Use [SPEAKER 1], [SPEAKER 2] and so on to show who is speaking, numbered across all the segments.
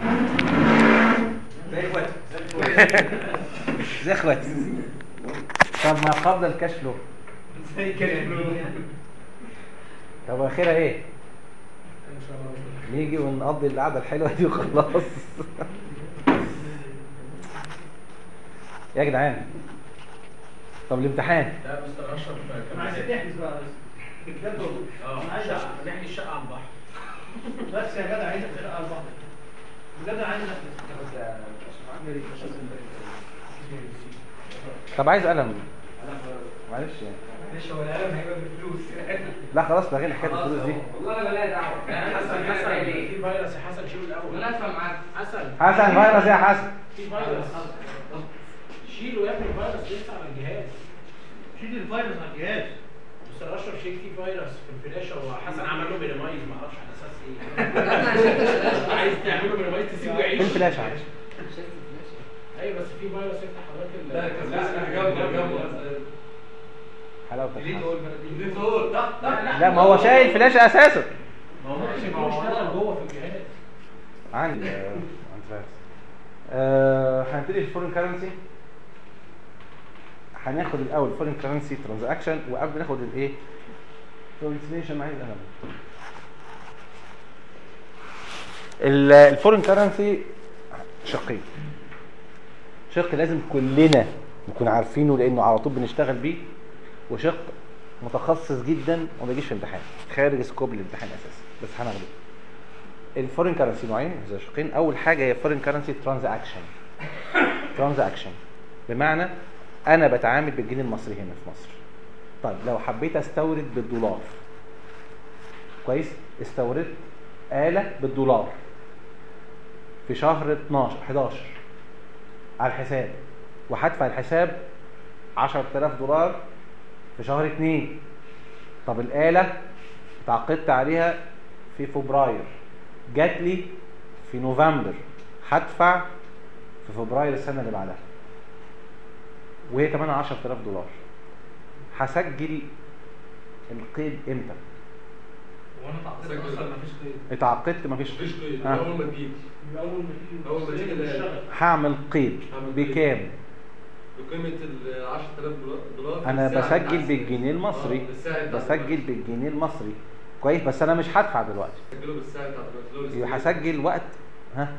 [SPEAKER 1] زي اخواتي
[SPEAKER 2] زي اخواتي طب ما قبل الكاش فلو
[SPEAKER 1] زي كده
[SPEAKER 2] طب اخرها ايه نيجي ونقضي القعده الحلوه دي وخلاص يا جدعان طب الامتحان
[SPEAKER 3] ده مستر اشرف
[SPEAKER 1] انا عايزك تحجز بقى بس بجد والله
[SPEAKER 3] اه
[SPEAKER 1] انا عايز
[SPEAKER 3] الشقة- نحكي الشقه على البحر
[SPEAKER 1] بس يا جدع عايزك تلقى على البحر بجد انا عايز
[SPEAKER 2] طب عايز قلم معلش يعني
[SPEAKER 4] ماشي هو القلم هيبقى بفلوس
[SPEAKER 2] لا خلاص لغينا حكايه الفلوس دي
[SPEAKER 4] والله انا بلاقي دعوه
[SPEAKER 3] حسن حسن في فيروس يا حسن شيله الاول
[SPEAKER 4] ولا ادفع معاك
[SPEAKER 3] حسن
[SPEAKER 2] حسن فيروس يا حسن
[SPEAKER 3] في فيروس شيله يا ابني الفيروس لسه على الجهاز
[SPEAKER 1] شيل الفيروس على الجهاز
[SPEAKER 3] مستر اشرف شيك في فيروس في الفلاشه وحسن عمل له مينيمايز ما اعرفش على اساس ايه عايز تعمله مينيمايز تسيبه يعيش
[SPEAKER 2] فين الفلاشه عايش
[SPEAKER 3] ايوه بس في فيروس يفتح حضرتك ال-
[SPEAKER 4] لا كان لسه جنبه جنبه
[SPEAKER 2] حلاوه
[SPEAKER 4] ديليت
[SPEAKER 2] الحسن.
[SPEAKER 4] اول ديليت اول لا لا
[SPEAKER 2] لا ما هو شايل فلاشه اساسا
[SPEAKER 3] ما هو ممكن يكون اشتغل جوه في الجهاز
[SPEAKER 2] عندي آه، عندي فيروس آه، هنبتدي في الفورين كرنسي هناخد الاول فورين كرنسي ترانزاكشن وقبل ما ناخد الايه ترانسليشن عايز قلم الفورين كرنسي شقين شق لازم كلنا نكون عارفينه لانه على طول بنشتغل بيه وشق متخصص جدا وما بيجيش في امتحان خارج سكوب الامتحان اساسا بس هناخده الفورين كرنسي نوعين زي شقين اول حاجه هي فورين كرنسي ترانزاكشن ترانزاكشن بمعنى انا بتعامل بالجنيه المصري هنا في مصر طيب لو حبيت استورد بالدولار كويس استوردت آلة بالدولار في شهر 12 11 على الحساب وهدفع الحساب 10000 دولار في شهر 2 طب الآلة اتعاقدت عليها في فبراير جات لي في نوفمبر هدفع في فبراير السنة اللي بعدها وهي كمان 10000 دولار هسجل القيد امتى؟
[SPEAKER 4] وانا تعقدت اصلا مفيش قيد
[SPEAKER 2] اتعاقدت مفيش
[SPEAKER 4] مفيش قيد
[SPEAKER 2] آه.
[SPEAKER 4] اول ما تجيب
[SPEAKER 1] من اول ما تيجي
[SPEAKER 4] أول ما تيجي
[SPEAKER 1] تشتغل.
[SPEAKER 4] تشتغل.
[SPEAKER 2] هعمل قيد
[SPEAKER 4] هعمل قيد.
[SPEAKER 2] بكام؟
[SPEAKER 4] بقيمه ال 10000 دولار
[SPEAKER 2] انا
[SPEAKER 4] الساعة
[SPEAKER 2] بسجل
[SPEAKER 4] بتاعت-
[SPEAKER 2] بالجنيه المصري
[SPEAKER 4] آه، الساعة بتاعت
[SPEAKER 2] بسجل
[SPEAKER 4] دلوقتي.
[SPEAKER 2] بالجنيه المصري كويس بس انا مش هدفع دلوقتي
[SPEAKER 4] سجله بالساعه بتاعت دلوقتي اللي هو
[SPEAKER 2] يبقى
[SPEAKER 4] الاستيل.
[SPEAKER 2] هسجل وقت ها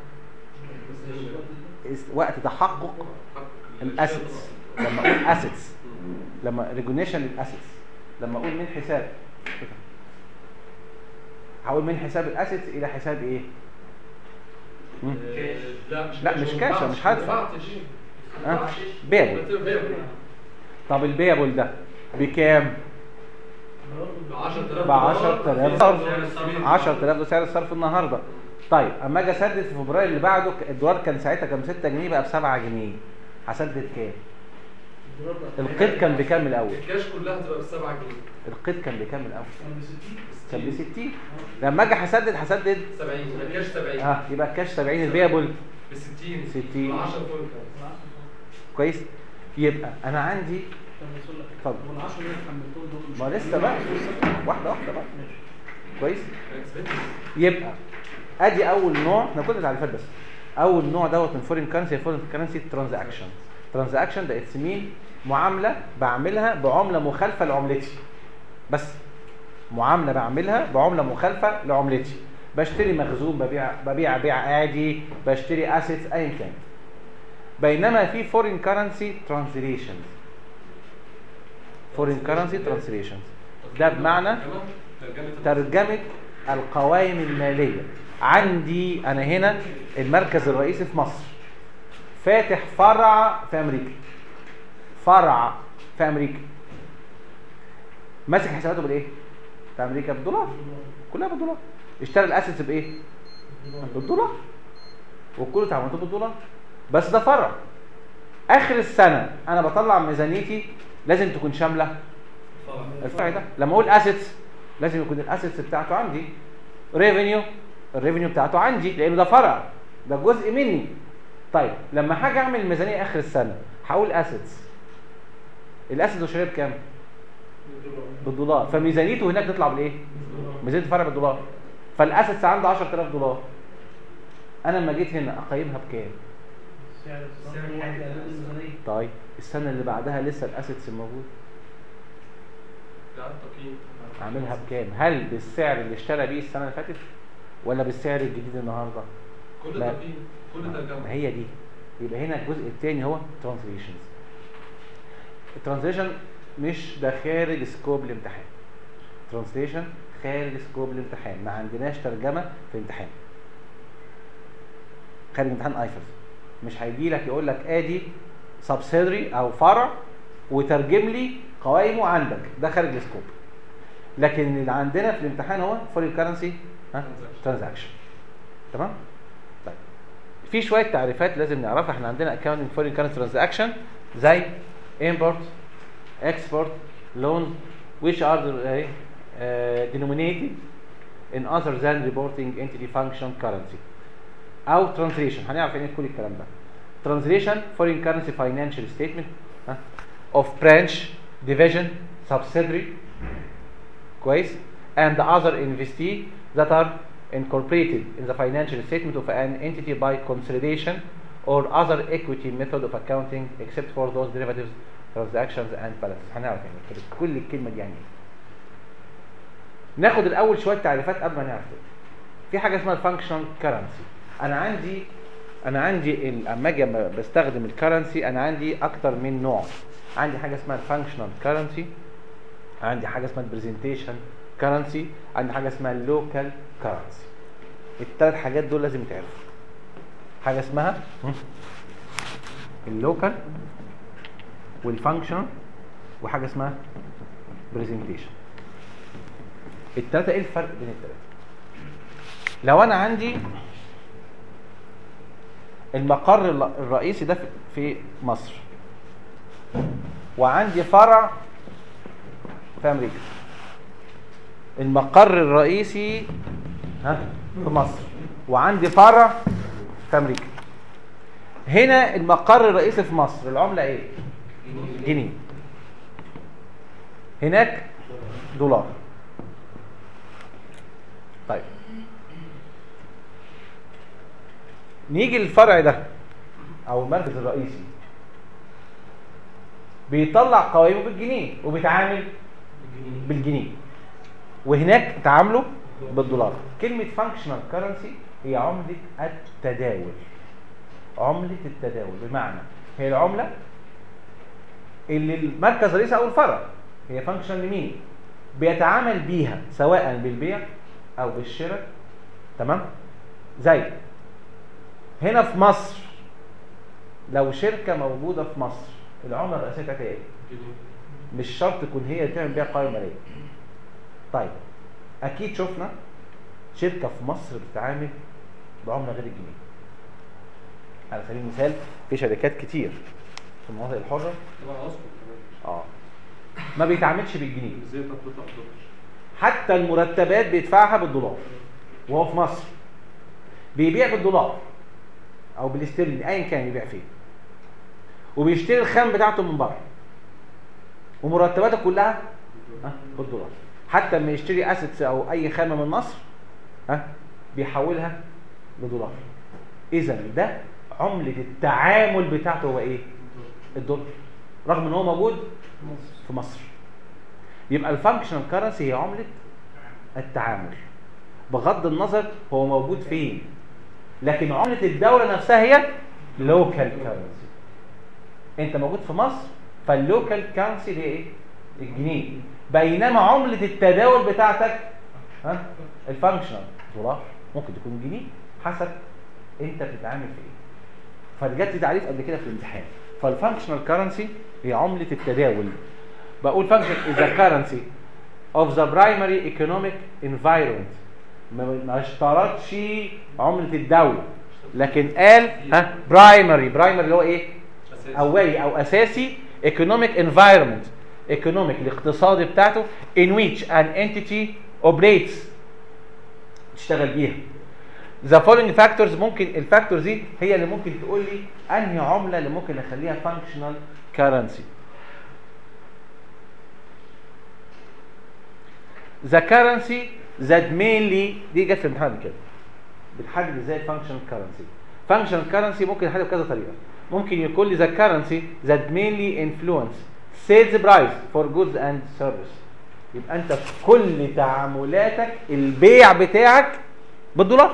[SPEAKER 2] اس- وقت تحقق
[SPEAKER 4] حق
[SPEAKER 2] الاسيتس لما اقول اسيتس لما ريجونيشن للاسيتس لما اقول من حساب هقول من حساب الاسيتس الى حساب ايه مم.
[SPEAKER 4] آه، لا مش
[SPEAKER 2] لا، مش كاش، مش هدفع.
[SPEAKER 4] ما
[SPEAKER 2] ها
[SPEAKER 4] ينفعش.
[SPEAKER 2] بيبل
[SPEAKER 4] ما ينفعش.
[SPEAKER 2] طب البيبل ده بكام
[SPEAKER 4] ب 10000
[SPEAKER 2] ب 10000 صرف
[SPEAKER 4] سعر الصرف.
[SPEAKER 2] 10000 ده سعر الصرف النهارده طيب اما اجي اسدد في فبراير اللي بعده الدولار كان ساعتها كان 6 جنيه بقى ب 7 جنيه هسدد كام القيد كان بكام الاول
[SPEAKER 4] الكاش كلها تبقى ب 7 جنيه
[SPEAKER 2] القيد كان بكام الاول
[SPEAKER 1] كان ب 60
[SPEAKER 2] كان ب 60 لما اجي هسدد هسدد
[SPEAKER 4] 70 الكاش 70
[SPEAKER 2] اه يبقى الكاش 70 البيبل
[SPEAKER 4] ب 60
[SPEAKER 2] 60.
[SPEAKER 4] ب 10 فوق
[SPEAKER 2] كويس يبقى انا عندي
[SPEAKER 1] كان بيوصل لك
[SPEAKER 2] اتفضل.
[SPEAKER 1] وال 10 اللي حملتهم دول مش
[SPEAKER 2] ما لسه بقى واحده واحده بقى
[SPEAKER 1] ماشي
[SPEAKER 2] كويس يبقى ادي اول نوع احنا كل التعريفات بس اول نوع دوت من فورين كرنسي فورين كرنسي ترانزاكشن ترانزاكشن ده اتس مين معامله بعملها بعمله مخالفه لعملتي بس معامله بعملها بعمله مخالفه لعملتي بشتري مخزون ببيع ببيع بيع عادي بشتري اسيتس ايا كان بينما في فورين كرنسي ترانزليشن فورين كرنسي ترانزليشن ده بمعنى ترجمة القوائم المالية عندي أنا هنا المركز الرئيسي في مصر فاتح فرع في أمريكا فرع في أمريكا ماسك حساباته بالإيه؟ في أمريكا بالدولار كلها بالدولار اشترى الأسيتس بإيه؟ بالدولار وكله تعاملاته بالدولار بس ده فرع آخر السنة أنا بطلع ميزانيتي لازم تكون شاملة الفرع ده لما اقول اسيتس لازم يكون الاسيتس بتاعته عندي ريفينيو الريفينيو بتاعته عندي لانه ده فرع ده جزء مني طيب لما هاجي اعمل الميزانيه اخر السنه هقول اسيتس الاسيتس شاريه بكام بالدولار فميزانيته هناك تطلع بالايه ميزانيه الفرع بالدولار فالاسيتس عنده 10000 دولار انا لما جيت هنا اقيمها بكام
[SPEAKER 1] سعر الصرف
[SPEAKER 4] سعر
[SPEAKER 1] هو
[SPEAKER 4] الحاجة.
[SPEAKER 1] في أداة الميزانية
[SPEAKER 2] طيب السنه اللي بعدها لسه الاسيتس موجود
[SPEAKER 4] ده التقييم
[SPEAKER 2] اعملها بكام هل بالسعر اللي اشترى بيه السنه اللي فاتت ولا بالسعر الجديد النهارده
[SPEAKER 4] كل
[SPEAKER 2] لا.
[SPEAKER 4] تقييم كل
[SPEAKER 2] ما
[SPEAKER 4] ترجمة
[SPEAKER 2] هي دي يبقى هنا الجزء الثاني هو ترانزليشنز الترانزليشن مش ده خارج سكوب الامتحان ترانزليشن خارج سكوب الامتحان ما عندناش ترجمه في الامتحان خارج امتحان ايفرز مش هيجي لك يقول لك ادي سبسيدري او فرع وترجم لي قوائمه عندك ده خارج السكوب لكن اللي عندنا في الامتحان هو فورين كرنسي
[SPEAKER 4] Transaction.
[SPEAKER 2] ترانزاكشن تمام طيب في شويه تعريفات لازم نعرفها احنا عندنا accounting foreign currency transaction زي import export loan which are uh, uh, denominated in other than reporting entity function currency او translation هنعرف يعني إيه كل الكلام ده translation foreign currency financial statement ها, of branch division subsidiary كويس and the other investee that are incorporated in the financial statement of an entity by consolidation or other equity method of accounting except for those derivatives transactions and balances هنعرف يعني كده كل الكلمه دي يعني ايه ناخد الاول شويه تعريفات قبل ما نعرف كده. في حاجه اسمها الفانكشنال كرنسي انا عندي انا عندي ال- اما اجي أما بستخدم الكرنسي انا عندي اكتر من نوع عندي حاجه اسمها الفانكشنال كرنسي عندي حاجه اسمها البرزنتيشن كرنسي عندي حاجه اسمها اللوكال كرنسي الثلاث حاجات دول لازم يتعرفوا حاجه اسمها اللوكال والفانكشنال وحاجه اسمها برزنتيشن الثلاثه ايه الفرق بين الثلاثه لو انا عندي المقر الل- الرئيسي ده في- في مصر وعندي فرع في امريكا المقر الرئيسي ها في مصر وعندي فرع في امريكا هنا المقر الرئيسي في مصر العمله ايه جنيه هناك دولار طيب نيجي للفرع ده او المركز الرئيسي بيطلع قوائمه بالجنيه وبيتعامل بالجنيه وهناك تعاملوا بالدولار كلمة فانكشنال كرنسي هي عملة التداول عملة التداول بمعنى هي العملة اللي المركز الرئيسي او الفرع هي فانكشنال لمين بيتعامل بيها سواء بالبيع او بالشراء تمام زي هنا في مصر لو شركة موجودة في مصر العملة الرئيسية بتاعتها ايه؟ مش شرط تكون هي اللي تعمل بيها قائمة مالية. طيب أكيد شفنا شركة في مصر بتتعامل بعملة غير الجنيه. على سبيل المثال في شركات كتير في المناطق الحرة
[SPEAKER 4] طبعا اصبر كمان
[SPEAKER 2] اه ما بيتعاملش بالجنيه
[SPEAKER 4] ازاي تطلع دولار
[SPEAKER 2] حتى المرتبات بيدفعها بالدولار وهو في مصر بيبيع بالدولار او بالاسترليني ايا كان يبيع فين وبيشتري الخام بتاعته من بره ومرتباته كلها ها بالدولار حتى لما يشتري اسيتس او اي خامه من مصر ها بيحولها لدولار اذا ده عمله التعامل بتاعته هو ايه الدولار رغم ان هو موجود في مصر يبقى الفانكشنال كرنسي هي عمله التعامل بغض النظر هو موجود فين لكن عمله الدوله نفسها هي لوكال كرنسي انت موجود في مصر فاللوكال كرنسي دي ايه الجنيه بينما عمله التداول بتاعتك ها الفانكشنال دولار ممكن تكون جنيه حسب انت بتتعامل في ايه فجت تعريف قبل كده في الامتحان فالفانكشنال كرنسي هي عمله التداول بقول فانكشن is a currency of the primary economic environment ما ما اشترطش عملة الدولة لكن قال ها برايمري برايمري اللي هو ايه
[SPEAKER 4] أساسي.
[SPEAKER 2] اولي او اساسي economic environment economic الاقتصادي بتاعته in which an entity operates تشتغل بيها the following factors ممكن الفاكتورز دي هي اللي ممكن تقول لي انهي عمله اللي ممكن اخليها functional currency the currency that mainly دي جت في الامتحان قبل كده بتحدد ازاي الفانكشنال كرنسي فانكشنال كرنسي ممكن يحدد بكذا طريقه ممكن يكون لي the currency that mainly influence sales price for goods and service يبقى انت في كل تعاملاتك البيع بتاعك بالدولار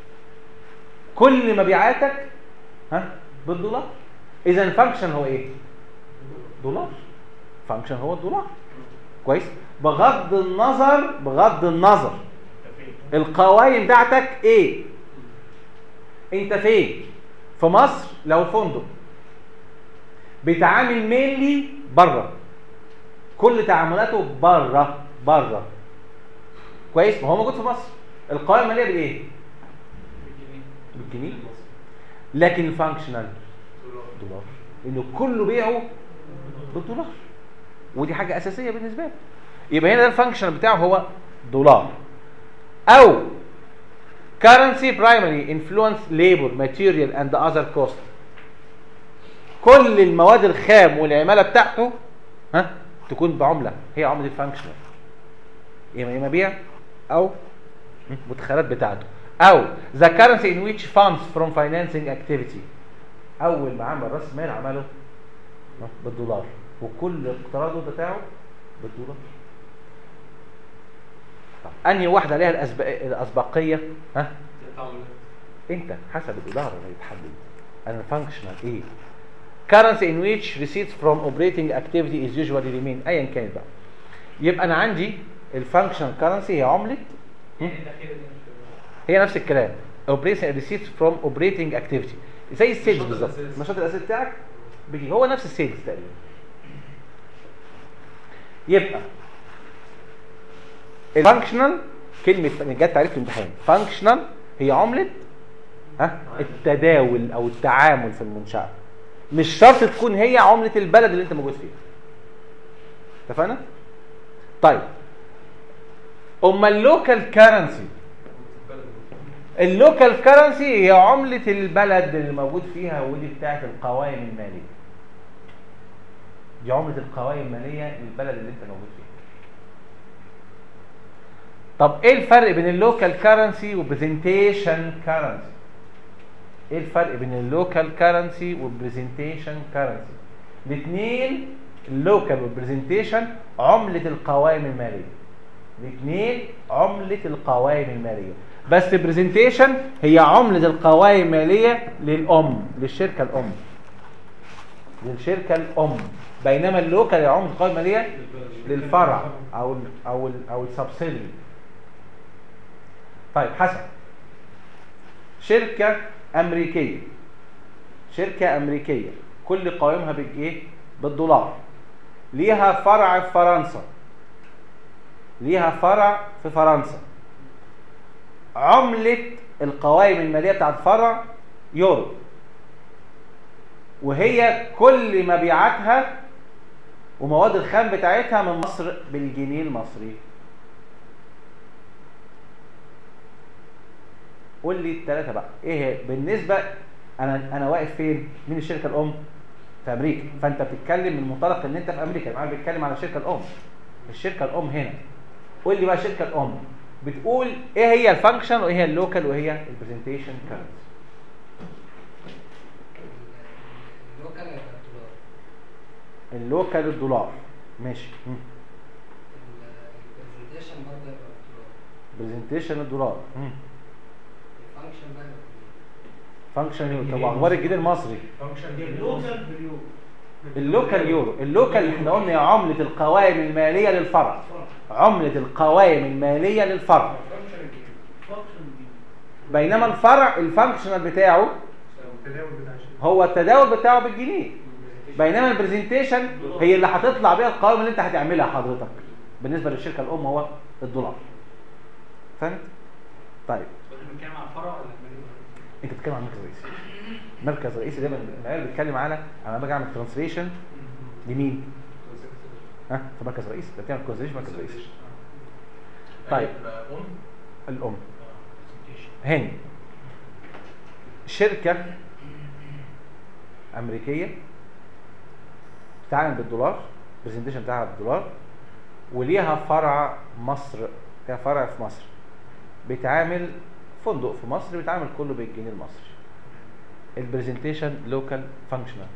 [SPEAKER 2] كل مبيعاتك ها بالدولار اذا الفانكشن هو ايه دولار فانكشن هو الدولار كويس بغض النظر بغض النظر القوائم بتاعتك ايه انت فين في مصر لو فندق بيتعامل مينلي بره كل تعاملاته بره بره كويس ما هو موجود في مصر القوائم الماليه بالايه بالجنيه لكن الفانكشنال دولار انه كله بيعه بالدولار ودي حاجه اساسيه بالنسبه له يبقى هنا ده الفانكشن بتاعه هو دولار او currency primarily influence labor material and other cost كل المواد الخام والعماله بتاعته ها تكون بعمله هي عمله الفانكشنال يا اما مبيع او مدخلات بتاعته او the currency in which funds from financing activity اول ما عمل راس مال عمله بالدولار وكل اقتراضه بتاعه بالدولار طب انهي واحده ليها الأسبق... الاسبقيه ها انت حسب الاداره اللي بتحدد انا فانكشنال ايه currency in which receipts from operating activity is usually remain ايا كانت بقى يبقى انا عندي الفانكشنال كرنسي هي عمله هم؟ هي نفس الكلام اوبريشن ريسيتس فروم اوبريتنج اكتيفيتي زي السيلز
[SPEAKER 4] النشاط
[SPEAKER 2] بالظبط
[SPEAKER 4] الأساسي.
[SPEAKER 2] النشاط الاساسي بتاعك بيجي هو نفس السيلز تقريبا يبقى الفانكشنال كلمه جت تعريف الامتحان فانكشنال هي عمله ها التداول او التعامل في المنشاه مش شرط تكون هي عمله البلد اللي انت موجود فيها اتفقنا طيب اما اللوكال كرنسي اللوكال كرنسي هي عملة البلد اللي موجود فيها ودي بتاعت القوائم المالية دي عملة القوائم المالية للبلد اللي انت موجود فيها طب ايه الفرق بين اللوكال كرنسي وبرزنتيشن كرنسي ايه الفرق بين اللوكال كرنسي والبرزنتيشن كرنسي الاثنين اللوكال والبرزنتيشن عملة القوائم المالية الاثنين عملة القوائم المالية بس برزنتيشن هي عملة القوائم المالية للأم للشركة الأم للشركة الأم بينما اللوكال هي عملة القوائم المالية للفرع أو ال أو ال أو السبسيدري طيب حسن شركة أمريكية شركة أمريكية كل قوائمها بالإيه؟ بالدولار ليها فرع في فرنسا ليها فرع في فرنسا عملة القوائم المالية بتاعت فرع يورو وهي كل مبيعاتها ومواد الخام بتاعتها من مصر بالجنيه المصري قول لي الثلاثة بقى ايه هي بالنسبة انا انا واقف فين مين الشركة الام في امريكا فانت بتتكلم من منطلق ان انت في امريكا انا بتكلم على الشركة الام الشركة الام هنا قول لي بقى الشركة الام بتقول ايه هي الفانكشن وايه هي اللوكال وايه هي البرزنتيشن كرنسي
[SPEAKER 5] اللوكال هيبقى الدولار
[SPEAKER 2] اللوكال الدولار ماشي مم.
[SPEAKER 5] البرزنتيشن برضه هيبقى الدولار
[SPEAKER 2] برزنتيشن الدولار مم.
[SPEAKER 5] الفانكشن بقى هيبقى
[SPEAKER 2] فانكشن يورو طب اخبار الجنيه المصري
[SPEAKER 3] فانكشن دي
[SPEAKER 1] اللوكال باليورو
[SPEAKER 2] اللوكال يورو اللوكال احنا قلنا هي عملة القوائم المالية للفرع عملة القوائم المالية للفرع
[SPEAKER 1] فانكشن دي
[SPEAKER 2] بينما الفرع الفانكشنال بتاعه
[SPEAKER 4] التداول بتاع الشركة
[SPEAKER 2] هو التداول بتاعه بالجنيه بينما البرزنتيشن هي اللي هتطلع بيها القوائم اللي انت هتعملها حضرتك بالنسبه للشركه الام هو الدولار فهمت طيب
[SPEAKER 3] بنتكلم عن فرع ولا
[SPEAKER 2] انت بتتكلم عن مركز رئيسي مركز رئيسي دايما العيال بيتكلم على انا باجي اعمل ترانسليشن لمين ها في مركز رئيسي انت بتعمل ترانسليشن مركز رئيسي طيب الام هنا شركة أمريكية بتتعامل بالدولار البرزنتيشن بتاعها بالدولار وليها فرع مصر ليها فرع في مصر بيتعامل فندق في مصر بيتعامل كله بالجنيه المصري البرزنتيشن لوكال فانكشنال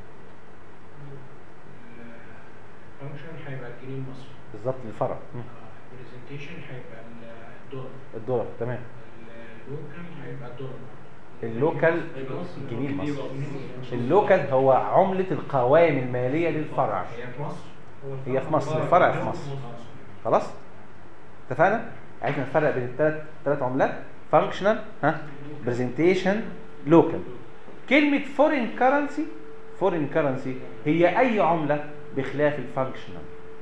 [SPEAKER 3] الفانكشن هيبقى الجنيه المصري
[SPEAKER 2] بالظبط الفرع مم.
[SPEAKER 3] البرزنتيشن هيبقى الدولار
[SPEAKER 2] الدولار تمام
[SPEAKER 3] اللوكال هيبقى الدولار
[SPEAKER 2] اللوكال الجنيه المصري اللوكال هو عملة القوائم المالية للفرع
[SPEAKER 3] هي في مصر
[SPEAKER 2] هي في مصر الفرع في مصر خلاص اتفقنا عايزين نفرق بين الثلاث ثلاث عملات فانكشنال ها برزنتيشن لوكال كلمه فورين كرنسي فورين كرنسي هي اي عمله بخلاف الفانكشنال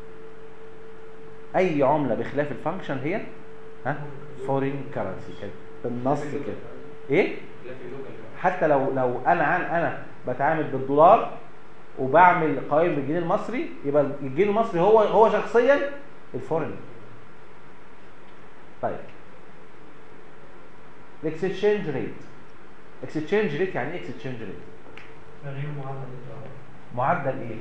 [SPEAKER 2] اي عمله بخلاف الفانكشن هي ها فورين كرنسي كده بالنص كده ايه حتى لو لو انا عن انا بتعامل بالدولار وبعمل قوائم بالجنيه المصري يبقى الجنيه المصري هو هو شخصيا الفورين طيب الاكسشينج ريت اكسشينج ريت يعني ايه اكسشينج ريت
[SPEAKER 1] تغيير معدل الدولار
[SPEAKER 2] معدل ايه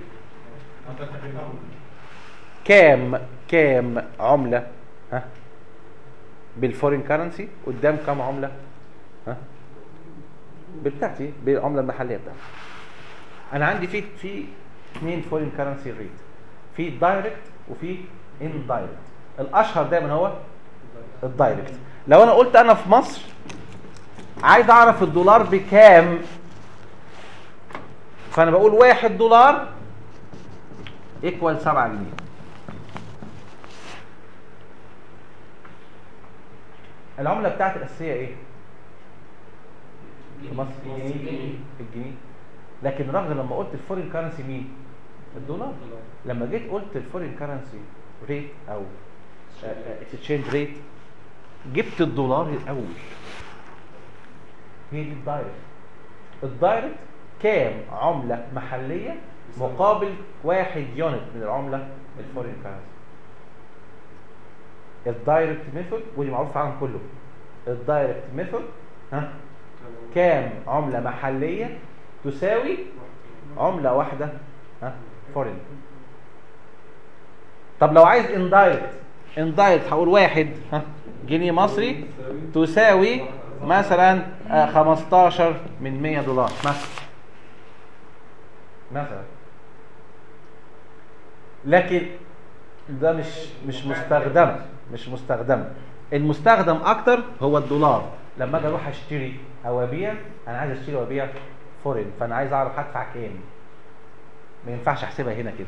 [SPEAKER 2] كام كام عمله ها بالفورين كرنسي قدام كام عمله ها بتاعتي بالعمله المحليه بتاعتي انا عندي في في اثنين فورين كرنسي ريت في دايركت وفي ان دايركت الاشهر دايما هو الدايركت لو انا قلت انا في مصر عايز اعرف الدولار بكام فانا بقول واحد دولار ايكوال 7 جنيه العمله بتاعتي الاساسيه ايه في مصر الجنيه الجنيه لكن رغم لما قلت الفورين كرنسي مين الدولار لما جيت قلت الفورين كرنسي ريت او اكسشينج ريت جبت الدولار الاول هي دي الدايركت الدايركت كام عمله محليه مقابل واحد يونت من العمله الفورين كرنسي الدايركت ميثود ودي معروف في العالم كله الدايركت ميثود ها كام عمله محليه تساوي عمله واحده ها فورين طب لو عايز اندايركت اندايركت هقول واحد ها جنيه مصري تساوي مثلا آه، 15 من 100 دولار مثلا مثلا لكن ده مش مش مستخدم مش مستخدم المستخدم اكتر هو الدولار لما اجي اروح اشتري او ابيع انا عايز اشتري وابيع فورين فانا عايز اعرف هدفع كام ما ينفعش احسبها هنا كده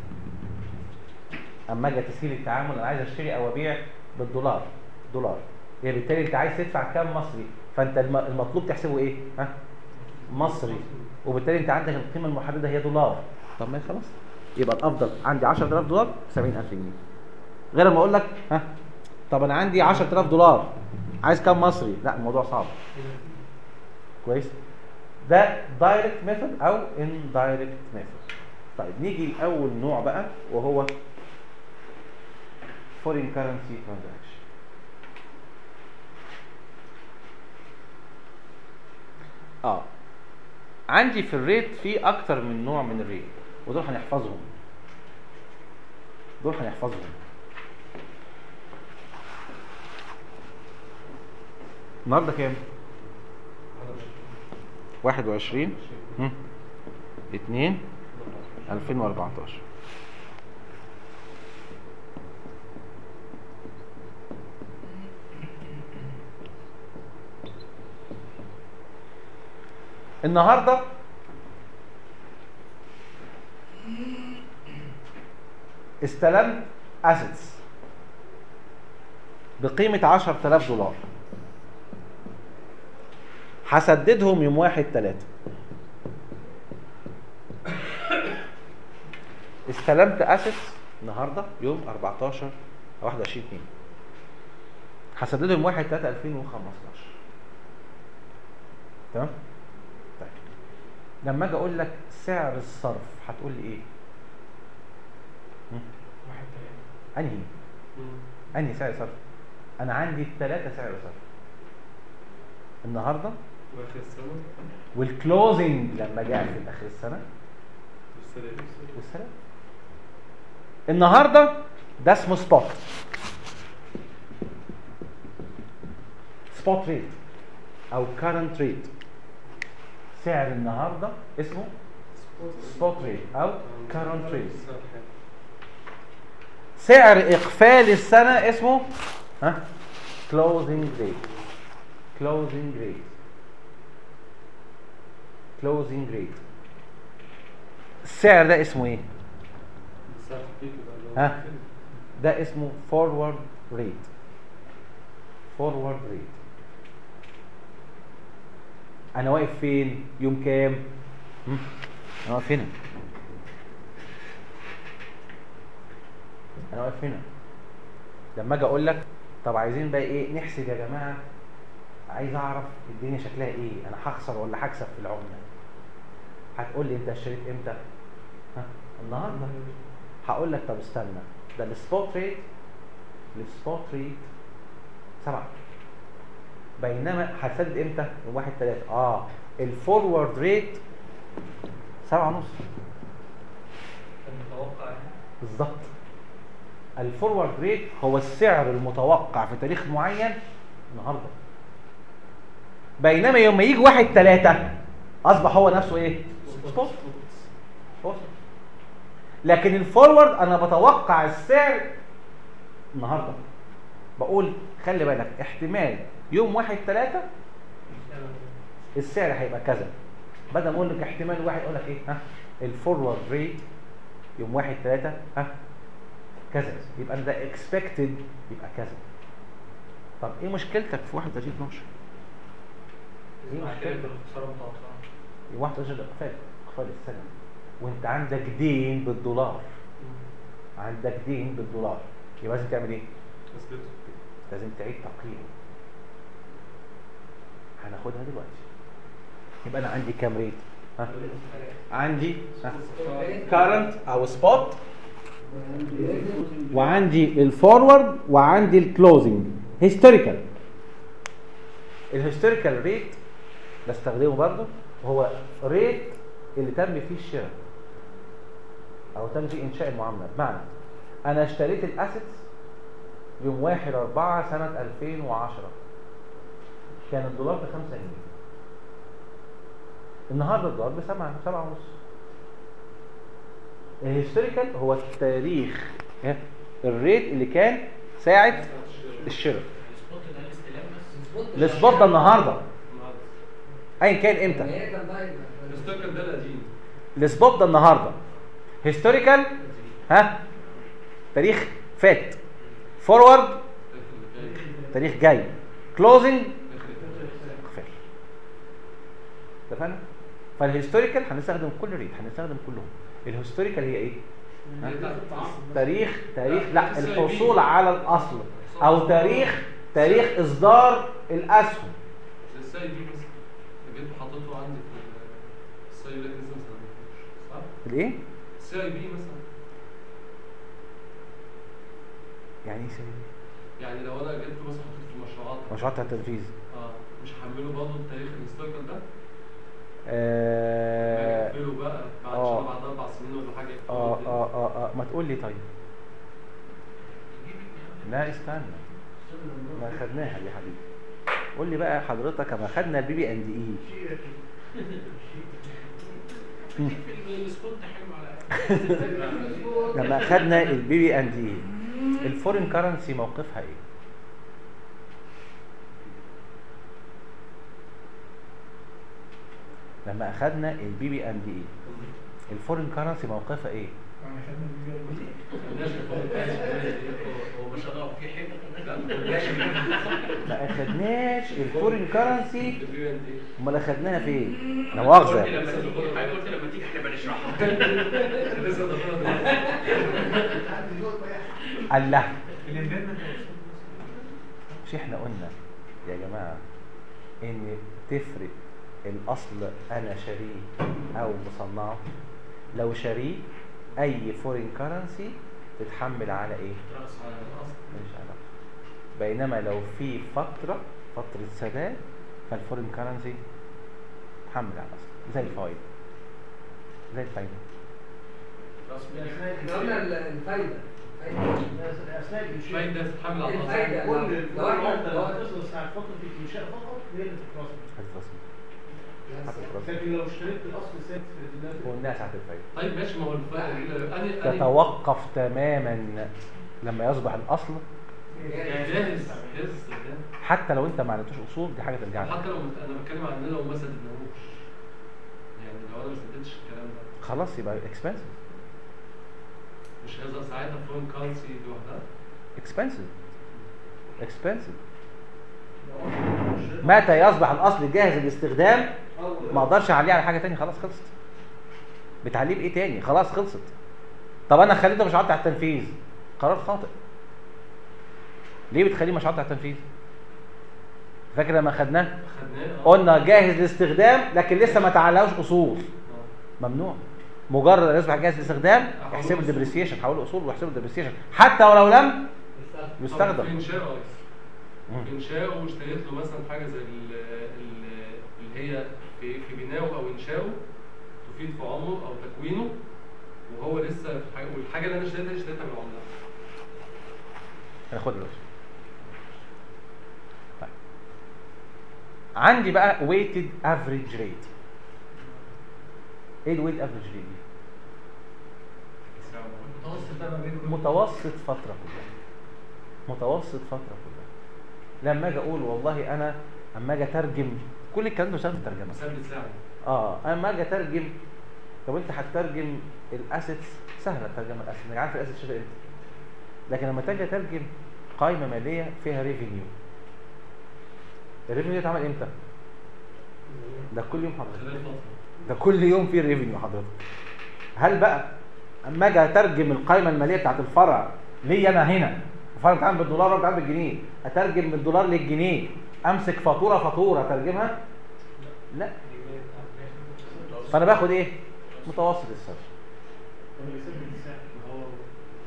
[SPEAKER 2] اما اجي تسهيل التعامل انا عايز اشتري او ابيع بالدولار دولار يعني بالتالي انت عايز تدفع كام مصري فانت الم- المطلوب تحسبه ايه ها مصري وبالتالي انت عندك القيمه المحدده هي دولار طب ما خلاص يبقى الافضل عندي 10000 دولار ب 70000 جنيه غير ما اقول لك ها طب انا عندي 10000 دولار عايز كام مصري لا الموضوع صعب كويس ده دايركت ميثود او ان دايركت ميثود طيب نيجي لاول نوع بقى وهو foreign currency transaction اه عندي في الريت في اكتر من نوع من الريت ودول هنحفظهم دول هنحفظهم النهارده كام 21 هم. 2 2014 النهارده استلمت اسيتس بقيمة 10000 دولار هسددهم يوم واحد تلاتة استلمت اسيتس النهارده يوم 14 او 21 2 هسددهم يوم 1 3 2015 تمام طيب لما اجي اقول لك سعر الصرف هتقول لي ايه هم؟
[SPEAKER 3] واحد تلاته
[SPEAKER 2] انهي انهي سعر صرف انا عندي ثلاثة سعر صرف النهارده
[SPEAKER 4] واخر السنة
[SPEAKER 2] والكلوزنج لما جاء في اخر السنه
[SPEAKER 4] والسلام
[SPEAKER 2] والسلام النهارده ده اسمه سبوت سبوت ريت او current rate سعر النهارده اسمه spot rate او current rate سعر اقفال السنه اسمه ها closing rate closing rate closing rate السعر ده اسمه ايه ها ده اسمه forward rate forward rate انا واقف فين يوم كام هم؟ انا واقف هنا انا واقف هنا لما اجي اقول لك طب عايزين بقى ايه نحسب يا جماعه عايز اعرف الدنيا شكلها ايه انا هخسر ولا هكسب في العمله هتقول لي انت اشتريت امتى ها النهارده هقول لك طب استنى ده السبوت ريت السبوت ريت سبعة بينما هتسدد امتى؟ يوم واحد تلاتة اه الفورورد ريت سبعة ونص
[SPEAKER 1] المتوقع يعني.
[SPEAKER 2] بالظبط الفورورد ريت هو السعر المتوقع في تاريخ معين النهارده بينما يوم ما يجي واحد تلاتة اصبح هو نفسه ايه؟ سبوت سبوت لكن الفورورد انا بتوقع السعر النهارده بقول خلي بالك احتمال يوم واحد تلاتة السعر هيبقى كذا بدل ما اقول لك احتمال واحد اقول لك ايه ها الفورورد ريت يوم واحد تلاتة ها كذا يبقى أنا ده اكسبكتد يبقى كذا طب ايه مشكلتك في 31 12 ايه
[SPEAKER 1] مع
[SPEAKER 2] مشكلتك
[SPEAKER 1] كده الخساره متوقعه
[SPEAKER 2] 21 اقفال اقفال السنه وانت عندك دين بالدولار عندك دين بالدولار يبقى لازم تعمل ايه لازم تعيد تقييمه هناخدها دلوقتي يبقى انا عندي كام ريت ها عندي كارنت او سبوت وعندي الفورورد وعندي الكلوزنج هيستوريكال الهيستوريكال ريت بستخدمه برضه وهو ريت اللي تم فيه الشراء او تم فيه انشاء المعامله بمعنى انا اشتريت الاسيتس يوم 1 4 سنه 2010 كان الدولار ب 5 جنيه النهارده الدولار ب 7 7 ونص الهيستوريكال هو التاريخ ها، الريت اللي كان ساعه الشراء
[SPEAKER 3] السبوت ده الاستلام بس
[SPEAKER 2] السبوت ده النهارده ايا كان امتى
[SPEAKER 5] هي كان بقى يبقى
[SPEAKER 4] الستوكن ده القديم
[SPEAKER 2] السبوت ده النهارده هيستوريكال ها تاريخ فات فورورد تاريخ جاي كلوزنج اقفال اتفقنا فالهيستوريكال هنستخدم كل ريت هنستخدم كلهم الهيستوريكال هي ايه ها؟ تاريخ تاريخ لا الحصول على الاصل او تاريخ تاريخ اصدار الاسهم
[SPEAKER 4] زي الساي دي مثلا أنا جيت وحطيته عندي في الساي ده لسه ما استخدمتوش صح؟
[SPEAKER 2] الايه
[SPEAKER 4] الساي بي مثلا
[SPEAKER 2] يعني ايه سبيل؟
[SPEAKER 4] يعني لو انا جبته مثلا حطيته في المشروعات
[SPEAKER 2] مشروعات التنفيذ
[SPEAKER 4] اه مش هعمله برضه التاريخ الهيستوريكال ده
[SPEAKER 2] آه
[SPEAKER 4] اقفله بقى بعد
[SPEAKER 2] آه.
[SPEAKER 4] شهر بعد اربع سنين ولا حاجه يقفله
[SPEAKER 2] اه
[SPEAKER 4] تاني.
[SPEAKER 2] اه اه اه ما تقول لي طيب لا استنى ما خدناها دي يا حبيبي قول لي بقى حضرتك اما خدنا البي بي اند اي
[SPEAKER 3] السبوت ده حلو على
[SPEAKER 2] لما خدنا البي بي اند اي الفورين كرنسي موقفها ايه لما اخدنا البي بي اند اي الفورين كرنسي موقفها ايه
[SPEAKER 4] ماشي،
[SPEAKER 3] هو مش هنقف في حته
[SPEAKER 4] لا، ما قلناش.
[SPEAKER 2] ما اخدناش الفورين كرنسي
[SPEAKER 4] البي ان دي.
[SPEAKER 2] امال اخدناها فين لا مؤاخذه
[SPEAKER 3] قلت لما تيجي قلت لما تيجي احنا بنشرحها
[SPEAKER 4] لسه دخلنا
[SPEAKER 2] قال لا مش احنا قلنا يا جماعه ان تفرق الاصل انا شاريه او مصنعه لو شاريه اي فورين كرنسي تتحمل على ايه مش علاقه بينما لو في فتره فتره سداد فالفورين كرنسي تحمل على الاصل زي الفايده زي الفايده
[SPEAKER 5] احنا قلنا ال- الفايده
[SPEAKER 1] اثناء الانشاء
[SPEAKER 4] فايدة تتحمل على الأصل
[SPEAKER 5] الفايدة
[SPEAKER 1] كل
[SPEAKER 5] لو-
[SPEAKER 1] كل
[SPEAKER 5] لو احنا
[SPEAKER 1] عمله
[SPEAKER 5] لو
[SPEAKER 1] لما تصل ساعه فتره الانشاء فقط هي اللي تترسم
[SPEAKER 2] هتترسم
[SPEAKER 5] يعني
[SPEAKER 2] هتترسم
[SPEAKER 1] لكن لو اشتريت الاصل ثابت في الدولار
[SPEAKER 2] والناس هتتفايد
[SPEAKER 4] طيب ماشي ما هو الفرق أني أني
[SPEAKER 2] تتوقف تماما لما يصبح الاصل
[SPEAKER 4] جاهز جاهز استخدام
[SPEAKER 2] حتى لو انت ما عملتوش اصول دي حاجه ترجع لك
[SPEAKER 4] حتى لو انا بتكلم عن ان لو ما سددناهوش يعني لو انا ما سددتش الكلام ده
[SPEAKER 2] خلاص يبقى اكسبنسيف
[SPEAKER 4] مش هيظهر ساعتها فون كارنسي لوحدها
[SPEAKER 2] اكسبنسيف اكسبنسيف متى يصبح الاصل جاهز للاستخدام ما اقدرش اعليه على حاجه تانية خلاص خلصت بتعليه بايه تاني خلاص خلصت طب انا خليته مش على التنفيذ قرار خاطئ ليه بتخليه مش على التنفيذ فاكر لما خدناه
[SPEAKER 4] خدناه آه.
[SPEAKER 2] قلنا جاهز للاستخدام لكن لسه ما تعلقوش اصول
[SPEAKER 4] آه.
[SPEAKER 2] ممنوع مجرد ان يصبح جاهز للاستخدام يحسب الديبريسيشن حوله اصول ويحسب الديبريسيشن حتى ولو لم
[SPEAKER 4] طب في
[SPEAKER 2] يستخدم
[SPEAKER 4] انشاء اه
[SPEAKER 2] مم.
[SPEAKER 4] في انشاءه واشتريت له مثلا حاجه زي ال- ال- اللي هي في في بنائه او انشائه تفيد في عمره او تكوينه وهو لسه في حاجه والحاجه اللي انا اشتريتها دي اشتريتها من العملاء
[SPEAKER 2] هناخدها دلوقتي طيب. عندي بقى weighted average rate ايه الويت افريج ريت دي
[SPEAKER 5] المتوسط ده ما بين كل
[SPEAKER 2] متوسط فتره كلها متوسط فتره كلها لما اجي اقول والله انا اما اجي اترجم كل الكلام ده بيستخدم في الترجمه
[SPEAKER 4] مثبت سعر
[SPEAKER 2] اه اما اجي اترجم طب انت هتترجم الاسيتس سهله ترجمه الاسيتس انك عارف الاسيتس شايفها امتى لكن لما تيجي ترجم قائمه ماليه فيها ريفينيو الريفينيو ده اتعمل امتى ده كل يوم حضرتك
[SPEAKER 4] خلال فتره
[SPEAKER 2] ده كل يوم فيه ريفينيو حضرتك هل بقى اما اجي اترجم القائمه الماليه بتاعت الفرع ليا انا هنا الفرع بتاعنا بالدولار ولا بتاعنا بالجنيه اترجم من الدولار للجنيه امسك فاتوره فاتوره اترجمها لا فانا باخد ايه متوسط السعر
[SPEAKER 1] طب اللي يثبت السعر ما هو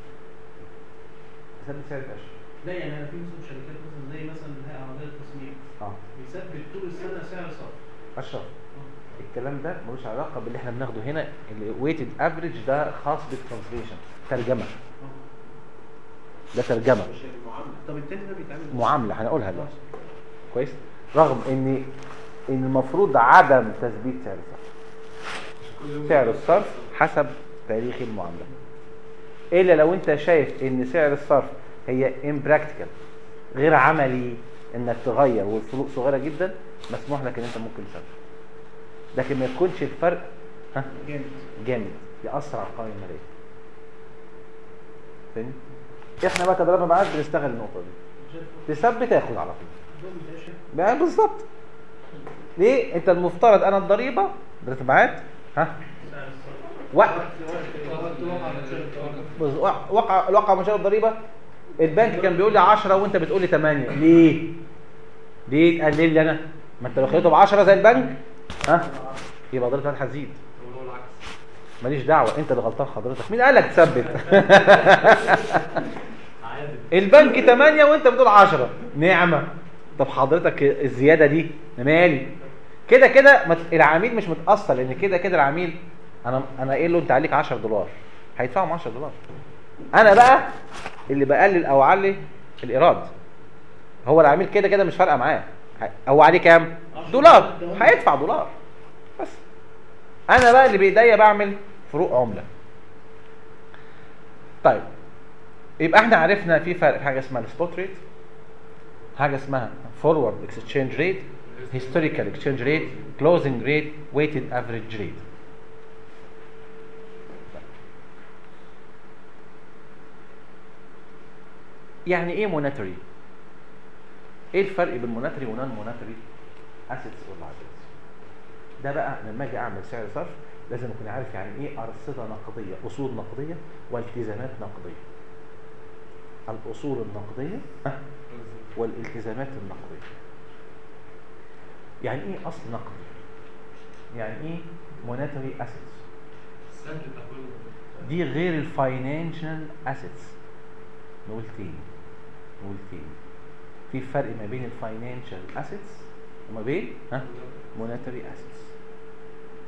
[SPEAKER 2] ثابت سعر الاشهر
[SPEAKER 1] لا يعني انا في مثلا شركات مثلا زي مثلا اللي هي عربيه التصنيع
[SPEAKER 2] اه
[SPEAKER 1] بيثبت طول السنه سعر صرف
[SPEAKER 2] اشهر الكلام ده ملوش علاقه باللي احنا بناخده هنا الويتد افريج ده خاص بالترانسليشن ترجمه ده ترجمه
[SPEAKER 1] مش المعامله طب التاني ده بيتعمل
[SPEAKER 2] معامله هنقولها دلوقتي كويس رغم ان ان المفروض عدم تثبيت سعر الصرف
[SPEAKER 4] كل يوم
[SPEAKER 2] سعر الصرف حسب تاريخ المعامله الا لو انت شايف ان سعر الصرف هي امبراكتيكال غير عملي انك تغير والفروق صغيره جدا مسموح لك ان انت ممكن تثبت لكن ما يكونش الفرق ها
[SPEAKER 1] جامد
[SPEAKER 2] جامد ياثر على القوائم الماليه فاهم احنا بقى كضربه معاد بنستغل النقطه دي تثبت تاخد على طول بقى بالظبط ليه انت المفترض انا الضريبه بالاتباعات ها وقت بص- وق- وقع الواقع مشاهد الضريبه البنك كان بيقول لي 10 وانت بتقول لي 8 ليه؟ ليه تقلل لي انا؟ ما انت لو خليته ب 10 زي البنك ها يبقى ضريبتك هتزيد
[SPEAKER 4] هو العكس
[SPEAKER 2] ماليش دعوه انت اللي غلطان حضرتك مين قال لك تثبت البنك 8 وانت بتقول 10 نعمه طب حضرتك الزياده دي أنا مالي كده كده مت- العميل مش متاثر لان كده كده العميل انا انا قايل له انت عليك 10 دولار هيدفعهم 10 دولار انا بقى اللي بقلل او اعلي الايراد هو العميل كده كده مش فارقه معاه ه- هو عليه كام دولار هيدفع دولار بس انا بقى اللي بايديا بعمل فروق عمله طيب يبقى احنا عرفنا في فرق في حاجه اسمها السبوت ريت حاجه اسمها فورورد اكسشينج ريت هيستوريكال اكسشينج ريت كلوزنج ريت ويتد افريج ريت يعني ايه مونيتري ايه الفرق بين مونيتري ونون مونيتري اسيتس واللايبيلتيز ده بقى لما اجي اعمل سعر صرف لازم اكون عارف يعني ايه ارصده نقديه اصول نقديه والتزامات نقديه الاصول النقديه ها، والالتزامات النقديه يعني ايه اصل نقدي يعني ايه مونيتري اسيتس
[SPEAKER 4] سهل تحويل
[SPEAKER 2] دي غير الفاينانشال اسيتس نقول تاني نقول تاني في فرق ما بين الفاينانشال اسيتس وما بين ها مونيتري اسيتس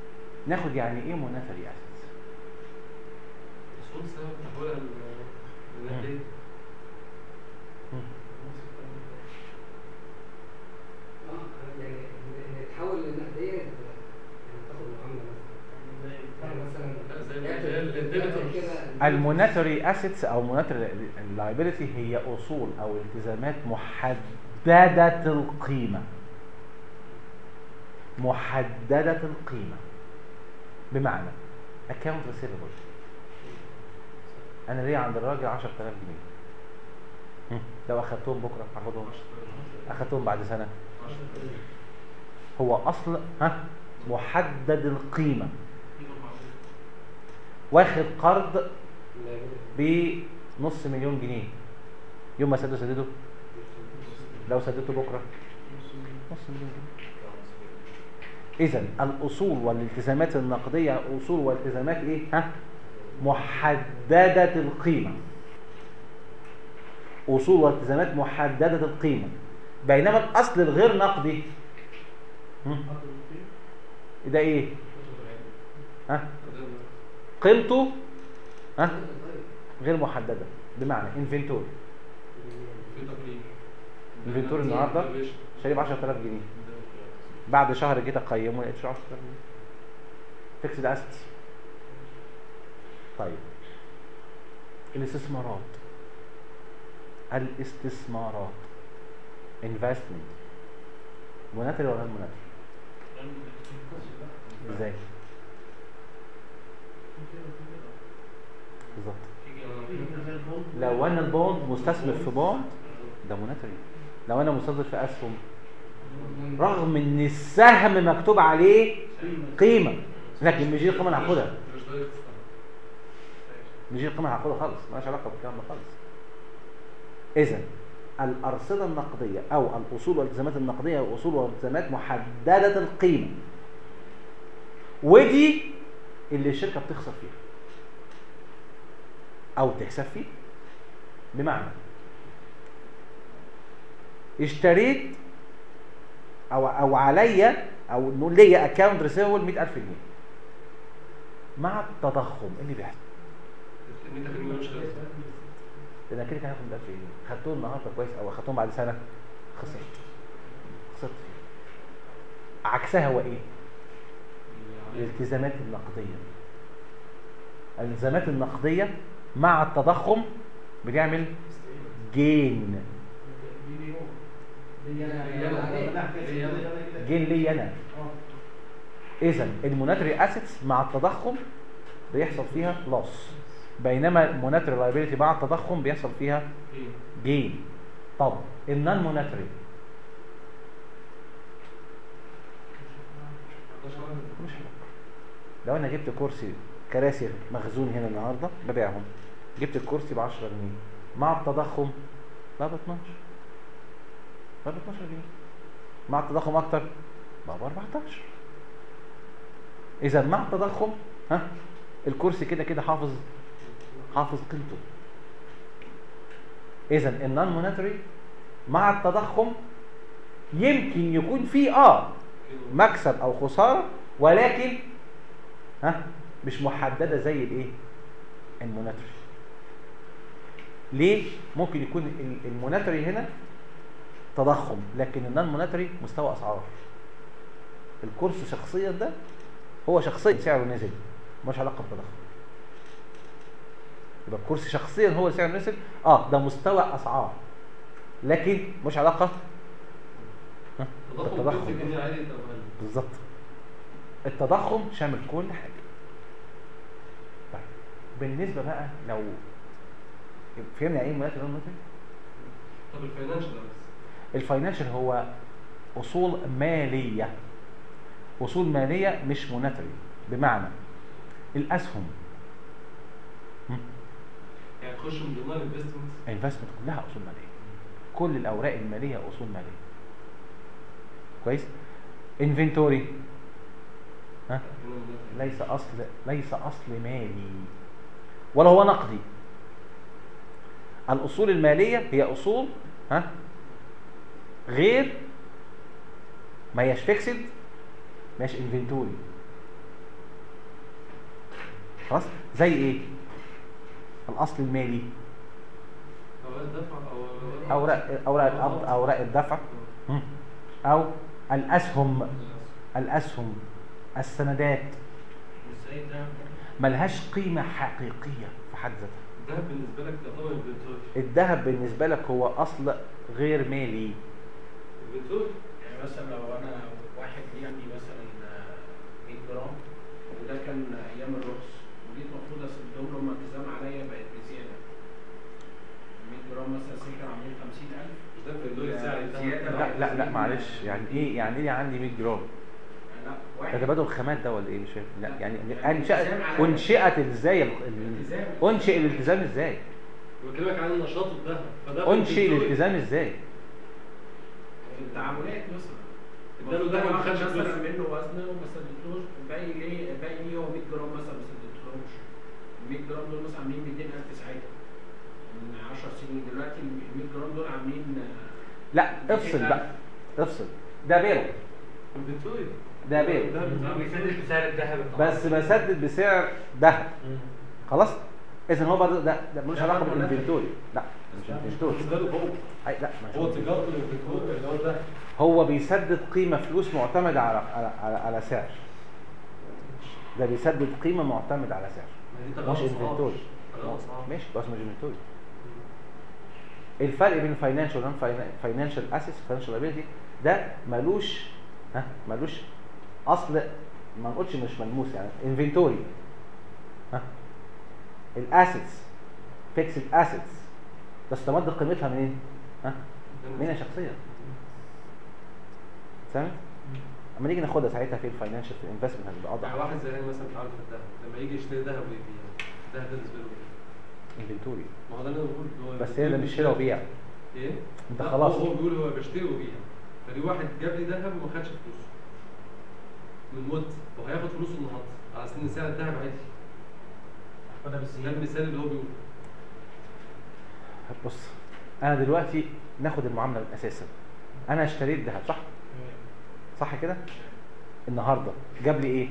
[SPEAKER 2] ناخد يعني ايه مونيتري اسيتس
[SPEAKER 4] اصول سهل تحويلها ل- النقدية.
[SPEAKER 5] اه يعني إن تحول للنقديه يعني تاخد معامله مثلا
[SPEAKER 4] لا، زي
[SPEAKER 5] يعني
[SPEAKER 4] ما
[SPEAKER 5] مثلا
[SPEAKER 4] هي الديبيتورز.
[SPEAKER 5] كده
[SPEAKER 2] الموناتري اسيتس او موناتري اللايبيلتي هي اصول او التزامات محدده القيمه محدده القيمه بمعنى اكونت ريسيفبل انا ليا عند الراجل 10000 جنيه هم، لو اخدتهم بكره هاخدهم اخدتهم بعد سنه هو اصل ها محدد القيمه واخد قرض بنص مليون جنيه يوم ما سدده سدده لو سددته بكره نص مليون جنيه اذا الاصول والالتزامات النقديه اصول والتزامات ايه ها محدده القيمه اصول والتزامات محدده القيمه بينما الاصل الغير نقدي هم؟ ده ايه ها قيمته ها غير محدده بمعنى انفنتور
[SPEAKER 4] في تقييم
[SPEAKER 2] انفنتور النهارده شاريه ب 10000 جنيه بعد شهر جيت اقيمه لقيت 10000 جنيه فيكسد اسيتس طيب الاستثمارات الاستثمارات انفستمنت مناتري ولا غير مناتري ازاي بالظبط لو انا البوند مستثمر في بوند ده مناتري لو انا مستثمر في اسهم رغم ان السهم مكتوب عليه قيمه لكن مش دي القيمه اللي هاخدها
[SPEAKER 4] مش دايركت استثمار.
[SPEAKER 2] مش دي القيمه اللي هاخدها خالص مالهاش علاقه بالكلام ده خالص اذا الارصده النقديه او الاصول والالتزامات النقديه والاصول والالتزامات محدده القيمه ودي اللي الشركه بتخسر فيها او تكسب فيها بمعنى اشتريت او او عليا او نقول ليا اكونت ريسيفبل 100000 جنيه مع التضخم إيه اللي بيحصل
[SPEAKER 4] ال 100 مليون مش خلص.
[SPEAKER 2] ده انا كده كان هاخد 1000 جنيه خدتهم النهارده كويس او اخدتهم بعد سنه خسرت خسرت فيه عكسها هو ايه؟ الالتزامات النقديه الالتزامات النقديه مع التضخم بتعمل جين جين لي انا اذا الموناتري اسيتس مع التضخم بيحصل فيها لوس بينما الموناتري لايبيليتي مع التضخم بيحصل فيها
[SPEAKER 4] ايه؟
[SPEAKER 2] جين طب النون موناتري
[SPEAKER 4] ده شرح
[SPEAKER 2] مش لو انا جبت كرسي كراسي مخزون هنا النهارده ببيعهم جبت الكرسي ب 10 جنيه مع التضخم بقى ب 12 بقى ب 12 جنيه مع التضخم اكتر بقى ب 14 اذا مع التضخم ها الكرسي كده كده حافظ حافظ قيمته اذا النون مونتري مع التضخم يمكن يكون فيه اه مكسب او خساره ولكن ها مش محدده زي الايه الموناتري ليه ممكن يكون ال- الموناتري هنا تضخم لكن النون موناتري مستوى اسعار الكورس شخصيا ده هو شخصيا سعره نزل مش علاقه بالتضخم يبقى الكورس شخصيا هو سعره نزل اه ده مستوى اسعار لكن مش علاقه ها،
[SPEAKER 4] تضخم
[SPEAKER 2] بالتضخم.
[SPEAKER 4] 50 جنيه عادي انت مغلي.
[SPEAKER 2] بالظبط التضخم شامل كل حاجه طيب بالنسبه بقى لو فهمنا يعني ايه موناتري نون موناتري
[SPEAKER 4] طب الفاينانشال ده بس
[SPEAKER 2] الفاينانشال هو اصول ماليه اصول ماليه مش موناتري بمعنى الاسهم
[SPEAKER 4] يعني تخش من ضمنها الانفستمنت
[SPEAKER 2] انفستمنت كلها اصول ماليه كل الاوراق الماليه اصول ماليه كويس انفنتوري ها
[SPEAKER 4] هنا من
[SPEAKER 2] ليس اصل ليس اصل مالي ولا هو نقدي الاصول الماليه هي اصول ها غير ما هياش فيكسد ما هياش انفنتوري خلاص زي ايه الاصل المالي
[SPEAKER 4] اوقات دفع او
[SPEAKER 2] اوراق اوراق القبض اوراق الدفع مم. او الاسهم الاسهم السندات
[SPEAKER 3] ازاي ده
[SPEAKER 2] ملهاش قيمه حقيقيه في حد ذاتها
[SPEAKER 4] ده بالنسبه لك يعتبر انفنتوري
[SPEAKER 2] الذهب بالنسبه لك هو اصل غير مالي
[SPEAKER 4] انفنتوري
[SPEAKER 3] يعني مثلا لو انا واحد ليه عندي مثلا آه، 100 جرام وده كان ايام الرخص وجيت المفروض اسدهم لهم التزام عليا بقت بزياده 100 جرام مثلا سي كانوا عاملين 50000
[SPEAKER 4] مش ده انفنتوري سعر الذهب.
[SPEAKER 3] زيادة
[SPEAKER 2] لا لا لا معلش يعني ايه يعني ايه عندي 100 جرام
[SPEAKER 3] لا
[SPEAKER 2] ده
[SPEAKER 3] واحد
[SPEAKER 2] تبادل خامات ده ولا ايه مش فاهم لا يعني
[SPEAKER 3] يعني
[SPEAKER 2] انشأت
[SPEAKER 3] التزام على-
[SPEAKER 2] انشئت ازاي ال- ال-
[SPEAKER 3] التزام.
[SPEAKER 2] انشئ الالتزام ازاي
[SPEAKER 4] بكلمك عن النشاط الذهب فده
[SPEAKER 2] انشئ
[SPEAKER 4] انفنتوري.
[SPEAKER 2] الالتزام ازاي
[SPEAKER 3] في التعاملات مثلا
[SPEAKER 4] اداله
[SPEAKER 3] المفروض
[SPEAKER 4] ده ما
[SPEAKER 3] واحد
[SPEAKER 4] خدش
[SPEAKER 3] مثلا
[SPEAKER 4] فلوس
[SPEAKER 3] منه وزنه وما سددتوش الباقي ليه الباقي ليه هو 100 جرام مثلا ما سددتهمش ال 100 جرام دول مثلا عاملين 200000 ساعتها من 10 سنين دلوقتي ال 100 جرام دول عاملين آه،
[SPEAKER 2] لا افصل بقى افصل ده بيع
[SPEAKER 4] انفنتوري
[SPEAKER 2] ده بيع
[SPEAKER 4] ده
[SPEAKER 1] بيسدد بسعر الذهب
[SPEAKER 2] بس بسدد بسعر ذهب خلاص اذا هو برضه ده ده ملوش
[SPEAKER 3] ده
[SPEAKER 2] علاقه
[SPEAKER 3] برضه
[SPEAKER 2] بالانفنتوري لا مش انفنتوري
[SPEAKER 4] بالنسبه له هو
[SPEAKER 2] أي لا مش
[SPEAKER 4] هو
[SPEAKER 2] انفنتوري.
[SPEAKER 4] تجارته الانفنتوري اللي هو ده
[SPEAKER 2] هو بيسدد قيمه فلوس معتمده على على على, على سعر ده بيسدد قيمه معتمده على سعر
[SPEAKER 4] ما دي
[SPEAKER 2] مش
[SPEAKER 4] تغير
[SPEAKER 2] انفنتوري
[SPEAKER 4] تغير أسعار.
[SPEAKER 2] ماشي بس مش انفنتوري الفرق بين فاينانشال ونون فاينانشال اسيتس فاينانشال لايبيلتي ده ملوش ها ملوش اصل ما نقولش مش ملموس يعني انفنتوري ها الاسيتس فيكسد اسيتس تستمد قيمتها منين؟ ها منها شخصيا فاهم؟ اما نيجي ناخدها ساعتها في الفاينانشال في الانفستمنت هتبقى
[SPEAKER 4] يعني
[SPEAKER 2] اضعف
[SPEAKER 4] واحد زي أنا مثلا بيتعامل في الذهب لما يجي يشتري ذهب ويبيع الذهب ده بالنسبه له ايه؟
[SPEAKER 2] انفنتوري
[SPEAKER 4] ما هو ده اللي انا بقول هو
[SPEAKER 2] بس هي ده مش شراء وبيع
[SPEAKER 4] ايه؟
[SPEAKER 2] انت
[SPEAKER 4] لا،
[SPEAKER 2] خلاص.
[SPEAKER 4] هو هو بيقول هو بشتري وبيع فدي واحد جاب لي ذهب وما خدش فلوسه من مدة وهياخد فلوسه النهارده على سن سعر الذهب عادي
[SPEAKER 3] فده
[SPEAKER 4] ده
[SPEAKER 3] بالزياده
[SPEAKER 4] المثال اللي هو بيقوله
[SPEAKER 2] بص انا دلوقتي ناخد المعامله من اساسا انا اشتريت ذهب صح صح كده النهارده جاب لي ايه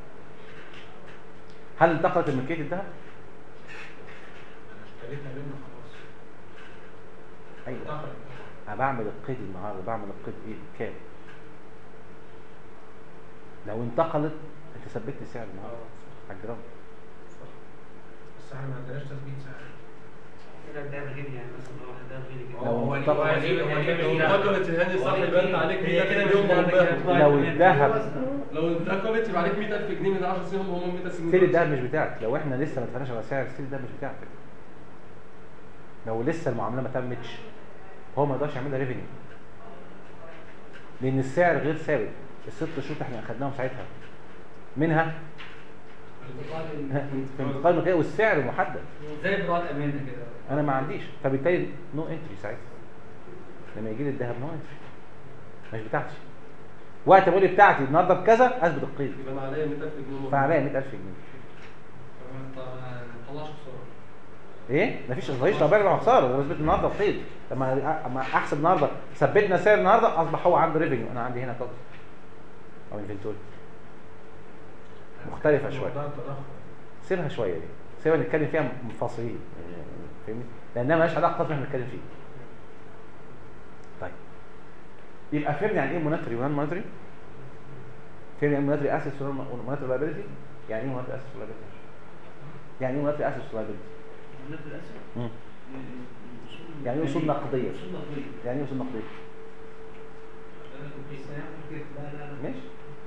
[SPEAKER 2] هل انتقلت الملكيه الذهب
[SPEAKER 3] انا اشتريتها منه خلاص
[SPEAKER 2] ايوه
[SPEAKER 3] انتقلت.
[SPEAKER 2] انا بعمل القيد النهارده بعمل القيد ايه كام لو انتقلت انت ثبت سعر النهارده على الجرام
[SPEAKER 3] بس احنا ما عندناش تثبيت سعر
[SPEAKER 1] كده الذهب غالي يعني مثلا لو واحد ذهب غالي كده
[SPEAKER 2] لو
[SPEAKER 3] هو ليه-
[SPEAKER 2] انتقل-
[SPEAKER 3] هو ليه- هو ليه
[SPEAKER 4] لو
[SPEAKER 3] بيبيع؟
[SPEAKER 4] انتقلت الهاني صح
[SPEAKER 3] هو
[SPEAKER 4] يبقى انت
[SPEAKER 3] ليه-
[SPEAKER 4] عليك
[SPEAKER 1] هي
[SPEAKER 4] 100000
[SPEAKER 1] كده
[SPEAKER 4] مليون
[SPEAKER 1] مش معنى
[SPEAKER 4] مربع
[SPEAKER 1] كده.
[SPEAKER 2] لو الذهب
[SPEAKER 4] لو انتقلت يبقى عليك 100000 جنيه من 10 سنين هم هم 100000 جنيه
[SPEAKER 2] ستيل الذهب مش بتاعك لو احنا لسه ما اتفقناش على سعر ستيل الذهب مش بتاعك لو لسه المعامله ما تمتش هو ما يقدرش يعملها ريفينيو لان السعر غير ثابت الست شهور احنا اخدناهم ساعتها منها في انتقال الملكيه والسعر محدد
[SPEAKER 1] زي بضاعة أمانة كده
[SPEAKER 2] انا ما عنديش فبالتالي نو انتري ساعتها لما يجي لي الذهب نو انتري مش بتاعتي وقت ما اقول لي بتاعتي النهارده بكذا اثبت القيد
[SPEAKER 4] يبقى انا عليا 100000 جنيه
[SPEAKER 2] فعليا 100000 جنيه
[SPEAKER 1] ما طلعش خسارة
[SPEAKER 2] ايه مفيش مفيش طبيعي ولا خساره هو اثبت النهارده القيد لما اما احسب النهارده ثبتنا سعر النهارده اصبح هو عنده ريفينيو انا عندي هنا كوكس او انفنتوري مختلفه شويه
[SPEAKER 3] موضوع التضخم
[SPEAKER 2] سيبها شويه دي سيبها نتكلم فيها منفصلين يعني فاهمني لانها مالهاش علاقه خالص احنا بنتكلم فيه طيب يبقى فهمنا يعني ايه مونتري ونون مونتري فهمنا يعني ايه مونتري اسيس ومونتري لايبيلتي يعني ايه مونتري اسيس ولايبيلتي يعني ايه مونتري اسيس ولايبيلتي يعني ايه اصول نقديه
[SPEAKER 1] أصول نقدية
[SPEAKER 2] يعني ايه اصول نقديه
[SPEAKER 1] أنا كنت لسه هعمل كده لا لا لا
[SPEAKER 2] ماشي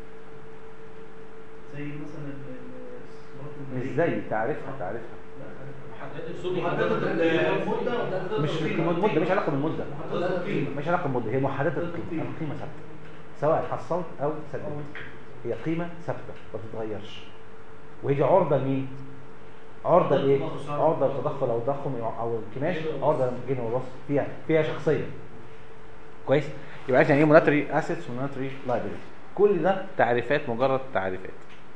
[SPEAKER 1] زي مثلا ال- الاستثمارات
[SPEAKER 2] مش
[SPEAKER 1] المالية.
[SPEAKER 2] زي تعرفها تعرفها
[SPEAKER 3] محددة
[SPEAKER 4] أصول
[SPEAKER 1] محددة
[SPEAKER 3] المدة
[SPEAKER 2] مش المده مش علاقه بالمده
[SPEAKER 1] محددة القيمة
[SPEAKER 2] مش علاقه بالمده هي محدده القيمه
[SPEAKER 1] القيمة.
[SPEAKER 2] القيمه ثابته سواء حصلت او سددت هي قيمه ثابته ما بتتغيرش وهي عرضه لمين عرضه لايه عرضه للتضخم او التضخم او الانكماش عرضه للجنيه والوصف فيها فيها شخصيه كويس يبقى عرفنا يعني ايه مونتري اسيتس ومونتري لايبيلتي كل ده تعريفات مجرد تعريفات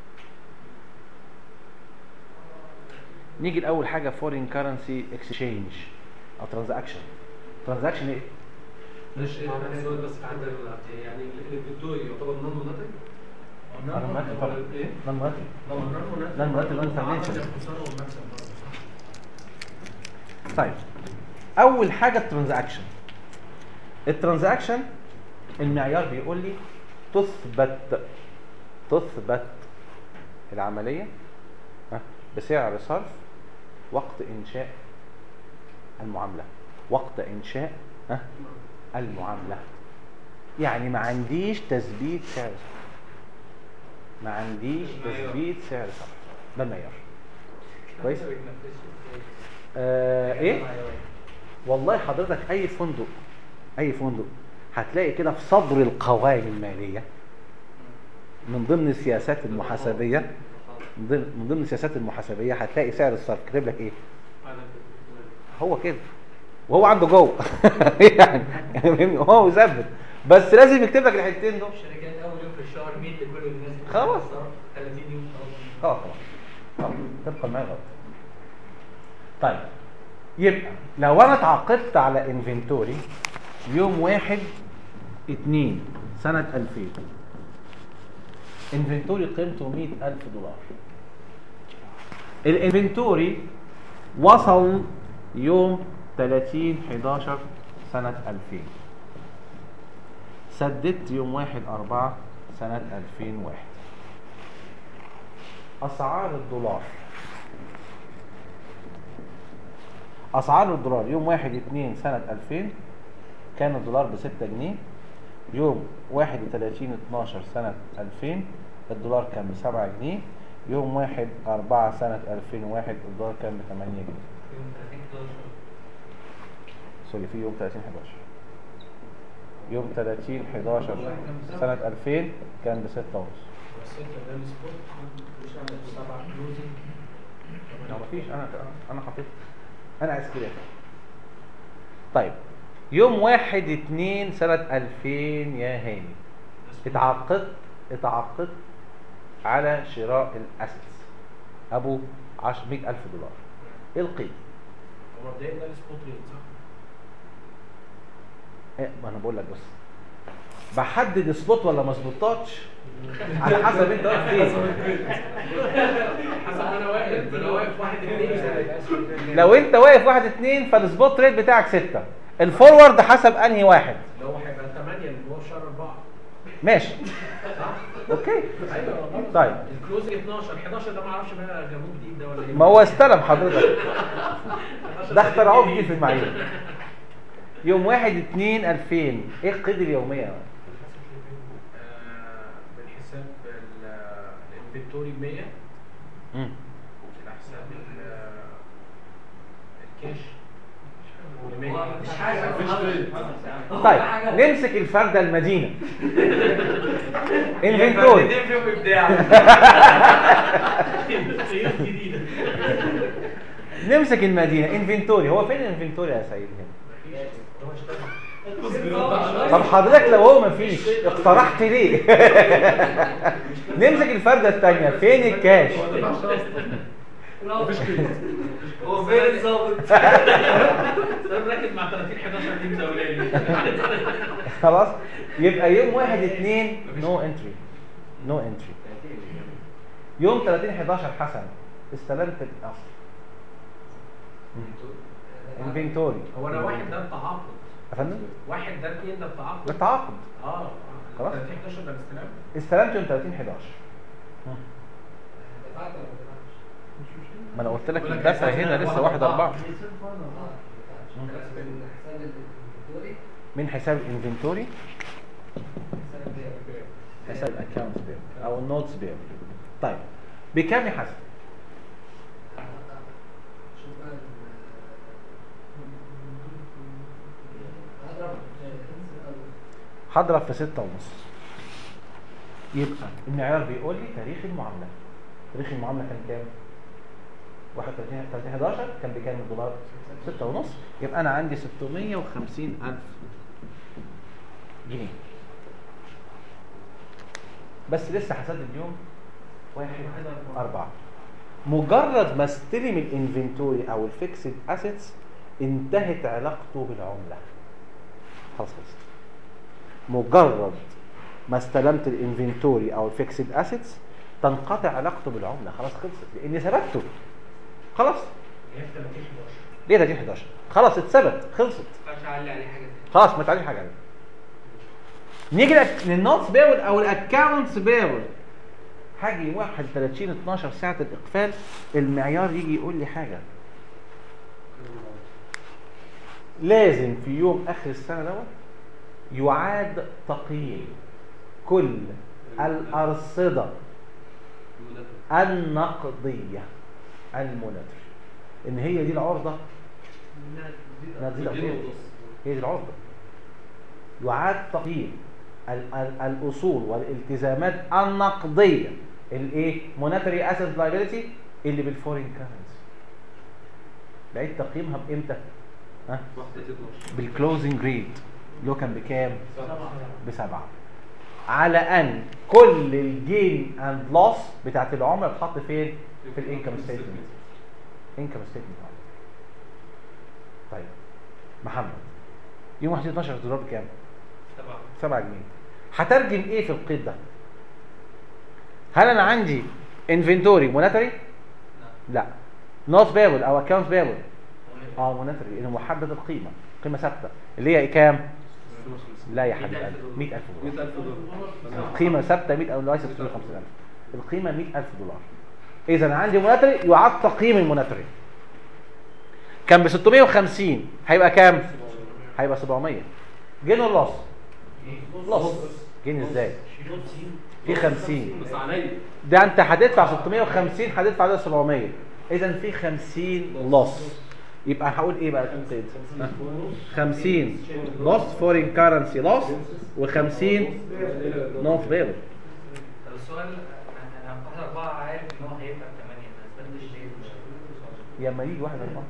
[SPEAKER 2] نيجي لاول حاجه فورين كارنسي اكسشينج او ترانزاكشن ترانزاكشن ايه
[SPEAKER 4] معلش ايه انا سؤال بس في حاجه يعني الانفنتوري يعتبر نون مونتري
[SPEAKER 2] انا مونتري طبعا
[SPEAKER 4] ايه؟
[SPEAKER 2] نون مونتري
[SPEAKER 3] لو النون
[SPEAKER 2] لا، المرتب اللي أنت
[SPEAKER 3] عدد
[SPEAKER 2] عاملينه.
[SPEAKER 3] الخسارة والمكسب برضه صح؟
[SPEAKER 2] طيب اول حاجه الترانزاكشن الترانزاكشن المعيار بيقول لي تثبت تثبت العمليه ها، بسعر صرف وقت انشاء المعامله وقت انشاء ها، المعامله يعني ما عنديش تثبيت سعر صرف ما عنديش تثبيت سعر صرف ده المعيار كويس آه ايه والله حضرتك اي فندق اي فندق هتلاقي كده في صدر القوائم الماليه من ضمن السياسات المحاسبيه من ضمن- من ضمن السياسات المحاسبيه هتلاقي سعر الصرف كاتب لك ايه هو كده وهو عنده جوه يعني فاهمني؟ هو مثبت بس لازم يكتب لك الحتتين دول
[SPEAKER 6] الشركات اول يوم في الشهر 100 لكل الناس
[SPEAKER 2] خلاص.
[SPEAKER 6] 30 يوم
[SPEAKER 2] خلاص خلاص خلاص تبقى معايا غلط طيب يبقى لو انا اتعاقدت على انفنتوري يوم واحد اتنين سنة 2000 انفنتوري قيمته 100000 دولار الانفنتوري وصل يوم 30 11 سنة 2000 سددت يوم 1 4 سنة 2001 اسعار الدولار اسعار الدولار يوم 1 2 سنة 2000 كان الدولار ب 6 جنيه يوم 31 12 سنة 2000 الدولار كان ب 7 جنيه يوم 1 4 سنة 2001 الدولار كان ب 8 جنيه
[SPEAKER 6] يوم 30 11
[SPEAKER 2] سوري في يوم 30 11 يوم 30 11 سنة 2000 كان ب 6 ونص
[SPEAKER 3] والستة ده السبوت مش عندك سبعة كلوزنج
[SPEAKER 2] لا مفيش انا انا حطيت انا عايز كده طيب يوم واحد اتنين سنة ألفين يا هاني اتعاقدت اتعاقدت على شراء الأسس أبو عشر مئة ألف دولار إيه القيمة؟
[SPEAKER 3] هو مبدئيا ده السبوت ريت صح؟
[SPEAKER 2] إيه ما أنا بقول لك بس بحدد سبوت ولا ما سبوتاتش على حسب انت واقف فين
[SPEAKER 3] حسب انا واقف انا واقف واحد اتنين
[SPEAKER 2] لو انت واقف واحد اتنين فالسبوت ريت بتاعك ستة الفورورد حسب انهي واحد
[SPEAKER 3] اللي هو هيبقى 8 اللي هو في شهر 4
[SPEAKER 2] ماشي اوكي
[SPEAKER 3] ايوه
[SPEAKER 2] طيب
[SPEAKER 3] الكلوزنج 12 11 ده ما اعرفش بقى جابوه جديد ده ولا ايه
[SPEAKER 2] ما هو استلم حضرتك
[SPEAKER 3] 11
[SPEAKER 2] ده اخترعوه
[SPEAKER 3] جديد.
[SPEAKER 2] جديد في المعايير يوم واحد اتنين الفين ايه القيد اليومية
[SPEAKER 3] آه، بالحساب ال- الانفنتوري 100
[SPEAKER 2] مم.
[SPEAKER 3] على حساب ال- الكاش
[SPEAKER 6] مش حاجه
[SPEAKER 2] طيب نمسك الفردة المدينة انفنتوري
[SPEAKER 6] فيهم ابداع
[SPEAKER 1] سيوف جديده
[SPEAKER 2] نمسك المدينة انفنتوري هو فين الانفنتوري يا سيد هنا طب حضرتك لو هو مفيش اقترحت ليه نمسك الفردة التانية فين الكاش
[SPEAKER 6] هو فين الظابط
[SPEAKER 1] طب راكب مع 30 11 تيم دولاني
[SPEAKER 2] خلاص يبقى يوم واحد اتنين نو انتري نو انتري يوم 30 11 حسن استلمت الاصل انفنتوري
[SPEAKER 3] هو انا واحد ده التعاقد
[SPEAKER 2] يا فندم
[SPEAKER 3] واحد ده اتنين ده التعاقد
[SPEAKER 2] بالتعاقد
[SPEAKER 3] اه
[SPEAKER 2] خلاص.
[SPEAKER 3] 30 11 ده الاستلام
[SPEAKER 2] استلمت يوم 30 11
[SPEAKER 5] دفعت ولا ما دفعتش؟
[SPEAKER 2] ما انا قلت لك الدفع هنا لسه واحد أربعة
[SPEAKER 5] اه ما دفعتش بس من حساب الانفنتوري
[SPEAKER 2] من حساب الانفنتوري
[SPEAKER 5] حساب البيع
[SPEAKER 2] حساب الاكونت بير او النوتس بير طيب بكام يا حسن؟
[SPEAKER 5] شوف بقى ال- هضرب
[SPEAKER 2] هضرب في ستة ونص يبقى المعيار بيقول لي تاريخ المعاملة تاريخ المعاملة كان كام؟ 31 30 11 كان بكام الدولار؟ 6 ونص يبقى أنا عندي 650 ألف جنيه بس لسه هسدد يوم واحد أربعة مجرد ما استلم الانفنتوري أو الفيكسد أسيتس انتهت علاقته بالعملة خلاص خلصت مجرد ما استلمت الانفنتوري او الفيكسد اسيتس تنقطع علاقته بالعمله خلاص خلصت لاني ثبته خلاص
[SPEAKER 3] هي في 30 11
[SPEAKER 2] ليه 30 11 خلاص اتثبت خلصت
[SPEAKER 6] ما ينفعش اعلي عليه حاجه تاني
[SPEAKER 2] خلاص ما تعليش حاجه عليه نيجي للأك- للنوتس بيبل او الاكونتس بيبل هاجي 31 12 ساعه الاقفال المعيار يجي يقول لي حاجه لازم في يوم اخر السنه دوت يعاد تقييم كل الارصده النقديه المنتج ان هي دي العرضه نزيد
[SPEAKER 4] اتنين
[SPEAKER 2] أخير.
[SPEAKER 4] ونص.
[SPEAKER 2] هي دي العرضه يعاد تقييم ال- ال- الاصول والالتزامات النقديه الايه مونetary asset liability اللي بالفورين كرنسي بعيد تقييمها بامتى ها
[SPEAKER 4] واحدة 12
[SPEAKER 2] بالكلوزنج ريت اللي هو كان بكام بسبعة على ان كل الجين اند لوس بتاعت العمله بتحط فين في الانكم ستيتمنت انكم ستيتمنت طيب محمد يوم 1 12 دولار بكام
[SPEAKER 6] سبعة
[SPEAKER 2] 7 جنيه هترجم ايه في القيد ده هل انا عندي انفنتوري مونتري لا نوت بيبل او اكونت بيبل اه مونتري لانه محدد القيمه قيمه ثابته اللي هي كام لا يا حبيب قلبي 100000 دولار
[SPEAKER 4] 100000 دولار
[SPEAKER 2] القيمه ثابته 100 او لغايه 650000 القيمه 100000 دولار اذا عندي مونتري يعاد تقييم المونتري كان ب 650 هيبقى كام هيبقى 700 جين ولا لص لص جين ازاي في 50
[SPEAKER 4] بس عليا
[SPEAKER 2] ده انت هتدفع 650 هتدفع ده 700 اذا في 50 لص يبقى هقول ايه بقى في القيد ها؟ 50 لوس فورين كارنسي لوس و50 نوت بيبل
[SPEAKER 6] طب السؤال انا انا واحد اربعة عارف ان هو هيبقى بثمانية ما اثبتش ليه
[SPEAKER 2] يا اما يجي واحد اربعه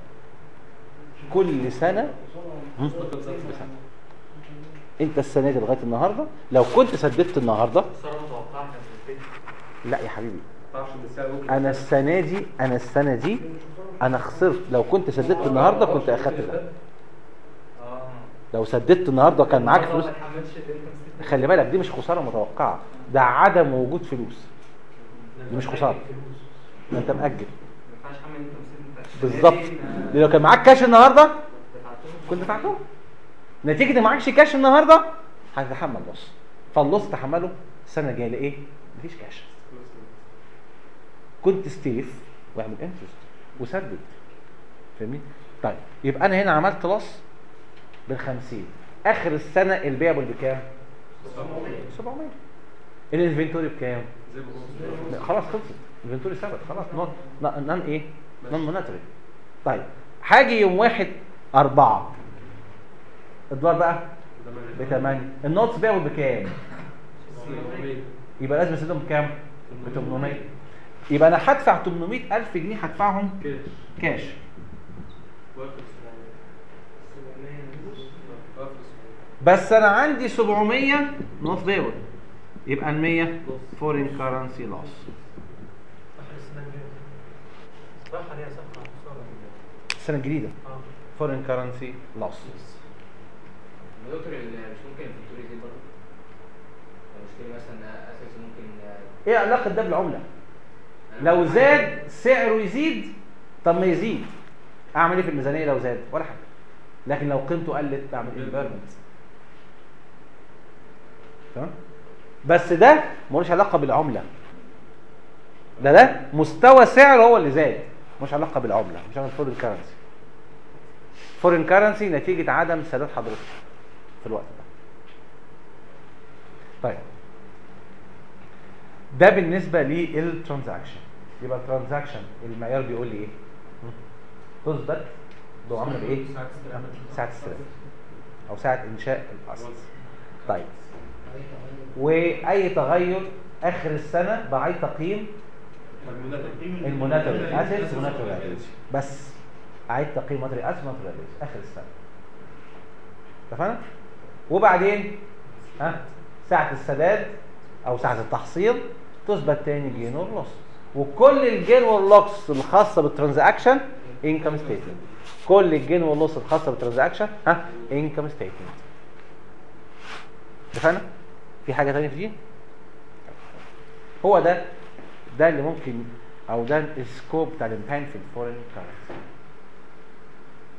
[SPEAKER 2] كل سنه هم؟ بسنة. انت السنه دي لغايه النهارده لو كنت سددت النهارده
[SPEAKER 6] خسارة متوقعة كانت في البيت
[SPEAKER 2] لا يا حبيبي
[SPEAKER 4] ما تعرفش ان السعر ممكن
[SPEAKER 2] انا السنه دي انا السنه دي انا خسرت لو كنت سددت النهارده كنت اخدت ده
[SPEAKER 6] اه
[SPEAKER 2] لو سددت النهارده كان معاك فلوس
[SPEAKER 6] ما تحملش الانكم ستيتمنت.
[SPEAKER 2] خلي بالك دي مش خساره متوقعه ده عدم وجود فلوس دي مش خساره ده انت مأجل
[SPEAKER 6] ما ينفعش احمل انكم ستيتمنت
[SPEAKER 2] بالظبط دي لو كان معاك كاش النهارده
[SPEAKER 6] دفعتهم
[SPEAKER 2] كنت دفعته نتيجه ان معكش كاش النهارده هتتحمل لص فاللص تحمله السنه الجايه لايه؟ مفيش كاش كنت استلف واعمل انترست وسدد فاهمني؟ طيب يبقى انا هنا عملت لص بال 50 اخر السنه البيعبل بكام؟ 700 الانفنتوري بكام؟
[SPEAKER 4] زي ما هو
[SPEAKER 2] لا، خلاص خلصت الانفنتوري ثبت خلاص نون نون ايه؟ نون مونتري طيب هاجي يوم واحد أربعة الدولار بقى ب 8 النوتس بيعوا بكام؟ يبقى لازم اسدهم بكام؟ ب 800 يبقى انا هدفع 800 الف جنيه هدفعهم
[SPEAKER 4] كاش
[SPEAKER 2] كاش
[SPEAKER 4] واقف 700 واقف 700
[SPEAKER 2] بس انا عندي 700 نوت بيعوا يبقى ال 100 فورين كارنسي لوس
[SPEAKER 5] صح عليها صفحة خسارة
[SPEAKER 2] السنه الجديده
[SPEAKER 5] اه
[SPEAKER 2] فورين كارنسي لوس
[SPEAKER 7] دكتور ال- مش ممكن الفاتورة دي برضه المشكلة مثلا اساسي ممكن
[SPEAKER 2] ايه علاقه ده بالعمله؟ لو زاد سعره يزيد طب ما يزيد اعمل ايه في الميزانيه لو زاد ولا حاجه لكن لو قيمته قلت اعمل انفيرمنت تمام بس ده ملوش علاقه بالعمله ده ده مستوى سعر هو اللي زاد مش علاقه بالعمله مش علاقه بالفورين كارنسي فورين كارنسي نتيجه عدم سداد حضرتك في الوقت ده طيب ده بالنسبه للترانزاكشن يبقى الترانزاكشن المعيار بيقول لي ايه م? تثبت بعمله بايه ساعه استلام او ساعه انشاء الاصل طيب واي تغير اخر السنه بعيد تقييم الموناتري اسيتس والموناتري liability. بس اعيد تقييم موناتري اسيتس والموناتري liability اخر السنه اتفقنا وبعدين ها ساعه السداد او ساعه التحصيل تثبت تاني جين واللوس وكل الجين واللوس الخاصه بالترانزاكشن انكم ستيتمنت كل الجين واللوس الخاصه بالترانزاكشن ها انكم ستيتمنت اتفقنا في حاجه تانية في دي هو ده ده اللي ممكن او ده السكوب بتاع الامتحان في الفورين كارنسي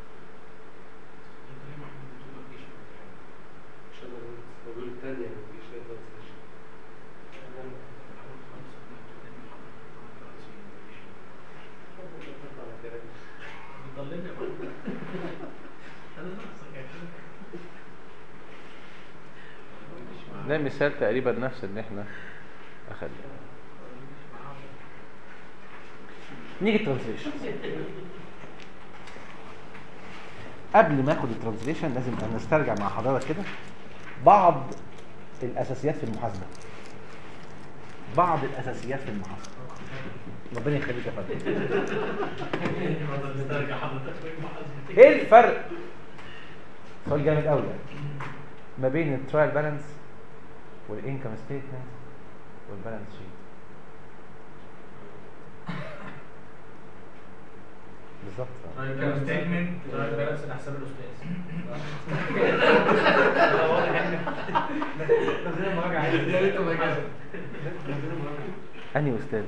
[SPEAKER 2] ده مثال تقريبا نفس اللي احنا اخدناه نيجي الترانسليشن قبل ما اخد الترانسليشن لازم نسترجع مع حضرتك كده بعض الاساسيات في المحاسبه بعض الاساسيات في المحاسبه ربنا يخليك يا فندم
[SPEAKER 1] نسترجع حضرتك في المحاسبة.
[SPEAKER 2] ايه الفرق سؤال جامد قوي يعني ما بين الترايل بالانس والانكم ستيتمنت والبالانس شيت بالظبط
[SPEAKER 6] كان ستيتمنت
[SPEAKER 3] بس انا حساب الاستاذ
[SPEAKER 6] واضح ان نزلنا مراجعه
[SPEAKER 7] يا ريت ما كده.
[SPEAKER 2] انهي استاذ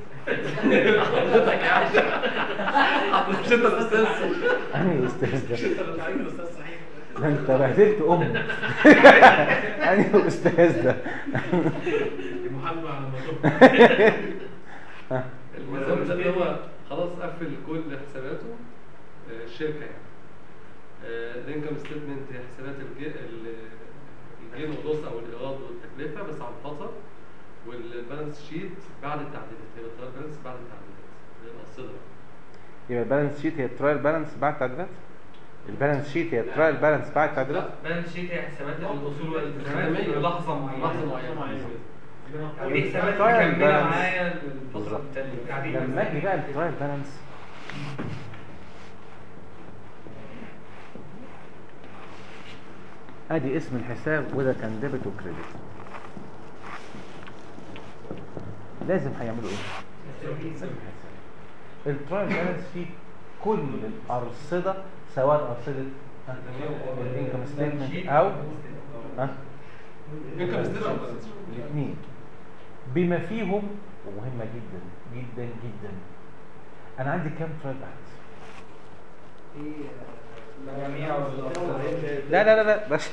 [SPEAKER 4] مش انت الاستاذ
[SPEAKER 2] انهي استاذ ده
[SPEAKER 3] الاستاذ صحيح
[SPEAKER 2] ده انت بهدلت امه انهي استاذ ده
[SPEAKER 3] المحاسبه على الموضوع
[SPEAKER 4] الميزان ده اللي هو خلاص قفل كل حساباته آه، الشركه يعني الانكم ستيتمنت هي حسابات الجي- ال- الجين واللوس او الايراد والتكلفه بس عن فتره والبالانس شيت بعد التعديلات هي الترايل بالانس بعد التعديلات هي القصيده بقى.
[SPEAKER 2] يبقى البالانس شيت هي الترايل بالانس بعد التعديلات البالانس شيت هي الترايل بالانس بعد التعديلات
[SPEAKER 6] بالانس شيت هي حسابات الاصول والالتزامات
[SPEAKER 4] خدمية.
[SPEAKER 6] في لحظه معينه
[SPEAKER 4] لحظه معينه
[SPEAKER 6] ودي حسابات
[SPEAKER 2] Trial
[SPEAKER 6] مكمله
[SPEAKER 2] balance.
[SPEAKER 6] معايا الفتره
[SPEAKER 2] بالظبط.
[SPEAKER 6] التاليه
[SPEAKER 2] لما اجي بقى الترايل بالانس ادي اسم الحساب وده كان ديبت وكريدت لازم هيعملوا ايه؟ الترايل بالانس فيه كل الارصده سواء ارصده الانكم ستيتمنت او ها
[SPEAKER 4] انكم ستيتمنت بالانس
[SPEAKER 2] الاثنين بما فيهم ومهمه جدا جدا جدا انا عندي كام ترايل بالانس
[SPEAKER 6] جميع
[SPEAKER 2] لا لا لا لا بس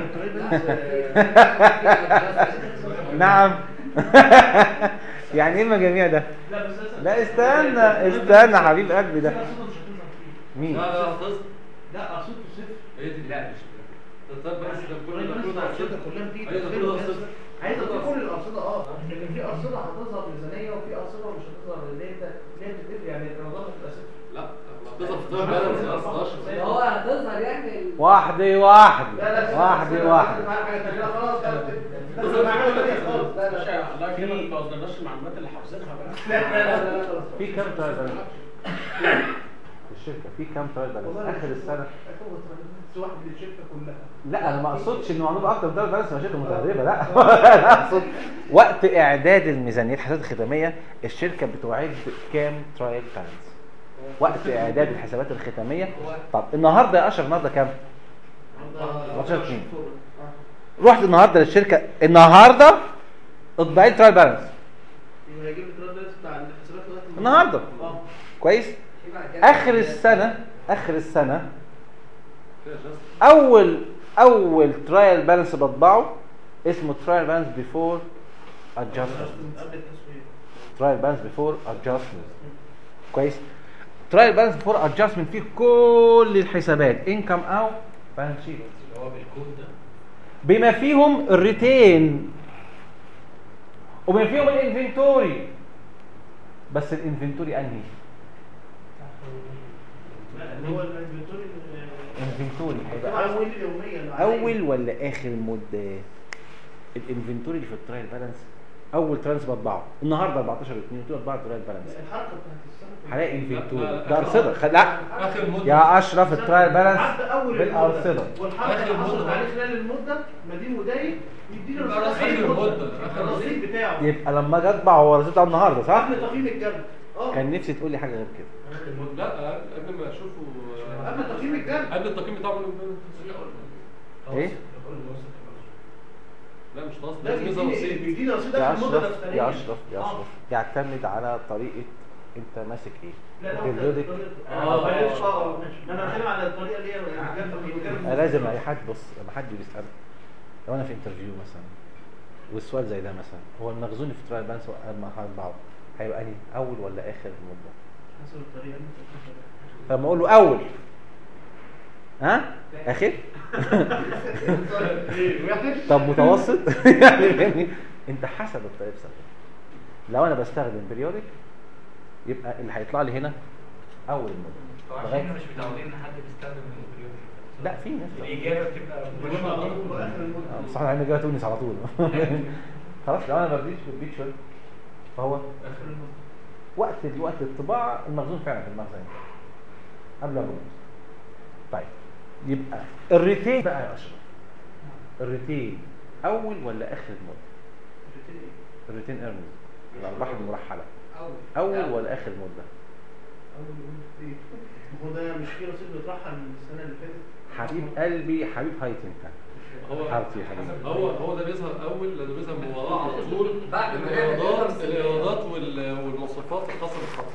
[SPEAKER 2] نعم يعني ايه المجاميع ده
[SPEAKER 1] لا بس
[SPEAKER 2] لا استنى استنى حبيب قلبي ده مين
[SPEAKER 4] لا لا قصد
[SPEAKER 1] لا اقصد صفر
[SPEAKER 4] هي دي لا مش ده الترايل بالانس ده كل
[SPEAKER 1] الراجل
[SPEAKER 4] ده
[SPEAKER 1] بتاع
[SPEAKER 4] كله
[SPEAKER 1] الشركه كلها بتيجي
[SPEAKER 4] أيوة،
[SPEAKER 1] تقفل
[SPEAKER 4] كله
[SPEAKER 1] الناس.
[SPEAKER 4] أرصدة.
[SPEAKER 1] عايزه في كل الارصده اه لكن في ارصده هتظهر ميزانيه وفي ارصده مش هتظهر اللي انت اللي هي بتتفق يعني رمضان هتبقى صفر
[SPEAKER 4] لا بتظهر في الترايل بالانس يا 16
[SPEAKER 5] هو هتظهر يعني ال-
[SPEAKER 2] واحده واحده
[SPEAKER 1] لا لا
[SPEAKER 2] واحده واحده
[SPEAKER 1] حاجه ثانيه خلاص لا
[SPEAKER 3] لا مش الله يكرمك ما قصدناش المعلومات اللي حافظينها بقى
[SPEAKER 1] لا لا لا خلاص
[SPEAKER 2] في كام ترايل بالانس في الشركه في كام ترايل بالانس اخر السنه
[SPEAKER 1] واحد للشركه كلها
[SPEAKER 2] لا انا ما اقصدش انه معلومه اكتر من ترايل بالانس ما شركه متهربه لا انا اقصد وقت اعداد الميزانيات الحسابات الختاميه الشركه بتعد كام ترايل بالانس وقت اعداد الحسابات الختاميه طب النهارده يا اشرف النهارده كام 14 2 رحت النهارده للشركه النهارده اطبعي لي ترايل بالانس
[SPEAKER 1] يبقى هيجيب الترابيز بتاع الحسابات لغايه
[SPEAKER 2] النهارده
[SPEAKER 1] اه
[SPEAKER 2] كويس
[SPEAKER 5] في بعد كده
[SPEAKER 2] اخر السنه اخر السنه
[SPEAKER 4] فيها just
[SPEAKER 2] اول اول ترايل بالانس بطبعه اسمه ترايل بالانس بيفور ادجستمنت
[SPEAKER 1] قبل التسويق
[SPEAKER 2] ترايل بالانس بيفور ادجستمنت كويس ترايل بالانس بيفور ادجستمنت فيه كل الحسابات انكم او بالانس شيت
[SPEAKER 3] اللي هو بالكود ده
[SPEAKER 2] بما فيهم الريتين وبما فيهم الانفنتوري بس الانفنتوري انهي
[SPEAKER 1] اللي هو الانفنتوري
[SPEAKER 2] انفنتوري هيبقى
[SPEAKER 1] هيبقى اول يوميا اللي عليه.
[SPEAKER 2] اول ولا اخر المده الانفنتوري اللي في الترايل بالانس اول ترانس بطبعه النهارده 14 2 قلت له اطبع ترايل بالانس
[SPEAKER 1] الحركه بتاعت السنه
[SPEAKER 2] هلاقي
[SPEAKER 4] لا،
[SPEAKER 2] انفنتوري
[SPEAKER 4] لا،
[SPEAKER 2] ده ارصده خ- لا
[SPEAKER 4] اخر المده
[SPEAKER 2] يا اشرف الترايل بالانس
[SPEAKER 1] عدى اول
[SPEAKER 2] بالارصده
[SPEAKER 1] المده والحركه
[SPEAKER 4] آخر
[SPEAKER 1] اللي حصلت
[SPEAKER 4] المدة.
[SPEAKER 1] عليه خلال المده مدين ودايق يديني
[SPEAKER 4] يبقى
[SPEAKER 1] رصيد
[SPEAKER 4] رصيد
[SPEAKER 1] آخر
[SPEAKER 4] المدة. آخر
[SPEAKER 1] الرصيد بتاعه
[SPEAKER 2] يبقى لما اجي اطبع هو الرصيد بتاع النهارده صح؟
[SPEAKER 1] قبل تقييم الجرد اه
[SPEAKER 2] كان نفسي تقول لي حاجه غير كده
[SPEAKER 4] اخر المده لا قبل ما اشوفه
[SPEAKER 1] قبل تقييم الجرد
[SPEAKER 4] قبل التقييم بتاعه
[SPEAKER 2] ايه؟
[SPEAKER 4] لا مش قصدي
[SPEAKER 1] لا
[SPEAKER 4] لازم يظهر
[SPEAKER 1] بيديني
[SPEAKER 4] رصيد
[SPEAKER 1] بيديني رصيد
[SPEAKER 2] يا
[SPEAKER 1] اخر المده
[SPEAKER 2] اشرف
[SPEAKER 1] الدفتريه
[SPEAKER 2] يا اشرف يا
[SPEAKER 1] آه.
[SPEAKER 2] اشرف يعتمد على طريقه انت ماسك ايه
[SPEAKER 1] لا لا
[SPEAKER 2] periodic.
[SPEAKER 1] اه معلش اه ماشي انا بتكلم على الطريقه اللي هي
[SPEAKER 2] أنا لازم اي حد بص لما حد بيسالك لو انا في انترفيو مثلا والسؤال زي ده مثلا هو المخزون في ترايل بالانس لما هطبعه هيبقى انهي اول ولا اخر المده
[SPEAKER 1] حسب الطريقه اللي انت بتاخدها.
[SPEAKER 2] لما اقول له اول ها اخر
[SPEAKER 1] ايه وحش
[SPEAKER 2] طب متوسط يعني يعني انت حسب الطريقه بتاعتك لو انا بستخدم بريودك يبقى اللي هيطلع لي هنا اول المده
[SPEAKER 6] عشان احنا مش متعودين ان حد بيستخدم البريودك
[SPEAKER 2] لا في ناس
[SPEAKER 6] الاجابه بتبقى مباشره على طول.
[SPEAKER 1] واخر
[SPEAKER 2] آه،
[SPEAKER 1] المده
[SPEAKER 2] بس احنا عندنا جوه تونس على طول خلاص لو انا ما بديش بالبيت شويه فهو
[SPEAKER 1] اخر المده
[SPEAKER 2] وقت وقت الطباعه المخزون فعلا في المخزن قبل الرموز طيب يبقى الريتين بقى يا اشرف الريتين اول ولا اخر المده الريتين ايرنز الارباح المرحله
[SPEAKER 5] أول
[SPEAKER 2] اول ولا اخر مده
[SPEAKER 1] اول يوم ايه هو ده مش في رصيد بيطرحها من السنه اللي فاتت
[SPEAKER 2] حبيب قلبي حبيب هايتي انت
[SPEAKER 4] هو
[SPEAKER 2] حارتي يا حبيبي
[SPEAKER 4] هو هو ده بيظهر اول لانه بيظهر من وراه على طول
[SPEAKER 5] بعد ما
[SPEAKER 4] الايرادات
[SPEAKER 5] نعمل
[SPEAKER 4] الايرادات وال- والمصروفات الخاصه بالخط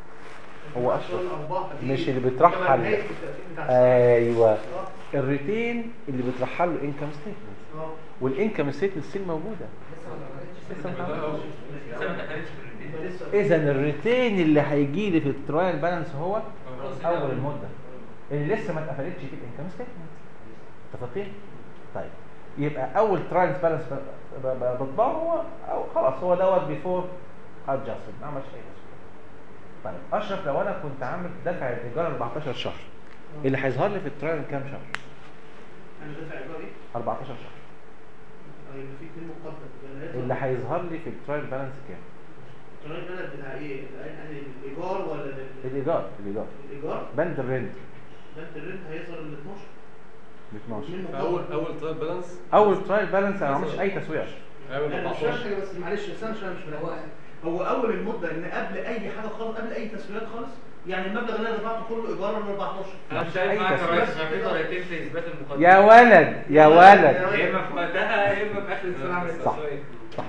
[SPEAKER 2] هو
[SPEAKER 1] عشان
[SPEAKER 2] اشرف
[SPEAKER 1] الارباح دي
[SPEAKER 2] مش اللي بيطرحها
[SPEAKER 1] طبعاً
[SPEAKER 2] ال-
[SPEAKER 1] نهاية التقسيم بتاع السنة.
[SPEAKER 2] ايوه
[SPEAKER 1] اه
[SPEAKER 2] الريتين اللي بيطرحها له انكم ستيتمنت
[SPEAKER 1] اه
[SPEAKER 2] والانكم ستيتمنت ستيل موجوده
[SPEAKER 5] لسه ما عملتش
[SPEAKER 2] لسه ما
[SPEAKER 4] ده أول.
[SPEAKER 6] لسه ما دخلتش في الريتين
[SPEAKER 1] يبقى لسه
[SPEAKER 2] اذا الريتين اللي هيجي لي في الترايل بالانس هو اول المده اللي لسه ما اتقفلتش في الانكم ستيتمنت متفقين طيب يبقى اول ترايل بالانس بطبعه هو أو خلاص هو دوت بيفور ادجستمنت ما عملش اي تسويق طيب اشرف لو انا كنت عامل دافع الايجار 14 شهر اللي هيظهر لي في الترايل كام شهر
[SPEAKER 1] انا دافع ايجار ايه؟
[SPEAKER 2] 14 شهر
[SPEAKER 1] طيب في اتنين مقدم يبقى
[SPEAKER 2] اللي هيظهر لي في الترايل بالانس كام
[SPEAKER 1] القرار البلد بتاع ايه؟ بتاع يعني الايجار ولا ال-
[SPEAKER 2] الايجار الايجار
[SPEAKER 1] الايجار
[SPEAKER 2] بند الرنت
[SPEAKER 1] ده انت الرنت هيظهر ال 12
[SPEAKER 2] ب 12
[SPEAKER 1] مين
[SPEAKER 4] اول
[SPEAKER 1] مقدم؟
[SPEAKER 4] اول ترايل بالانس
[SPEAKER 2] اول ترايل بالانس انا ما عملتش اي تسويق
[SPEAKER 4] اول
[SPEAKER 1] انا مش فاهم
[SPEAKER 4] 14
[SPEAKER 1] حاجه بس معلش بس انا مش مش
[SPEAKER 5] هو
[SPEAKER 1] فاهم هو اول المده ان قبل اي حاجه خالص قبل اي تسويات خالص يعني المبلغ اللي انا دفعته كله ايجار من 14
[SPEAKER 6] انا مش
[SPEAKER 2] أي
[SPEAKER 6] شايف معاك يا
[SPEAKER 2] تسويق.
[SPEAKER 6] ريس عشان في طريقتين في اثبات المقدمه
[SPEAKER 2] يا ولد يا ولد
[SPEAKER 6] يا اما في وقتها يا اما في اخر السنه اعمل
[SPEAKER 2] صح.
[SPEAKER 6] تسويق
[SPEAKER 2] صح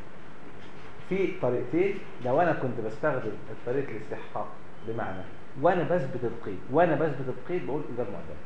[SPEAKER 2] في طريقتين لو انا كنت بستخدم طريقه الاستحقاق بمعنى وانا بثبت القيد وانا بثبت القيد بقول ايجار معدل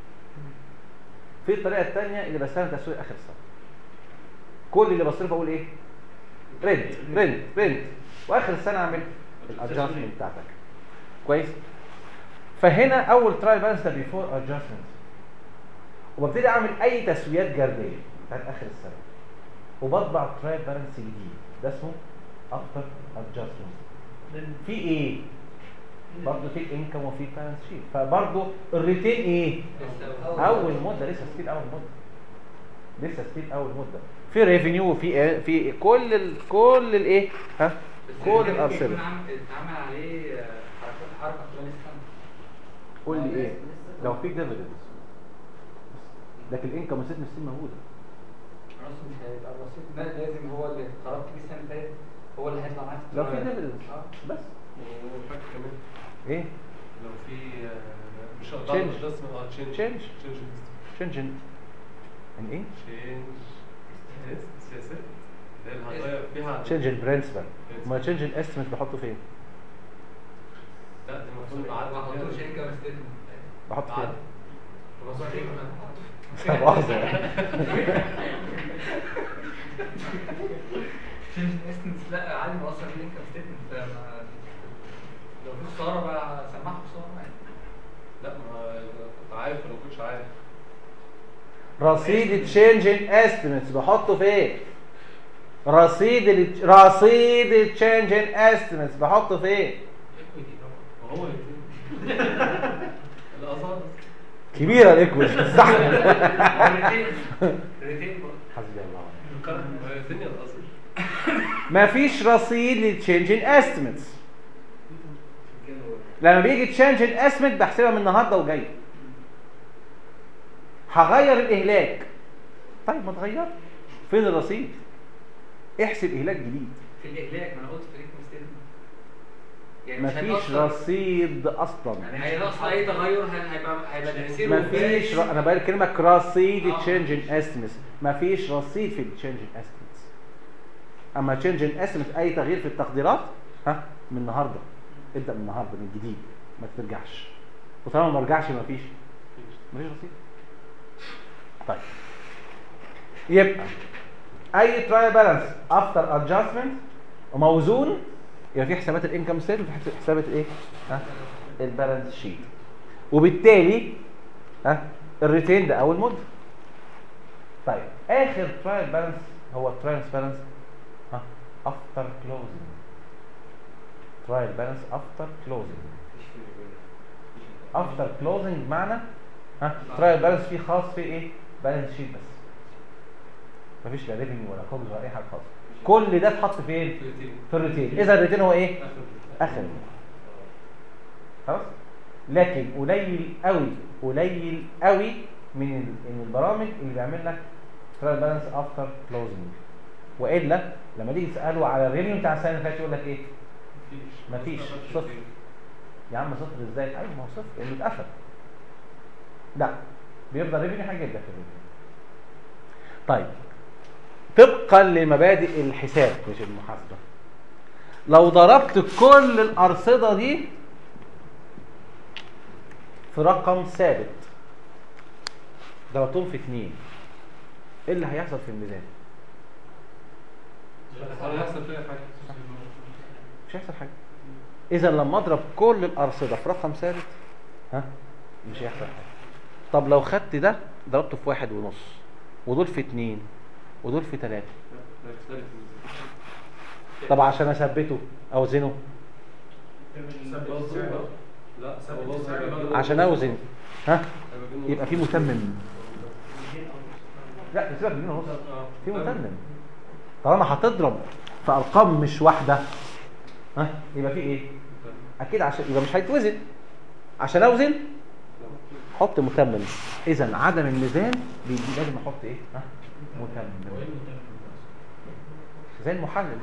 [SPEAKER 2] في الطريقه الثانيه اللي بستخدم تسويق اخر السنه كل اللي بصرفه اقول ايه رنت رنت رنت واخر السنه اعمل الادجستمنت بتاعتك كويس فهنا اول تراي بالانس ده بيفور ادجستمنت وببتدي اعمل اي تسويات جرديه بتاعت اخر السنه وبطبع تراي بالانس جديد ده اسمه افتر ادجستمنت في ايه برضه في انكم وفي بالانس شيت فبرضه الريتين ايه اول مده لسه ستيل اول مده لسه ستيل اول مده في ريفينيو وفي إيه؟ في كل ال كل الايه ها كل الارصده
[SPEAKER 6] اتعمل عليه حركات حركه خلال السنه
[SPEAKER 2] قول لي ايه لو في ديفيدنز لكن الانكم ستيتمنت ستيل موجوده
[SPEAKER 6] خلاص مش هيبقى الرصيد ده لازم هو اللي خرجت بيه السنه اللي فاتت هو اللي هيطلع معاك
[SPEAKER 2] لو في ديفيدنز
[SPEAKER 6] اه
[SPEAKER 2] بس
[SPEAKER 4] وحاجه كمان
[SPEAKER 2] ايه
[SPEAKER 4] لو في آه، مش
[SPEAKER 2] Change.
[SPEAKER 4] ده اسمه اه تشينج
[SPEAKER 2] Change.
[SPEAKER 4] تشينج
[SPEAKER 2] تشنج ان ايه
[SPEAKER 4] تشينج سياسات اللي هي هنغير فيها
[SPEAKER 2] تشنج البرنسبل ما تشنج الاستيميت بحطه فين
[SPEAKER 4] لا دي المفروض
[SPEAKER 5] ما
[SPEAKER 4] عدد
[SPEAKER 5] حطوش انكم ستيتمنت
[SPEAKER 2] بحطه فين
[SPEAKER 5] بس
[SPEAKER 2] لا مؤاخذة.
[SPEAKER 6] تشينج انستنس لا عادي مؤثر في الانكم ستيتمنت لو في خساره بقى سمعها خساره عادي
[SPEAKER 4] لا ما كنت عارف ولا ما كنتش عارف
[SPEAKER 2] رصيد تشينج استيميتس بحطه فين رصيد ال- رصيد تشينج استيميتس بحطه فين
[SPEAKER 4] وهو يتم الازهر
[SPEAKER 2] كبيره الايكويشن صح
[SPEAKER 6] ريتين ريتين برضه
[SPEAKER 2] حسبي الله ونعم
[SPEAKER 4] هي الدنيا الازهر
[SPEAKER 2] مفيش رصيد للتشينج استيميتس لما بيجي تشينج استيميت بحسبها من النهارده وجاي هغير الاهلاك طيب ما تغير فين الرصيد احسب اهلاك جديد
[SPEAKER 6] في الاهلاك ما انا قلت في الانكم ستيتمنت يعني مش
[SPEAKER 2] مفيش
[SPEAKER 6] هيتأثر.
[SPEAKER 2] رصيد اصلا
[SPEAKER 6] يعني هينقص اي تغير هي- هيبقى هيبقى تاثيره
[SPEAKER 2] مفيش ر...
[SPEAKER 6] وحش.
[SPEAKER 2] انا بقول كلمه رصيد
[SPEAKER 6] آه.
[SPEAKER 2] تشينج استيميتس مفيش رصيد في التشينج استيميتس اما تشينج استيميت اي تغيير في التقديرات ها من النهارده ابدا من النهارده من جديد ما ترجعش وطالما ما رجعش مفيش مفيش رصيد طيب يبقى اي تراي بالانس افتر ادجستمنت وموزون يبقى في حسابات الانكم ستيتمنت وفي حسابات الايه ها البالانس شيت وبالتالي ها الريتين ده او المده طيب اخر ترايل بالانس هو الترايل بالانس ها افتر كلوزنج ترايل بالانس افتر كلوزنج افتر كلوزنج معنى ها ترايل بالانس فيه خاص في ايه بالانس شيت بس مفيش لا ريفينيو ولا كوبز ولا اي حاجه خالص كل ده اتحط فين في الريتين اذا الريتين هو ايه اخر خلاص لكن قليل قوي قليل قوي من ال- من البرامج اللي بيعمل لك ترايل بالانس افتر كلوزنج والا لما تيجي تساله على الريفيو بتاع السنه اللي فاتت يقول لك ايه مفيش صفر يا عم صفر ازاي ايوه ما هو صفر لانه اتقفل لا بيفضل ريفينيو هيجيب لك الريفينيو طيب طبقا لمبادئ الحساب مش المحاسبه لو ضربت كل الارصده دي في رقم ثابت ضربتهم في اتنين ايه اللي هيحصل في الميزان
[SPEAKER 4] ولا يحصل فيها حاجه
[SPEAKER 2] مش هيحصل حاجه اذا لما اضرب كل الارصده في رقم ثابت ها مش هيحصل حاجه طب لو خدت ده ضربته في واحد ونص ودول في اتنين ودول في تلاته
[SPEAKER 4] لا يختلف
[SPEAKER 2] طب عشان اثبته اوزنه
[SPEAKER 4] لا هو
[SPEAKER 2] عشان اوزن ها
[SPEAKER 4] هيبقى بينه
[SPEAKER 2] يبقى في متمم لا سيبك من ونص
[SPEAKER 4] اه
[SPEAKER 2] في متمم طالما هتضرب في ارقام مش واحده ها يبقى في ايه اكيد عشان يبقى مش هيتوزن عشان اوزن حط متمم اذا عدم الميزان بيجي لازم احط ايه ها متمم زي المحلل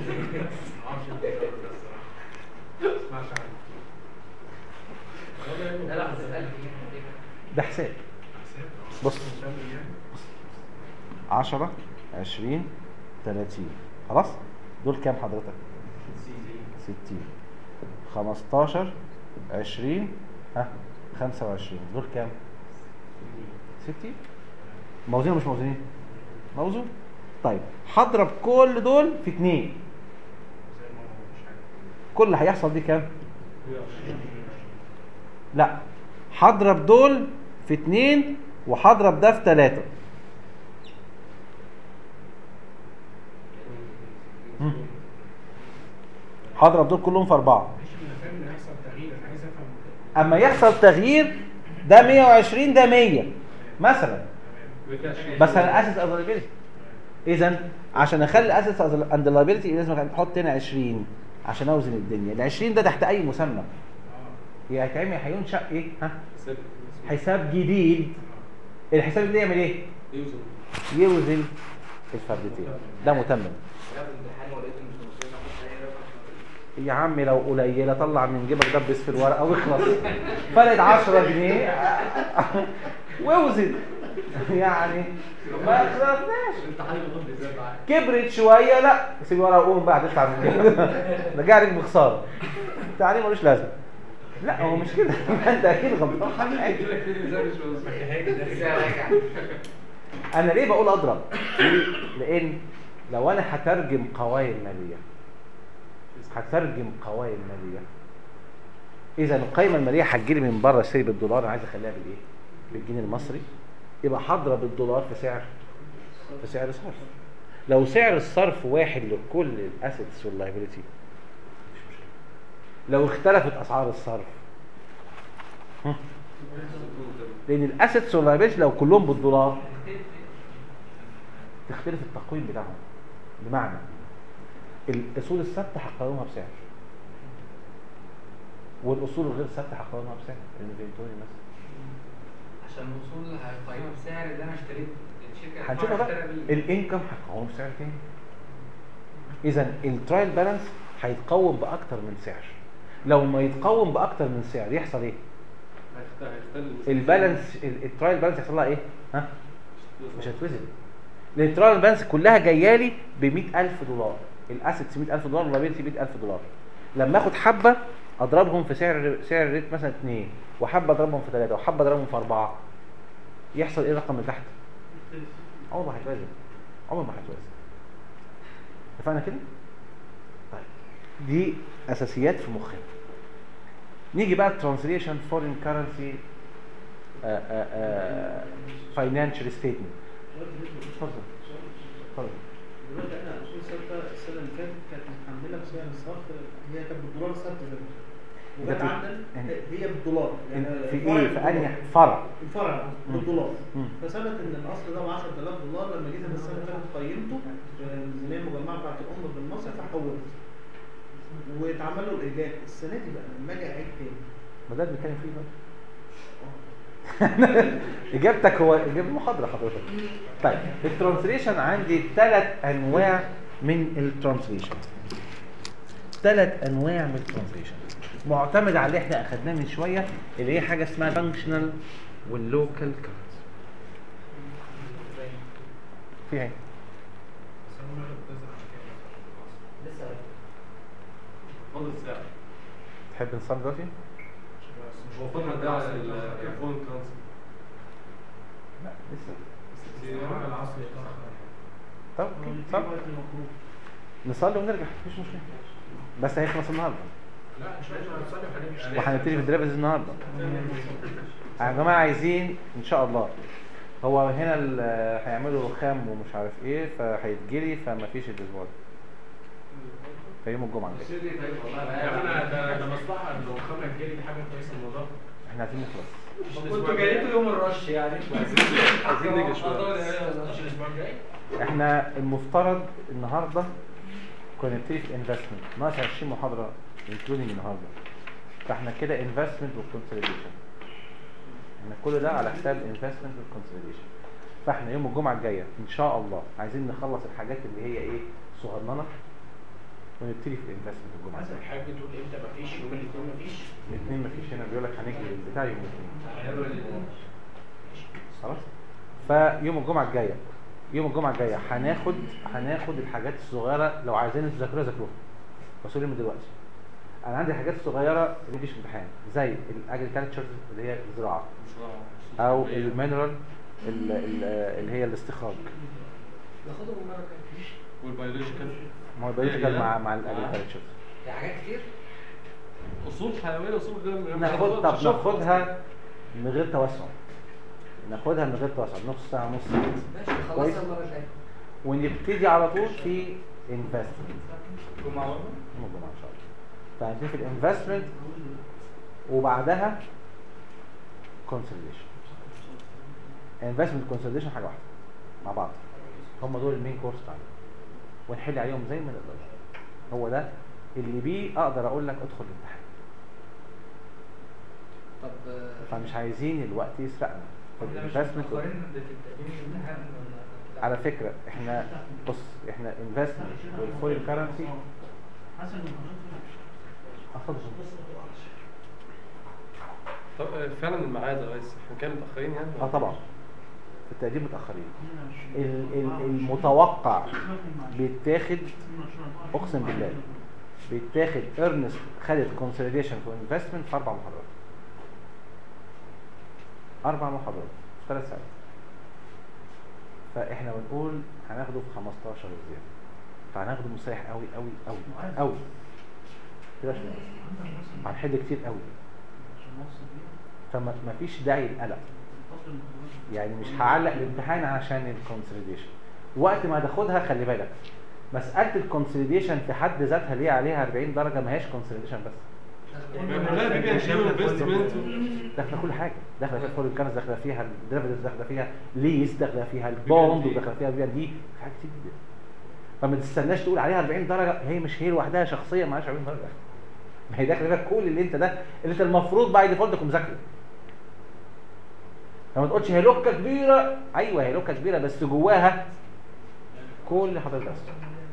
[SPEAKER 5] لا لا هتسأل
[SPEAKER 2] ده حساب بص 10 20 30 خلاص دول كام حضرتك 60 15 20 ها 25 دول كام 60 موزين ولا مش موزونين موزون طيب هضرب كل دول في اتنين كل اللي هيحصل دي كام لا هضرب دول في اتنين وهضرب ده في تلاتة مم. هضرب دول كلهم في أربعة أما يحصل تغيير ده 120 ده 100 مثلا بس انا اسس افيلابيلتي اذا عشان اخلي اسس اند لايبيلتي لازم احط هنا 20 عشان اوزن الدنيا ال 20 ده تحت اي مسمى يا هيتعمل هينشا ايه ها حساب جديد الحساب ده يعمل ايه
[SPEAKER 4] يوزن
[SPEAKER 2] يوزن الفردتين ده متمم
[SPEAKER 7] لا في الامتحان ولقيته مش موصلين احط اي رقم
[SPEAKER 2] يا عم لو قليله طلع من جيبك دبس في الورقه واخلص فرق 10 جنيه واوزن يعني ما خسرناش
[SPEAKER 6] الامتحان يغض ازاي معاك
[SPEAKER 2] كبرت شويه لا سيب ورقه وقوم بقى هتدفع من كده ده جاي عليك بخساره التعليم ملوش لازمه لا هو مش كده انت اكيد غلطان
[SPEAKER 7] ازاي راجع
[SPEAKER 2] انا ليه بقول اضرب ليه؟ لان لو انا هترجم قوائم ماليه هترجم قوائم ماليه اذا القائمه الماليه هتجيلي من بره اشتري بالدولار انا عايز اخليها بالايه بالجنيه المصري يبقى هضرب الدولار في سعر في سعر صرف لو سعر الصرف واحد لكل الاسيتس واللايبيلتي مش مشكله لو اختلفت اسعار الصرف هم؟ لان الاسيتس واللايبيلتي لو كلهم بالدولار تختلف التقويم بتاعهم بمعنى الاصول الثابته هقيمها بسعر والاصول الغير ثابته هقيمها بسعر الانفنتوري مثلا
[SPEAKER 6] عشان الوصول هيقيمها بسعر اللي انا اشتريت الشركه
[SPEAKER 2] هنشوفها بقى
[SPEAKER 6] اشترى بيه.
[SPEAKER 2] الانكم هيقوم بسعر تاني اذا الترايل بالانس هيتقوم باكتر من سعر لو ما يتقوم باكتر من سعر يحصل ايه البالانس ال- الترايل بالانس يحصل لها ايه ها مش هتوزن لان الترايل بالانس كلها جايه لي ب 100000 دولار الاسيتس 100000 دولار واللايبيلتي 100000 دولار لما اخد حبه اضربهم في سعر سعر الريت مثلا 2 وحبه اضربهم في 3 وحبه اضربهم في 4 يحصل ايه الرقم اللي تحت عمر ما هيتوازن عمر ما هيتوازن اتفقنا كده طيب دي اساسيات في مخنا نيجي بقى ترانسليشن فورين كارنسي فاينانشال ستيتمنت اتفضل اتفضل
[SPEAKER 1] دلوقتي احنا 2006 السنه اللي فاتت كانت محمله بسعر الصرف هي كانت بالدولار ثابت زي ما هي. وجت
[SPEAKER 2] ده في-
[SPEAKER 1] عندنا
[SPEAKER 2] يعني-
[SPEAKER 1] هي بالدولار يعني
[SPEAKER 2] في
[SPEAKER 1] الفرع
[SPEAKER 2] ايه في
[SPEAKER 1] بالدولار.
[SPEAKER 2] انهي فرع
[SPEAKER 1] الفرع بالدولار
[SPEAKER 2] مم.
[SPEAKER 1] فثبت ان الاصل ده ب 10000 دولار لما جيت انا السنه اللي فاتت قيمته في الميزانيه المجمعه بتاعت الام بالمصري فحولت واتعمل له الايجاد السنه دي بقى لما اجي اعيد تاني
[SPEAKER 2] ما ده اللي بنتكلم فيه بقى اجابتك هو اجابه محاضره حضرتك طيب الترانسليشن عندي ثلاث انواع من الترانسليشن ثلاث انواع من الترانسليشن معتمد على اللي احنا اخدناه من شويه اللي هي حاجه اسمها فانكشنال واللوكال كارت في ايه
[SPEAKER 5] لسه
[SPEAKER 4] فاضل ساعة
[SPEAKER 2] تحب نصلي دلوقتي
[SPEAKER 4] مش وفرنا ده على الفون ترانسفير
[SPEAKER 2] لا لسه
[SPEAKER 6] العصر
[SPEAKER 2] طب صح نصلي ونرجع مفيش مشكله بس هيخلص النهارده
[SPEAKER 3] لا مش لازم نصلي وهنمشي
[SPEAKER 2] وهنبتدي في الدرافز النهارده يا جماعه عايزين ان شاء الله هو هنا ال- هيعملوا خام ومش عارف ايه فهيتجري فما فيش الاسبوع ده في يوم الجمعه الجاي.
[SPEAKER 3] يا ابني ده ده مصلحه ان الخمره الجري دي حاجه كويسه الموضوع
[SPEAKER 2] احنا عايزين نخلص
[SPEAKER 6] كنتوا جايين يوم الرش يعني
[SPEAKER 4] عايزين نيجي شوية
[SPEAKER 3] مش الاسبوع الجاي
[SPEAKER 2] احنا المفترض النهارده كنا نبتدي في انفستمنت ناقص 20 محاضره انكلودنج النهارده فاحنا كده انفستمنت والكونسوليديشن احنا كل ده على حساب انفستمنت والكونسوليديشن فاحنا يوم الجمعه الجايه ان شاء الله عايزين نخلص الحاجات اللي هي ايه صغننه ونبتدي في الانفستمنت الجمعه
[SPEAKER 3] مثلا
[SPEAKER 2] الجايه
[SPEAKER 3] الحاج بتقول امتى مفيش يوم الاثنين مفيش
[SPEAKER 2] الاثنين مفيش هنا بيقول لك هنجري البتاع يوم الاثنين خلاص فيوم الجمعه الجايه يوم الجمعه الجايه هناخد هناخد الحاجات الصغيره لو عايزين تذاكروها ذاكروها بس قولي من دلوقتي انا عندي حاجات صغيره اللي مفيش امتحان زي الاجريكالتشر اللي هي الزراعه او المينرال ال- ال- اللي هي الاستخراج
[SPEAKER 5] ناخدهم مره كده
[SPEAKER 4] والبيولوجيكال
[SPEAKER 2] ما هو بيولوجيكال مع مع الاجريكالتشر
[SPEAKER 5] في حاجات كتير
[SPEAKER 4] اصول حيويه اصول غير
[SPEAKER 2] ناخد طب ناخدها من غير توسع ناخدها من غير توسع نص ساعه نص ساعه
[SPEAKER 5] ماشي
[SPEAKER 2] كويس.
[SPEAKER 5] خلصنا المره الجايه
[SPEAKER 2] ونبتدي على طول في انفستمنت
[SPEAKER 6] جمعة برضه
[SPEAKER 2] يوم الجمعه ان شاء الله فهنبتدي في الانفستمنت وبعدها كونسوليديشن انفستمنت كونسوليديشن حاجه واحده مع بعض هم دول المين كورس بتاعنا ونحل عليهم زي ما نقدر هو ده اللي بيه اقدر اقول لك ادخل الامتحان
[SPEAKER 5] طب آه،
[SPEAKER 2] فمش عايزين الوقت يسرقنا في
[SPEAKER 6] احنا مش
[SPEAKER 2] الانفستمنت
[SPEAKER 6] متأخرين في تقديم الامتحان ولا-
[SPEAKER 2] على فكره احنا بص احنا انفستمنت والفورين كرنسي اتفضل
[SPEAKER 4] طب آه، فعلا الميعاد يا ريس احنا كده متاخرين يعني
[SPEAKER 2] اه طبعا في التقديم متاخرين ال- ال- المتوقع بيتاخد اقسم بالله بيتاخد ارنست خدت كونسوليديشن في انفستمنت في اربع محاضرات اربع محاضرات في ثلاث ساعات فاحنا بنقول هناخده في 15 زياده فهناخده مسيح قوي قوي قوي قوي كده عشان هنحل كتير قوي فما فيش داعي للقلق يعني مش هعلق الامتحان عشان الكونسوليديشن وقت ما تاخدها خلي بالك مساله الكونسوليديشن في حد ذاتها ليه عليها 40 درجه ما هياش كونسوليديشن بس
[SPEAKER 4] كلها بيبقى انفستمنت
[SPEAKER 2] داخله كل حاجه داخله فيها الفورين كارنس داخله فيها الديريفيتيفز داخله فيها ليز داخله فيها البوند وداخله فيها البي دي حاجات كتير جدا فما تستناش تقول عليها 40 درجه هي مش هي لوحدها شخصيه معهاش 40 درجه ما هي داخله فيها كل اللي انت ده اللي انت المفروض باي ديفولت تكون مذاكره فما تقولش هي لوكه كبيره ايوه هي لوكه كبيره بس جواها كل اللي حضرتك درسته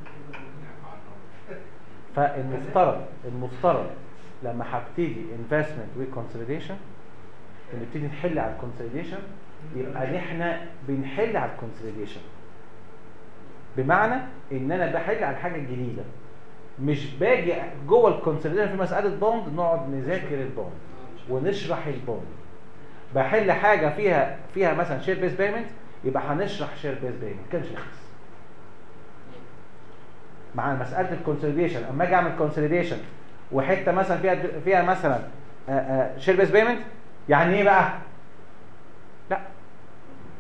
[SPEAKER 2] فالمفترض المفترض لما هبتدي انفستمنت وكونسوليديشن ونبتدي نحل على الكونسوليديشن يبقى احنا بنحل على الكونسوليديشن بمعنى ان انا بحل على الحاجه الجديده مش باجي جوه الكونسوليديشن في مساله بوند نقعد نذاكر البوند ونشرح البوند بحل حاجه فيها فيها مثلا شير بيس بيمنت يبقى هنشرح شير بيس بيمنت كانش يخلص مع مساله الكونسوليديشن اما اجي اعمل كونسوليديشن وحته مثلا فيها فيها مثلا شير بيس بيمنت يعني ايه بقى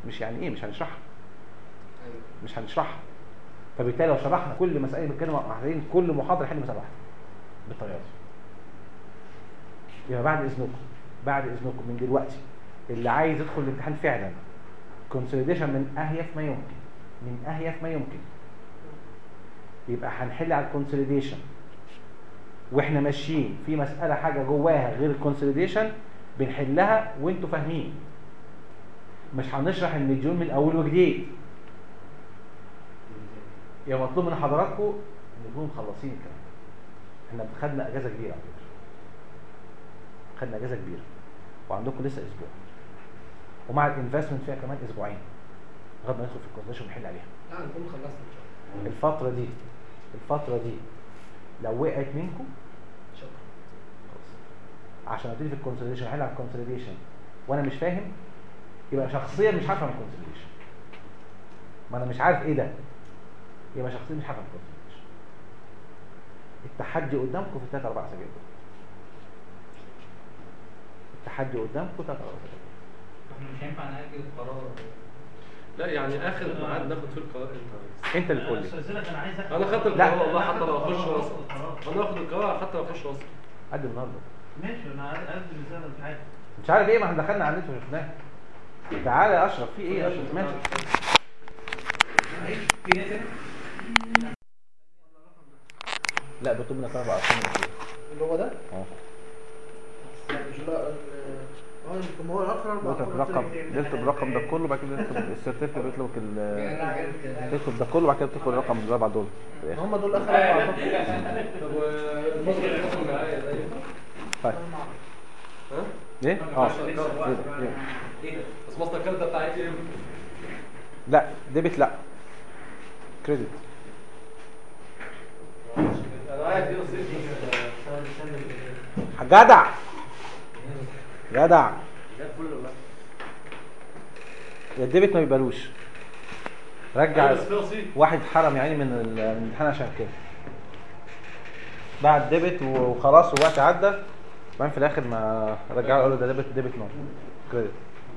[SPEAKER 2] مش يعني ايه مش هنشرحها
[SPEAKER 7] ايوه
[SPEAKER 2] مش هنشرحها فبالتالي لو شرحنا كل مسألة بنتكلم محتاجين كل محاضرة حل مسألة واحدة بالطريقة دي يبقى بعد إذنكم بعد إذنكم من دلوقتي اللي عايز يدخل الامتحان فعلا كونسوليديشن من أهيف ما يمكن من أهيف ما يمكن يبقى هنحل على الكونسوليديشن واحنا ماشيين في مسألة حاجة جواها غير الكونسوليديشن بنحلها وانتوا فاهمين مش هنشرح المديون من اول وجديد يا مطلوب من حضراتكم ان تكونوا مخلصين الكلام احنا خدنا اجازه كبيره على فكره خدنا اجازه كبيره وعندكم لسه اسبوع ومع الانفستمنت فيها كمان اسبوعين لغايه ما ندخل في الكونسيشن ونحل عليها
[SPEAKER 7] لا نكون خلصنا ان شاء الله
[SPEAKER 2] الفتره دي الفتره دي لو وقعت منكم
[SPEAKER 7] شكرا
[SPEAKER 2] خلاص عشان ابتدي في الكونسوليديشن احل على الكونسوليديشن وانا مش فاهم يبقى شخصيا مش عارف عن الكونسوليديشن ما انا مش عارف ايه ده يبقى شخصيا مش عارف عن الكونسوليديشن التحدي قدامكم في 3 4 اسابيع دول. التحدي قدامكم 3 4 اسابيع
[SPEAKER 6] احنا مش هينفع نأجل القرار
[SPEAKER 4] لا يعني اخر ميعاد ناخد فيه القرار امتى
[SPEAKER 2] انت اللي تقول لي
[SPEAKER 1] استاذنك انا عايز اخد
[SPEAKER 4] انا خدت
[SPEAKER 2] لا.
[SPEAKER 4] القرار والله حتى لو اخش
[SPEAKER 1] القرار.
[SPEAKER 4] مصر انا اخد القرار حتى لو اخش مصر
[SPEAKER 2] قد النهارده
[SPEAKER 1] ماشي انا عايز رساله مش عارف
[SPEAKER 2] مش عارف ايه ما احنا دخلنا على النت وشفناه تعالى يا اشرف في ايه يا اشرف ماشي
[SPEAKER 1] في ناس هنا
[SPEAKER 2] لا بيطلب منك اربع ارقام
[SPEAKER 1] اللي هو ده
[SPEAKER 2] اه
[SPEAKER 1] مش لا اه ما هو الاخر اربع
[SPEAKER 2] بيكتب الرقم بيكتب الرقم ده كله بعد كده بيكتب السيرتيفيكت بيطلب ال
[SPEAKER 7] يعني
[SPEAKER 2] بيكتب ده كله بعد كده بتدخل الرقم الاربع دول في الآخر.
[SPEAKER 1] هم دول اخر اربع ارقام
[SPEAKER 4] طب والمصري اللي هيدخل معايا ده ينفع؟
[SPEAKER 2] طيب
[SPEAKER 4] ها؟
[SPEAKER 2] ايه اه إيه ده؟ إيه؟
[SPEAKER 4] بس مصر الكارت ده بتاع اي تي ام
[SPEAKER 2] لا ديبت لا كريدت
[SPEAKER 4] انا عايز دي رصيد
[SPEAKER 2] جدع جدع
[SPEAKER 4] ده فل ولا
[SPEAKER 2] يا الديبت ما بيبقالوش رجع
[SPEAKER 4] لا؟ بس في رصيد
[SPEAKER 2] واحد حرم يعني من ال- من الامتحان عشان كده بعد ديبت وخلاص والوقت عدى بعدين في الاخر ما رجع له قال له ده ديبت ديبت نو كريدت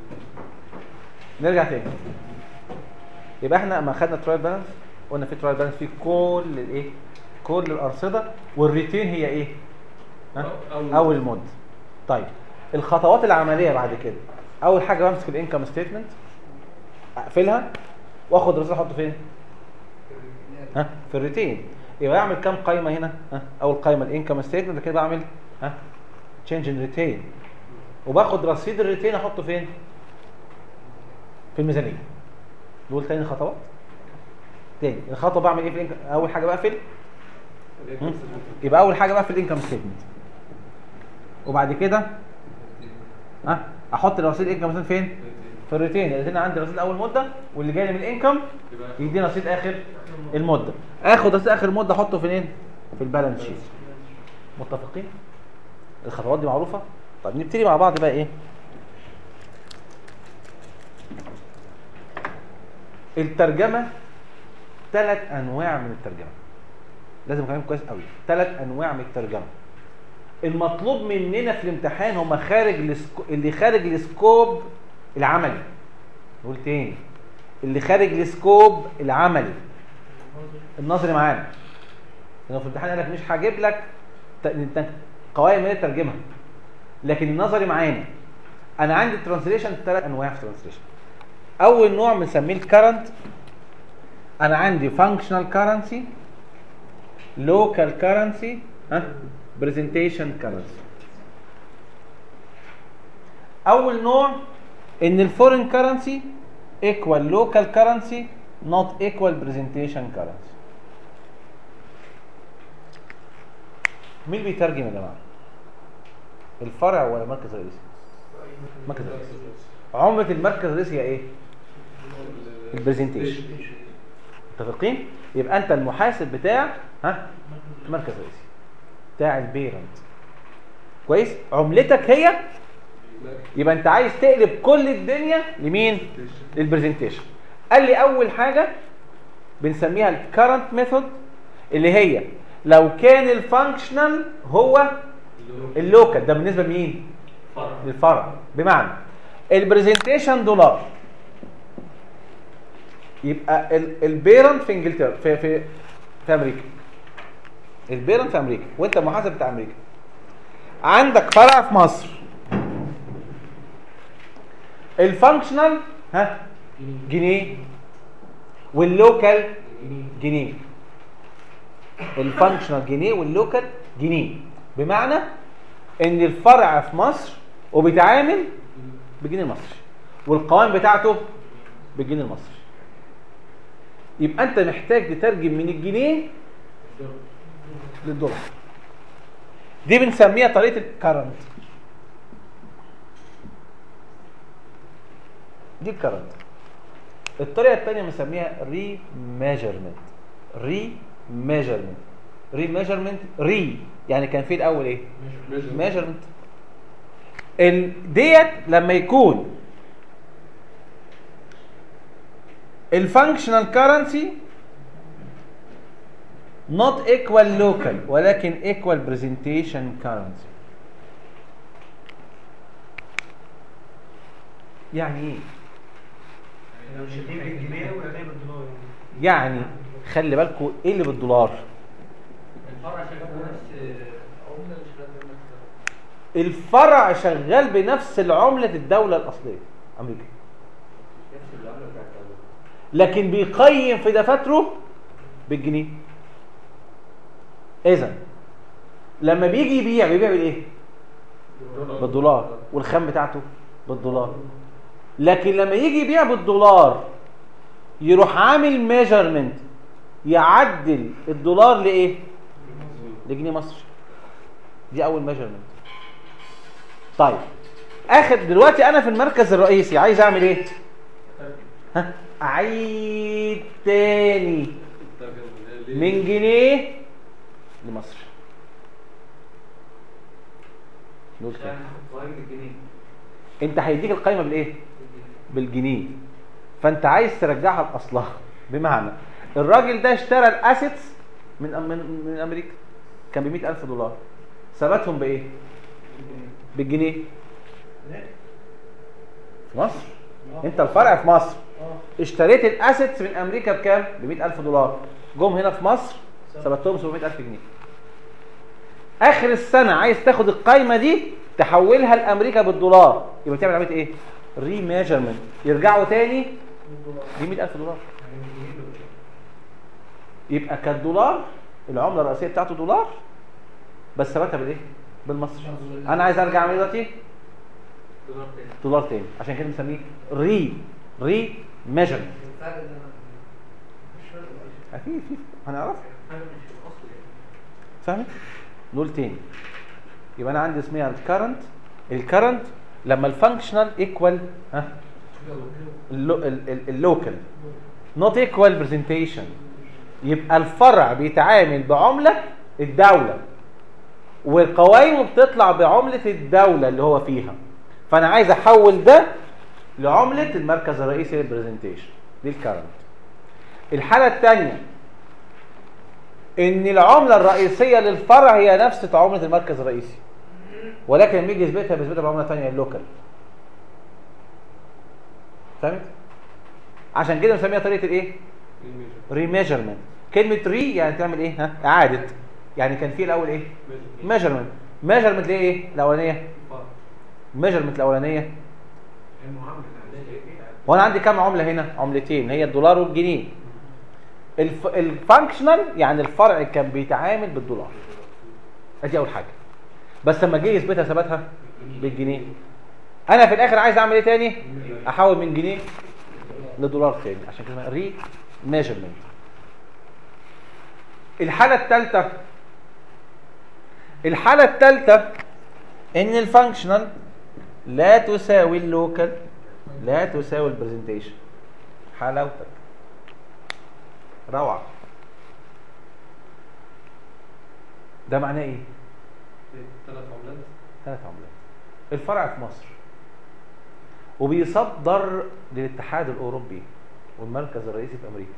[SPEAKER 2] نرجع تاني يبقى احنا ما خدنا ترايل بالانس قلنا في ترايل بالانس في كل الايه كل الارصده والريتين هي ايه ها؟
[SPEAKER 4] أول-
[SPEAKER 2] اول مود طيب الخطوات العمليه بعد كده اول حاجه بمسك الانكم ستيتمنت اقفلها واخد الرصيد احطه فين ها في الريتين يبقى اعمل كام قايمه هنا ها اول قايمه الانكم ستيتمنت كده بعمل ها تشينج ان ريتين وباخد رصيد الريتين احطه فين في الميزانيه دول تاني خطوات تاني الخطوه بعمل ايه في الانكم اول حاجه بقفل مم. يبقى اول حاجه بقى في الانكم ستيتمنت وبعد كده ها احط الرصيد الانكم ستيتمنت فين في الريتين الريتين عندي رصيد اول مده واللي جاي لي من الانكم يديني رصيد اخر المده اخد رصيد اخر المده احطه فين في البالانس شيت متفقين الخطوات دي معروفه طيب نبتدي مع بعض بقى ايه الترجمه ثلاث انواع من الترجمه لازم افهمكم كويس قوي ثلاث انواع من الترجمه المطلوب مننا في الامتحان هم خارج السكو... اللي خارج السكوب العملي نقول تاني اللي خارج السكوب العملي النظري معانا لو في الامتحان قال لك مش هجيب لك ت- ت- قوائم من الترجمه لكن النظري معانا انا عندي الترانسليشن ثلاث انواع في الترانسليشن اول نوع بنسميه الكرنت انا عندي فانكشنال كرنسي لوكال كرنسي ها برزنتيشن كرنسي اول نوع ان الفورين كرنسي ايكوال لوكال كرنسي نوت ايكوال برزنتيشن كرنسي مين اللي بيترجم يا جماعه الفرع ولا المركز الرئيسي المركز الرئيسي عمله المركز الرئيسي هي ايه البرزنتيشن متفقين يبقى انت المحاسب بتاع ها المركز الرئيسي بتاع البيرنت كويس عملتك هي يبقى انت عايز تقلب كل الدنيا لمين للبرزنتيشن قال لي اول حاجه بنسميها الكرنت ميثود اللي هي لو كان الفانكشنال هو اللوكال ده بالنسبه لمين للفرع بمعنى البرزنتيشن دولار يبقى ال- البيرنت في انجلترا في في في امريكا البيرنت في امريكا وانت المحاسب بتاع امريكا عندك فرع في مصر الفانكشنال ها جنيه واللوكال جنيه الفانكشنال جنيه واللوكال جنيه بمعنى ان الفرع في مصر وبيتعامل بالجنيه المصري والقوائم بتاعته بالجنيه المصري يبقى انت محتاج تترجم من الجنيه للدولار دي بنسميها طريقه الكرنت دي الكرنت الطريقه الثانيه بنسميها ري ميجرمنت ري ميجرمنت ري ميجرمنت ري يعني كان في الاول ايه ميجرمنت ديت لما يكون الفانكشنال كرنسي not equal local ولكن equal presentation currency يعني ايه
[SPEAKER 1] لو شايفين بالجنيه والتاني بالدولار
[SPEAKER 2] يعني خلي بالكم ايه اللي بالدولار
[SPEAKER 6] الفرع شغال بنفس عملة اللي شغال بنفس
[SPEAKER 2] الفرع شغال بنفس العملة الدولة الأصلية أمريكا
[SPEAKER 7] نفس العمله بتاعت الدولة.
[SPEAKER 2] لكن بيقيم في دفاتره بالجنيه إذا لما بيجي يبيع بيبيع بالإيه؟ بالدولار والخام بتاعته بالدولار لكن لما يجي يبيع بالدولار يروح عامل ميجرمنت يعدل الدولار لايه لجنيه مصري دي اول ميجرمنت طيب اخر دلوقتي انا في المركز الرئيسي عايز اعمل ايه ها اعيد تاني من جنيه لمصر نقول تاني.
[SPEAKER 7] قوائم الجنيه
[SPEAKER 2] انت هيديك القايمه بالايه بالجنيه فانت عايز ترجعها لاصلها بمعنى الراجل ده اشترى الاسيتس من من من امريكا كان ب 100000 دولار ثبتهم بايه بالجنيه في مصر انت الفرع في مصر اشتريت الاسيتس من امريكا بكام ب 100000 دولار جم هنا في مصر ثبتهم 700000 جنيه اخر السنه عايز تاخد القايمه دي تحولها لامريكا بالدولار يبقى تعمل عمليه ايه ري ميجرمنت يرجعوا تاني ب 100000 دولار يبقى كالدولار العمله الرئيسيه بتاعته دولار بس ثبتها بالايه بالمصري انا عايز ارجع اعمل ايه دلوقتي
[SPEAKER 7] دولار تاني
[SPEAKER 2] دولار تاني عشان كده بنسميه ري ري ميجرمنت
[SPEAKER 5] الفرق ده مش فرق
[SPEAKER 2] في في هنعرف
[SPEAKER 6] حاجة مش في الأصل يعني
[SPEAKER 2] فاهمت نقول تاني يبقى انا عندي اسمها الكرنت الكرنت لما الفانكشنال ايكوال ها اللوكال نوت ايكوال برزنتيشن يبقى الفرع بيتعامل بعمله الدوله وقوائمه بتطلع بعمله الدوله اللي هو فيها فانا عايز احول ده لعمله المركز الرئيسي للبرزنتيشن دي الكرنت الحاله الثانيه ان العمله الرئيسيه للفرع هي نفس عمله المركز الرئيسي ولكن لما يجي يثبتها بيثبتها بعمله ثانيه اللوكال فهمت عشان كده بنسميها طريقه الايه ريميجرمنت كلمه ري يعني تعمل ايه ها اعاده يعني كان في الاول ايه ميجرمنت ميجرمنت ليه ايه الاولانيه ميجرمنت الاولانيه
[SPEAKER 3] المعامله العاديه
[SPEAKER 2] وانا عندي كام عمله هنا عملتين هي الدولار والجنيه الف... الفانكشنال يعني الفرع كان بيتعامل بالدولار ادي اول حاجه بس لما جه يثبتها ثبتها بالجنيه انا في الاخر عايز اعمل ايه تاني احول من جنيه لدولار تاني عشان كده ري ميجرمنت الحاله الثالثه الحاله الثالثه ان الفانكشنال لا تساوي اللوكال لا تساوي البرزنتيشن حلاوتك روعه ده معناه ايه
[SPEAKER 4] ثلاث عملات
[SPEAKER 2] ثلاث عملات الفرع في مصر وبيصدر للاتحاد الاوروبي والمركز الرئيسي في امريكا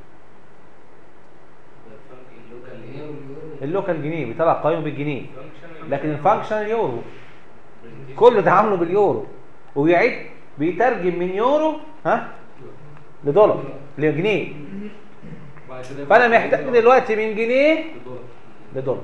[SPEAKER 7] اللوكال ايه
[SPEAKER 2] اللوكال جنيه بيطلع قائمه بالجنيه لكن الفانكشن يورو كله تعامله باليورو ويعيد بيترجم من يورو ها لدولار لجنيه
[SPEAKER 4] بعد كده يبقى
[SPEAKER 2] فانا محتاج دلوقتي من جنيه
[SPEAKER 4] الدولار.
[SPEAKER 2] لدولار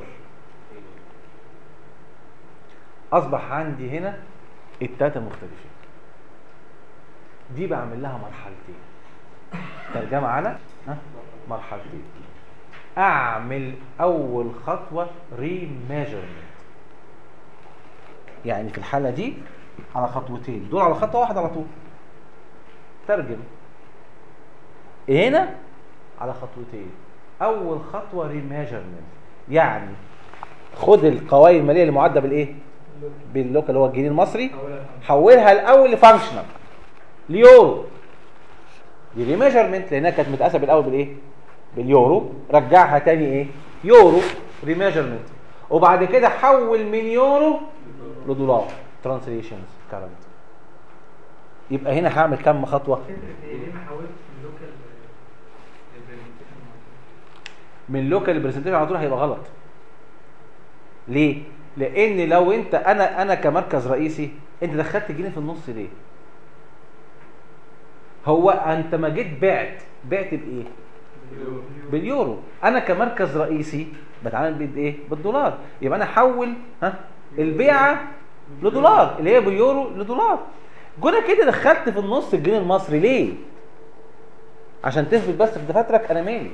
[SPEAKER 2] اصبح عندي هنا التلاته مختلفين دي بعمل لها مرحلتين ترجمه على ها مرحلتين اعمل اول خطوه ريميجرمنت يعني في الحاله دي على خطوتين دول على خطوه واحده على طول ترجم هنا على خطوتين اول خطوه ريميجرمنت يعني خد القوائم الماليه اللي معده بالايه باللوكال اللي هو الجنيه المصري حولها الاول لفانكشنال ليورو دي ريميجرمنت لانها كانت متقاسه بالاول بالايه باليورو رجعها تاني ايه يورو ريميجرمنت وبعد كده حول من يورو لدولار ترانسليشنز كارنت يبقى هنا هعمل كم خطوه
[SPEAKER 6] تفرق في ايه؟ ليه ما حاولتش من اللوكال للبرزنتيشن
[SPEAKER 2] من لوكال برزنتيشن على طول هيبقى غلط ليه لان لو انت انا انا كمركز رئيسي انت دخلت الجنيه في النص ليه هو انت ما جيت بعت بعت بايه باليورو انا كمركز رئيسي بتعامل بايه بالدولار يبقى انا احول ها البيعه لدولار اللي هي باليورو لدولار جونا كده دخلت في النص الجنيه المصري ليه عشان تثبت بس في دفاترك انا مالي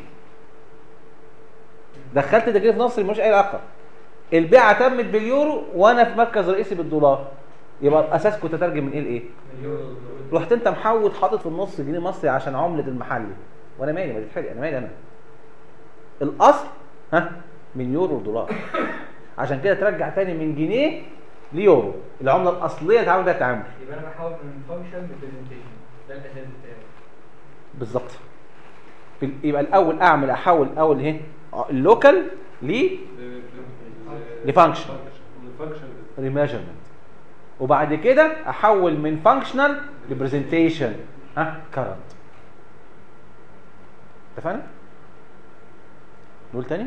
[SPEAKER 2] دخلت الجنيه في مصري ملوش اي علاقه البيعه تمت باليورو وانا في مركز رئيسي بالدولار يبقى الاساس كنت اترجم من ايه لايه رحت انت محوط حاطط في النص جنيه مصري عشان عمله المحلي وانا مالي ما تتحرق انا مالي انا الاصل ها من يورو لدولار عشان كده ترجع تاني من جنيه ليورو العمله الاصليه اللي اتعامل بيها التعامل
[SPEAKER 6] يبقى انا بحاول من فانكشن لبرزنتيشن ده الاساس بتاعي
[SPEAKER 2] بالظبط في ال- يبقى الاول اعمل احول الاول اهي اللوكال ل لفانكشن
[SPEAKER 4] الفانكشن
[SPEAKER 2] ريميجرمنت وبعد كده احول من فانكشنال لبرزنتيشن ها كرنت اتفقنا نقول تاني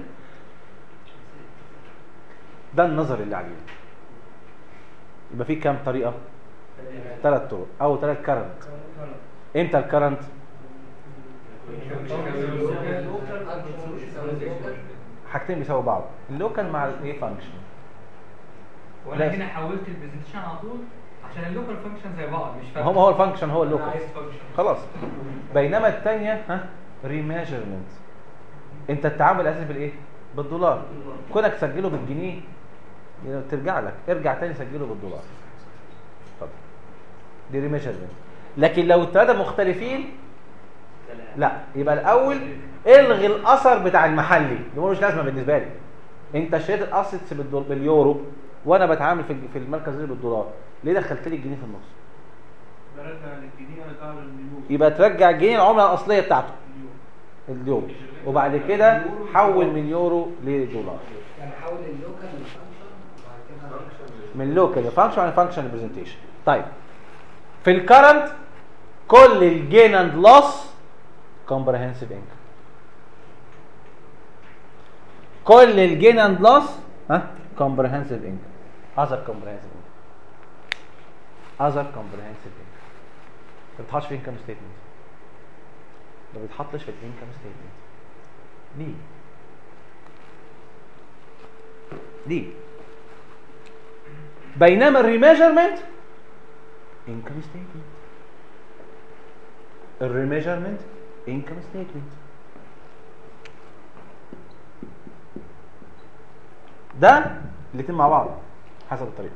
[SPEAKER 2] ده النظر اللي عليه يبقى في كام طريقه ثلاث طرق او ثلاث كرنت امتى الكرنت حاجتين بيساووا بعض اللوكال مع الايه فانكشن
[SPEAKER 6] وانا
[SPEAKER 2] لا.
[SPEAKER 6] هنا حولت البرزنتيشن على طول عشان اللوكال فانكشن زي بعض مش فارق
[SPEAKER 2] هو هو الفانكشن هو
[SPEAKER 6] انا
[SPEAKER 2] اللوكال
[SPEAKER 6] عايز فانكشن
[SPEAKER 2] خلاص بينما الثانيه ها ريميجرمنت انت التعامل الاساسي بالايه بالدولار كونك تسجله بالجنيه يعني ترجع لك ارجع تاني سجله بالدولار اتفضل دي ريميجرمنت لكن لو الثلاثه مختلفين لا يبقى الاول الغي الاثر بتاع المحلي اللي هو مش لازمه بالنسبه لي انت اشتريت الاسيتس بالدول- باليورو وانا بتعامل في في المركز ده بالدولار ليه دخلت لي الجنيه في النص
[SPEAKER 1] برجع للجنيه ارجع لليورو
[SPEAKER 2] يبقى ترجع الجنيه العمله الاصليه بتاعته اليورو وبعد كده حول من يورو لدولار
[SPEAKER 5] يعني حول اللوكال للفانكشن وبعد كده
[SPEAKER 2] من لوكال لفانكشن على فانكشن برزنتيشن طيب في الكرنت كل الجين اند لوس كومبريهنسيف انكم كل الجين اند لوس ها كومبريهنسيف انكم اذر كومبريهنسيف انكم اذر كومبريهنسيف انكم ما بيتحطش في انكم ستيتمنت ما بيتحطش في الانكم ستيتمنت ليه ليه بينما الريميجرمنت انكم ستيتمنت الريميجرمنت انكم ستيتمنت ده الاتنين مع بعض حسب الطريقه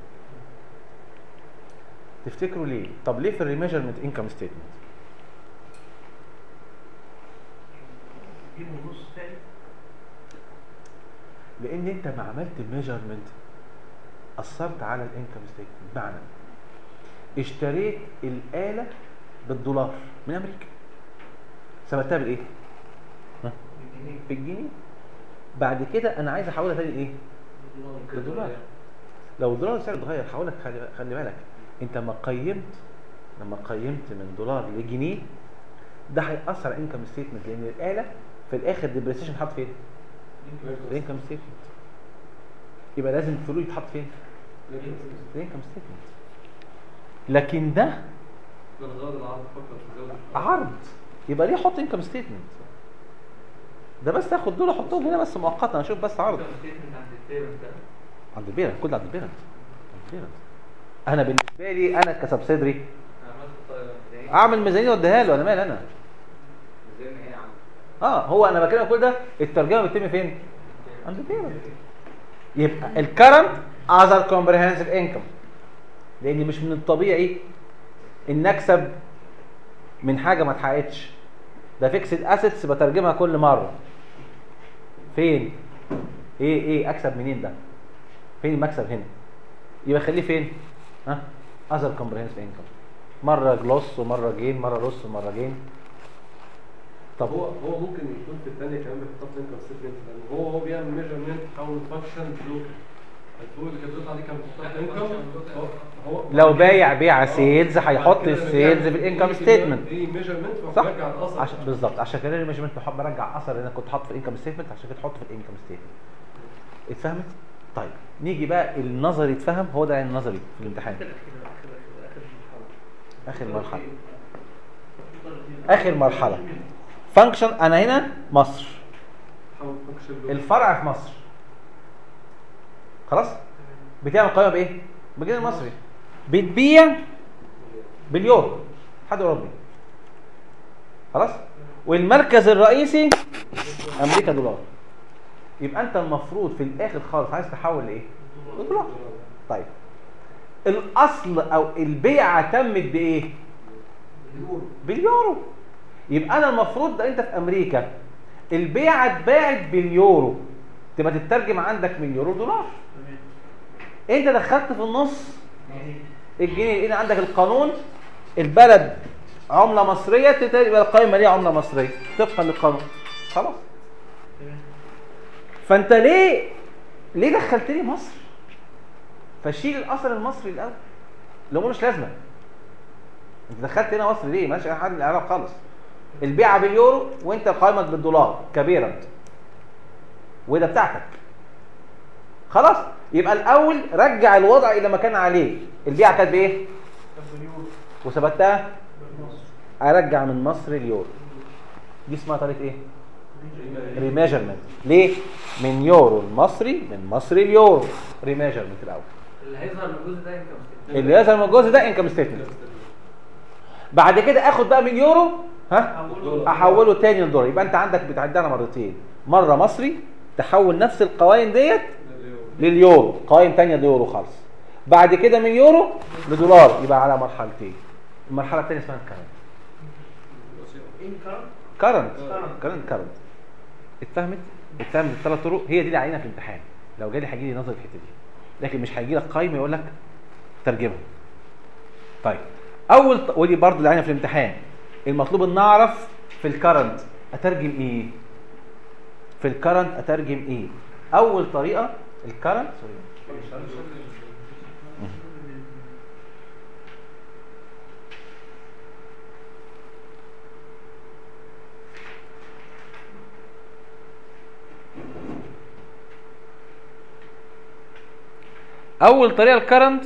[SPEAKER 2] تفتكروا ليه طب ليه في الريميجرمنت انكم ستيتمنت
[SPEAKER 1] جيبوا نص تاني
[SPEAKER 2] لان انت ما عملت الميجرمنت اثرت على الانكم ستيتمنت بمعنى اشتريت الاله بالدولار من امريكا ثبتها بالايه ها؟ بالجنيه بعد كده انا عايز احولها تاني ايه بالدولار لو الدولار سعره اتغير حولك خلي, خلي بالك انت لما قيمت لما قيمت من دولار لجنيه ده هيأثر على الانكم ستيتمنت لان الاله في الاخر ديبريسيشن حط فين؟ الانكم ستيتمنت يبقى لازم الفلوس يتحط فين؟ في الانكم ستيتمنت لكن ده
[SPEAKER 4] ده الغرض العرض فقط تزود
[SPEAKER 2] عرض يبقى ليه احط انكم ستيتمنت ده بس اخد دول احطهم هنا بس مؤقتا اشوف بس عرض عند البيرنت كل عند البيرنت عند البيرنت انا بالنسبه لي انا كسبسيدري اعمل ميزانيه واديها له انا مال انا
[SPEAKER 7] زي ما هي عندك
[SPEAKER 2] اه هو انا بكلمك كل ده الترجمه بتتم فين عند البيرنت يبقى الكرنت اذر كومبريهنسيف انكم لان مش من الطبيعي ان اكسب من حاجه ما اتحققتش ده فيكسد اسيتس بترجمها كل مره فين ايه ايه اكسب منين ده فين المكسب هنا يبقى خليه فين ها اذر كومبريهنسيف انكم مره جلوس ومره جين مره لوس ومره جين
[SPEAKER 4] طب هو هو ممكن يكون في الثانيه كمان بيحط انكم ستيتمنت لان هو هو بيعمل ميجرمنت حول فانكشن لوكال الفوق اللي كانت بتطلع دي كانت بتحط انكم هو
[SPEAKER 2] لو بايع بيع سيلز هيحط السيلز في الانكم ستيتمنت
[SPEAKER 4] ايه ميجرمنت
[SPEAKER 2] صح
[SPEAKER 4] فبرجع الاثر
[SPEAKER 2] عشان بالظبط عشان كده الميجمنت بحب برجع اثر اللي انا كنت حاطه في الانكم ستيتمنت عشان كده تحطه في الانكم ستيتمنت اتفهمت طيب نيجي بقى النظري اتفهم هو ده النظري في الامتحان اخر مرحله اخر مرحله فانكشن انا هنا مصر
[SPEAKER 4] حول فانكشن لوكال
[SPEAKER 2] الفرع في مصر خلاص بتعمل قائمه بايه بالجنيه المصري بتبيع باليورو حد اوروبي خلاص والمركز الرئيسي امريكا دولار يبقى انت المفروض في الاخر خالص عايز تحول لايه لدولار طيب الاصل او البيعه تمت بايه باليورو يبقى انا المفروض ده انت في امريكا البيعه اتباعت باليورو تبقى تترجم عندك من يورو دولار انت دخلت في النص الجنيه لان عندك القانون البلد عمله مصريه تت- يبقى القائمه ليه عمله مصريه طبقا للقانون خلاص فانت ليه ليه دخلت لي مصر فشيل الاثر المصري الاول اللي هو مش لازمه انت دخلت هنا مصر ليه ماشي حد من الاعراب خالص البيعه باليورو وانت قائمه بالدولار كبيرنت وده بتاعتك خلاص يبقى الاول رجع الوضع الى ما كان عليه البيعه كانت بايه وثبتها ارجع من مصر اليورو دي اسمها طريقه ايه ريميجرمنت ليه من يورو المصري من مصري اليورو ريميجرمنت الاول
[SPEAKER 5] اللي هيظهر من الجزء ده انكم
[SPEAKER 2] اللي يظهر من الجزء ده انكم ستيتمنت بعد كده اخد بقى من يورو ها احوله تاني لدولار يبقى انت عندك بتعدها مرتين مره مصري تحول نفس القوائم ديت لليورو قوائم تانية ليورو خالص بعد كده من يورو لدولار يبقى على مرحلتين المرحله الثانيه اسمها كارنت
[SPEAKER 1] انكم
[SPEAKER 2] كارنت
[SPEAKER 1] Current.
[SPEAKER 2] كارنت كارنت اتفهمت اتفهمت الثلاث طرق هي دي اللي علينا في الامتحان لو جالي هيجي لي نظر في الحته دي لكن مش هيجي لك قايمه يقول لك ترجمه طيب اول ط- ودي برضه اللي علينا في الامتحان المطلوب ان نعرف في الكرنت اترجم ايه في الكرنت اترجم ايه اول طريقه الكرنت اول طريقه الكرنت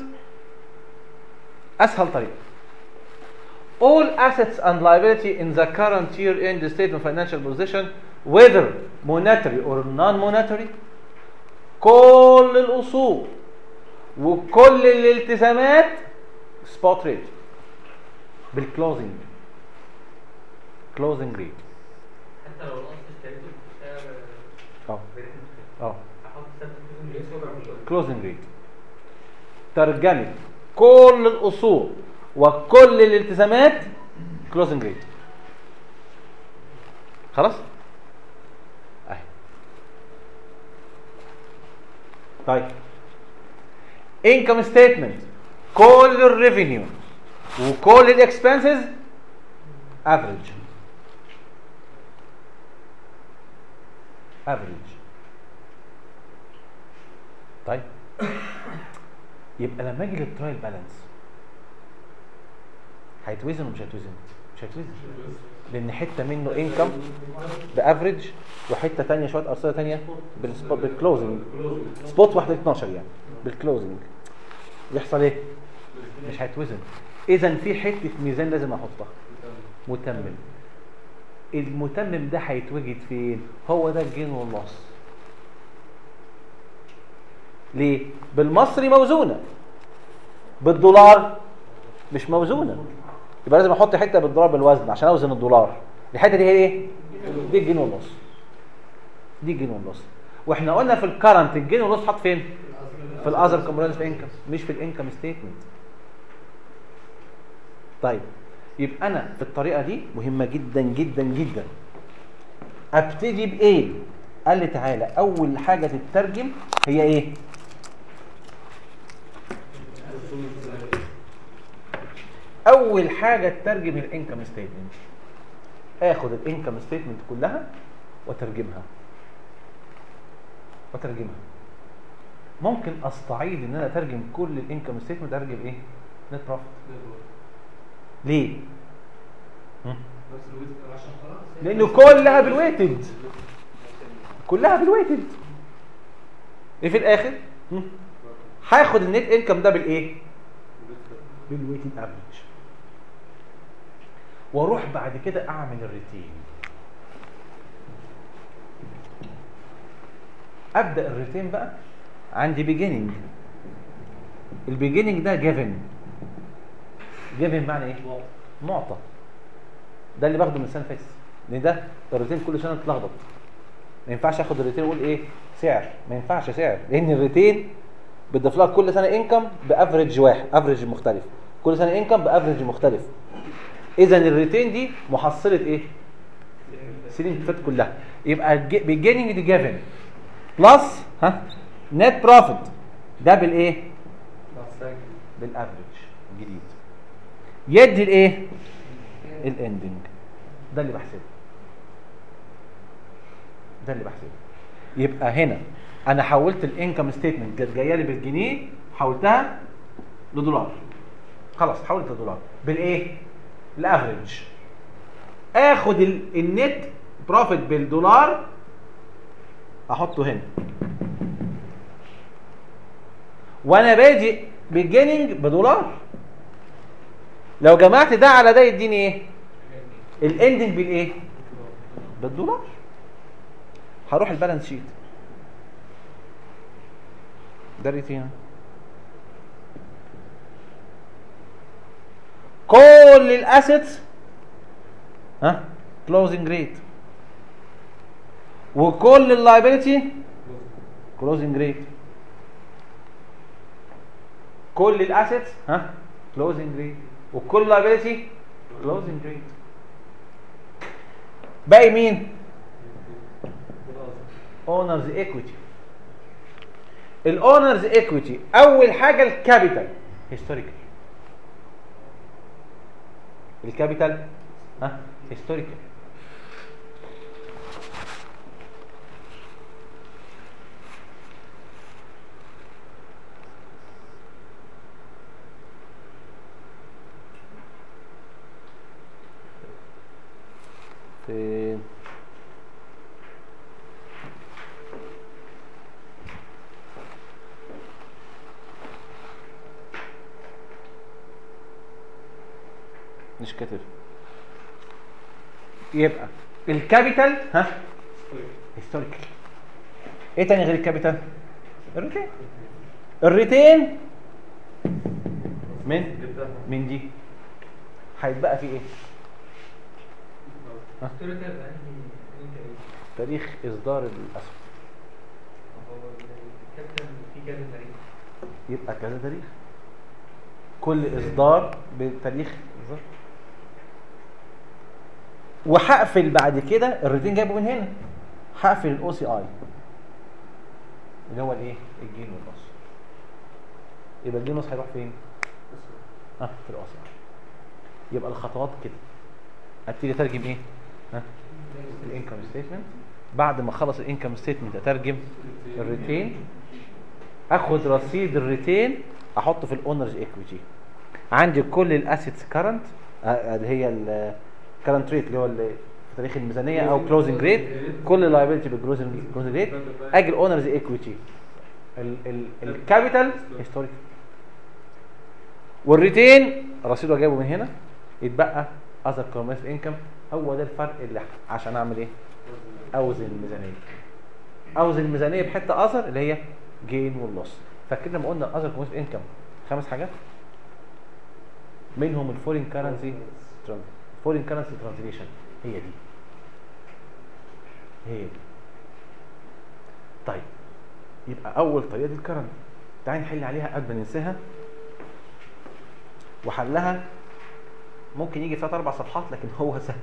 [SPEAKER 2] اسهل طريقه all assets and liability in the current year end statement financial position whether monetary or non-monetary كل الاصول وكل الالتزامات spot rate بالكلوزنج كلوزنج ريت
[SPEAKER 5] حتى لو الاصل اشتريته بسعر
[SPEAKER 2] اه
[SPEAKER 5] بريت
[SPEAKER 2] اه
[SPEAKER 5] احط سبب
[SPEAKER 2] كلوزنج ريت ترجمه كل الاصول وكل الالتزامات كلوزنج ريت خلاص اهي طيب انكم ستيتمنت كل الريفينيو وكل الاكسبنسز افريج افريج طيب يبقى لما اجي للترايل بالانس هيتوزن ومش هيتوزن مش هيتوزن لان حته منه انكم بافريج وحته تانية شويه ارصده تانية بالسبوت بالكلوزنج سبوت واحده 12 يعني بالكلوزنج يحصل ايه مش هيتوزن اذا في حته ميزان لازم احطها متمم المتمم ده هيتوجد فين هو ده الجين واللص ليه بالمصري موزونه بالدولار مش موزونه يبقى لازم احط حته بالدولار بالوزن عشان اوزن الدولار الحته دي هي ايه دي الجين والنص دي الجين والنص واحنا قلنا في الكرنت الجين والنص حط فين في الاذر كومبرينسيف انكم مش في الانكم ستيتمنت طيب يبقى انا في الطريقه دي مهمه جدا جدا جدا ابتدي بايه قال لي تعالى اول حاجه تترجم هي ايه اول حاجه تترجم الانكم ستيتمنت اخد الانكم ستيتمنت كلها وترجمها وترجمها ممكن استعيد ان انا اترجم كل الانكم ستيتمنت ارجم ايه نت بروفيت ليه هم؟ لانه كلها بالويتد كلها بالويتد ايه في الاخر هم؟ هاخد النت انكم ده بالايه بالويتد افريج واروح بعد كده اعمل الريتين ابدا الريتين بقى عندي بيجيننج البيجيننج ده جيفن جيفن معنى ايه معطى ده اللي باخده من السنه اللي فاتت لان ده الريتين كل سنه اتلخبط ما ينفعش اخد الريتين واقول ايه سعر ما ينفعش سعر لان الريتين بتضيف لها كل سنه انكم بافريج واحد افريج مختلف كل سنه انكم بافريج مختلف اذا الريتين دي محصله ايه السنين اللي فاتت كلها يبقى بيجيننج دي جيفن بلس ها نت بروفيت ده بالايه بالافريج الجديد يدي الايه الاندنج ده اللي بحسبه ده اللي بحسبه يبقى هنا انا حولت الانكم ستيتمنت كانت جايه لي بالجنيه حولتها لدولار خلاص حولت لدولار بالايه الافريج اخد ال- النت بروفيت بالدولار احطه هنا وانا بادئ بالجيننج بدولار لو جمعت ده على ده يديني ايه الاندنج بالايه بالدولار هروح البالانس شيت ده الريتين كل الاسيتس ها كلوزنج ريت وكل اللايبيلتي كلوزنج ريت كل الاسيتس ها كلوزنج ريت وكل لايبيلتي كلوزنج ريت باقي مين اونرز ايكويتي الاونرز ايكويتي اول حاجه الكابيتال هيستوريكال الكابيتال ها هيستوريكال فين مش كاتب يبقى الكابيتال ها هيستوريكال ايه تاني غير الكابيتال الريتين الريتين من من دي هيتبقى فيه ايه
[SPEAKER 6] هيستوريكال انهي انت ايه؟
[SPEAKER 2] تاريخ اصدار الاسهم
[SPEAKER 6] هو الكابتن في كذا تاريخ
[SPEAKER 2] يبقى كذا تاريخ كل اصدار بتاريخ اصدار وهقفل بعد كده الريتين جايبه من هنا هقفل الاو سي اي اللي هو الايه الجين والنص يبقى الجين والنص هيروح فين ها في الاو سي اي يبقى الخطوات كده ابتدي اترجم ايه ها الانكم ستيتمنت بعد ما اخلص الانكم ستيتمنت اترجم الريتين اخد رصيد الريتين احطه في الاونرز ايكويتي عندي كل الاسيتس كرنت اللي هي الكرنت ريت اللي هو ال- في تاريخ الميزانيه او كلوزنج ريت كل اللايبيلتي بالكلوزنج ريت اجي الاونرز ايكويتي الكابيتال هيستوريك والريتين رصيده جايبه من هنا يتبقى اذر كوميرس انكم هو ده الفرق اللي عشان اعمل ايه اوزن الميزانيه اوزن الميزانيه بحته اثر اللي هي جين واللوس فاكرين لما قلنا اثر كوميس انكم خمس حاجات منهم الفورين كارنسي فورين كارنسي ترانزليشن هي دي هي دي طيب يبقى اول طريقه دي الكرنت تعالي نحل عليها قبل ما ننساها وحلها ممكن يجي ثلاث اربع صفحات لكن هو سهل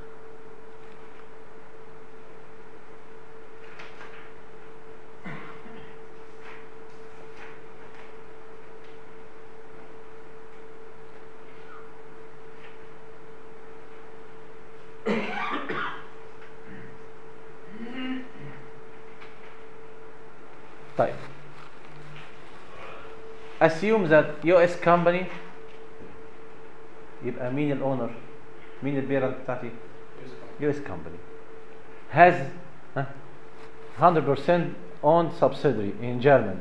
[SPEAKER 2] طيب assume that US company يبقى مين الاونر مين البيرنت بتاعتي US company has ها، 100% owned subsidiary in Germany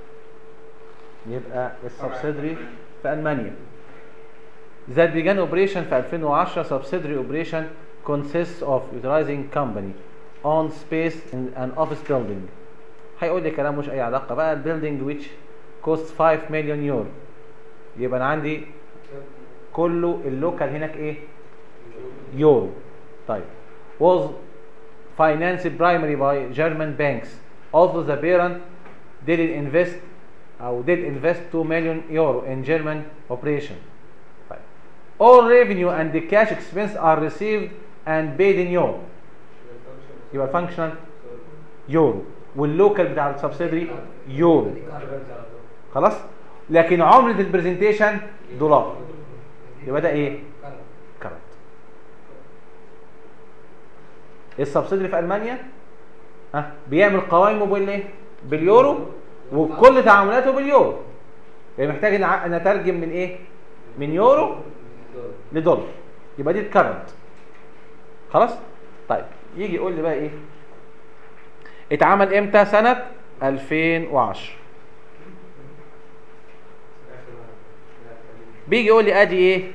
[SPEAKER 2] يبقى السبسيدري في ألمانيا that began operation في 2010 subsidiary operation consists of utilizing company on space in an office building هيقول لي كلام مش اي علاقه بقى البيلدينج which cost 5 مليون يورو يبقى انا عندي كله اللوكال هناك ايه يورو طيب was financed primarily by German banks although the parent didn't invest او did invest 2 million euro in German operation طيب all revenue and the cash expense are received and paid in euro يبقى functional يورو واللوكال بتاع السبسيدري يورو خلاص لكن عملة البرزنتيشن دولار يبقى ده ايه كرنت السبسيدري في المانيا ها بيعمل قوائمه بالايه باليورو وكل تعاملاته باليورو يعني محتاج ان ع- ان اترجم من ايه من يورو لدولار يبقى دي الكرنت خلاص طيب يجي يقول لي بقى ايه اتعمل امتى سنة 2010 بيجي يقول لي ادي ايه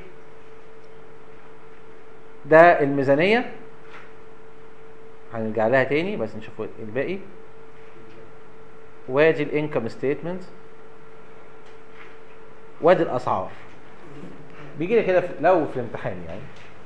[SPEAKER 2] ده الميزانية هنرجع لها تاني بس نشوف الباقي وادي الانكم ستيتمنت وادي الاسعار بيجي لي كده في- لو في الامتحان يعني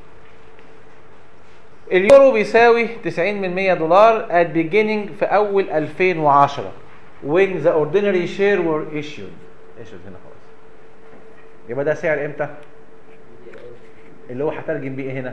[SPEAKER 2] اليورو بيساوي 90 من 100 دولار at beginning في اول 2010 when the ordinary share were issued issued هنا خلاص يبقى ده سعر امتى اللي هو هترجم بيه ايه هنا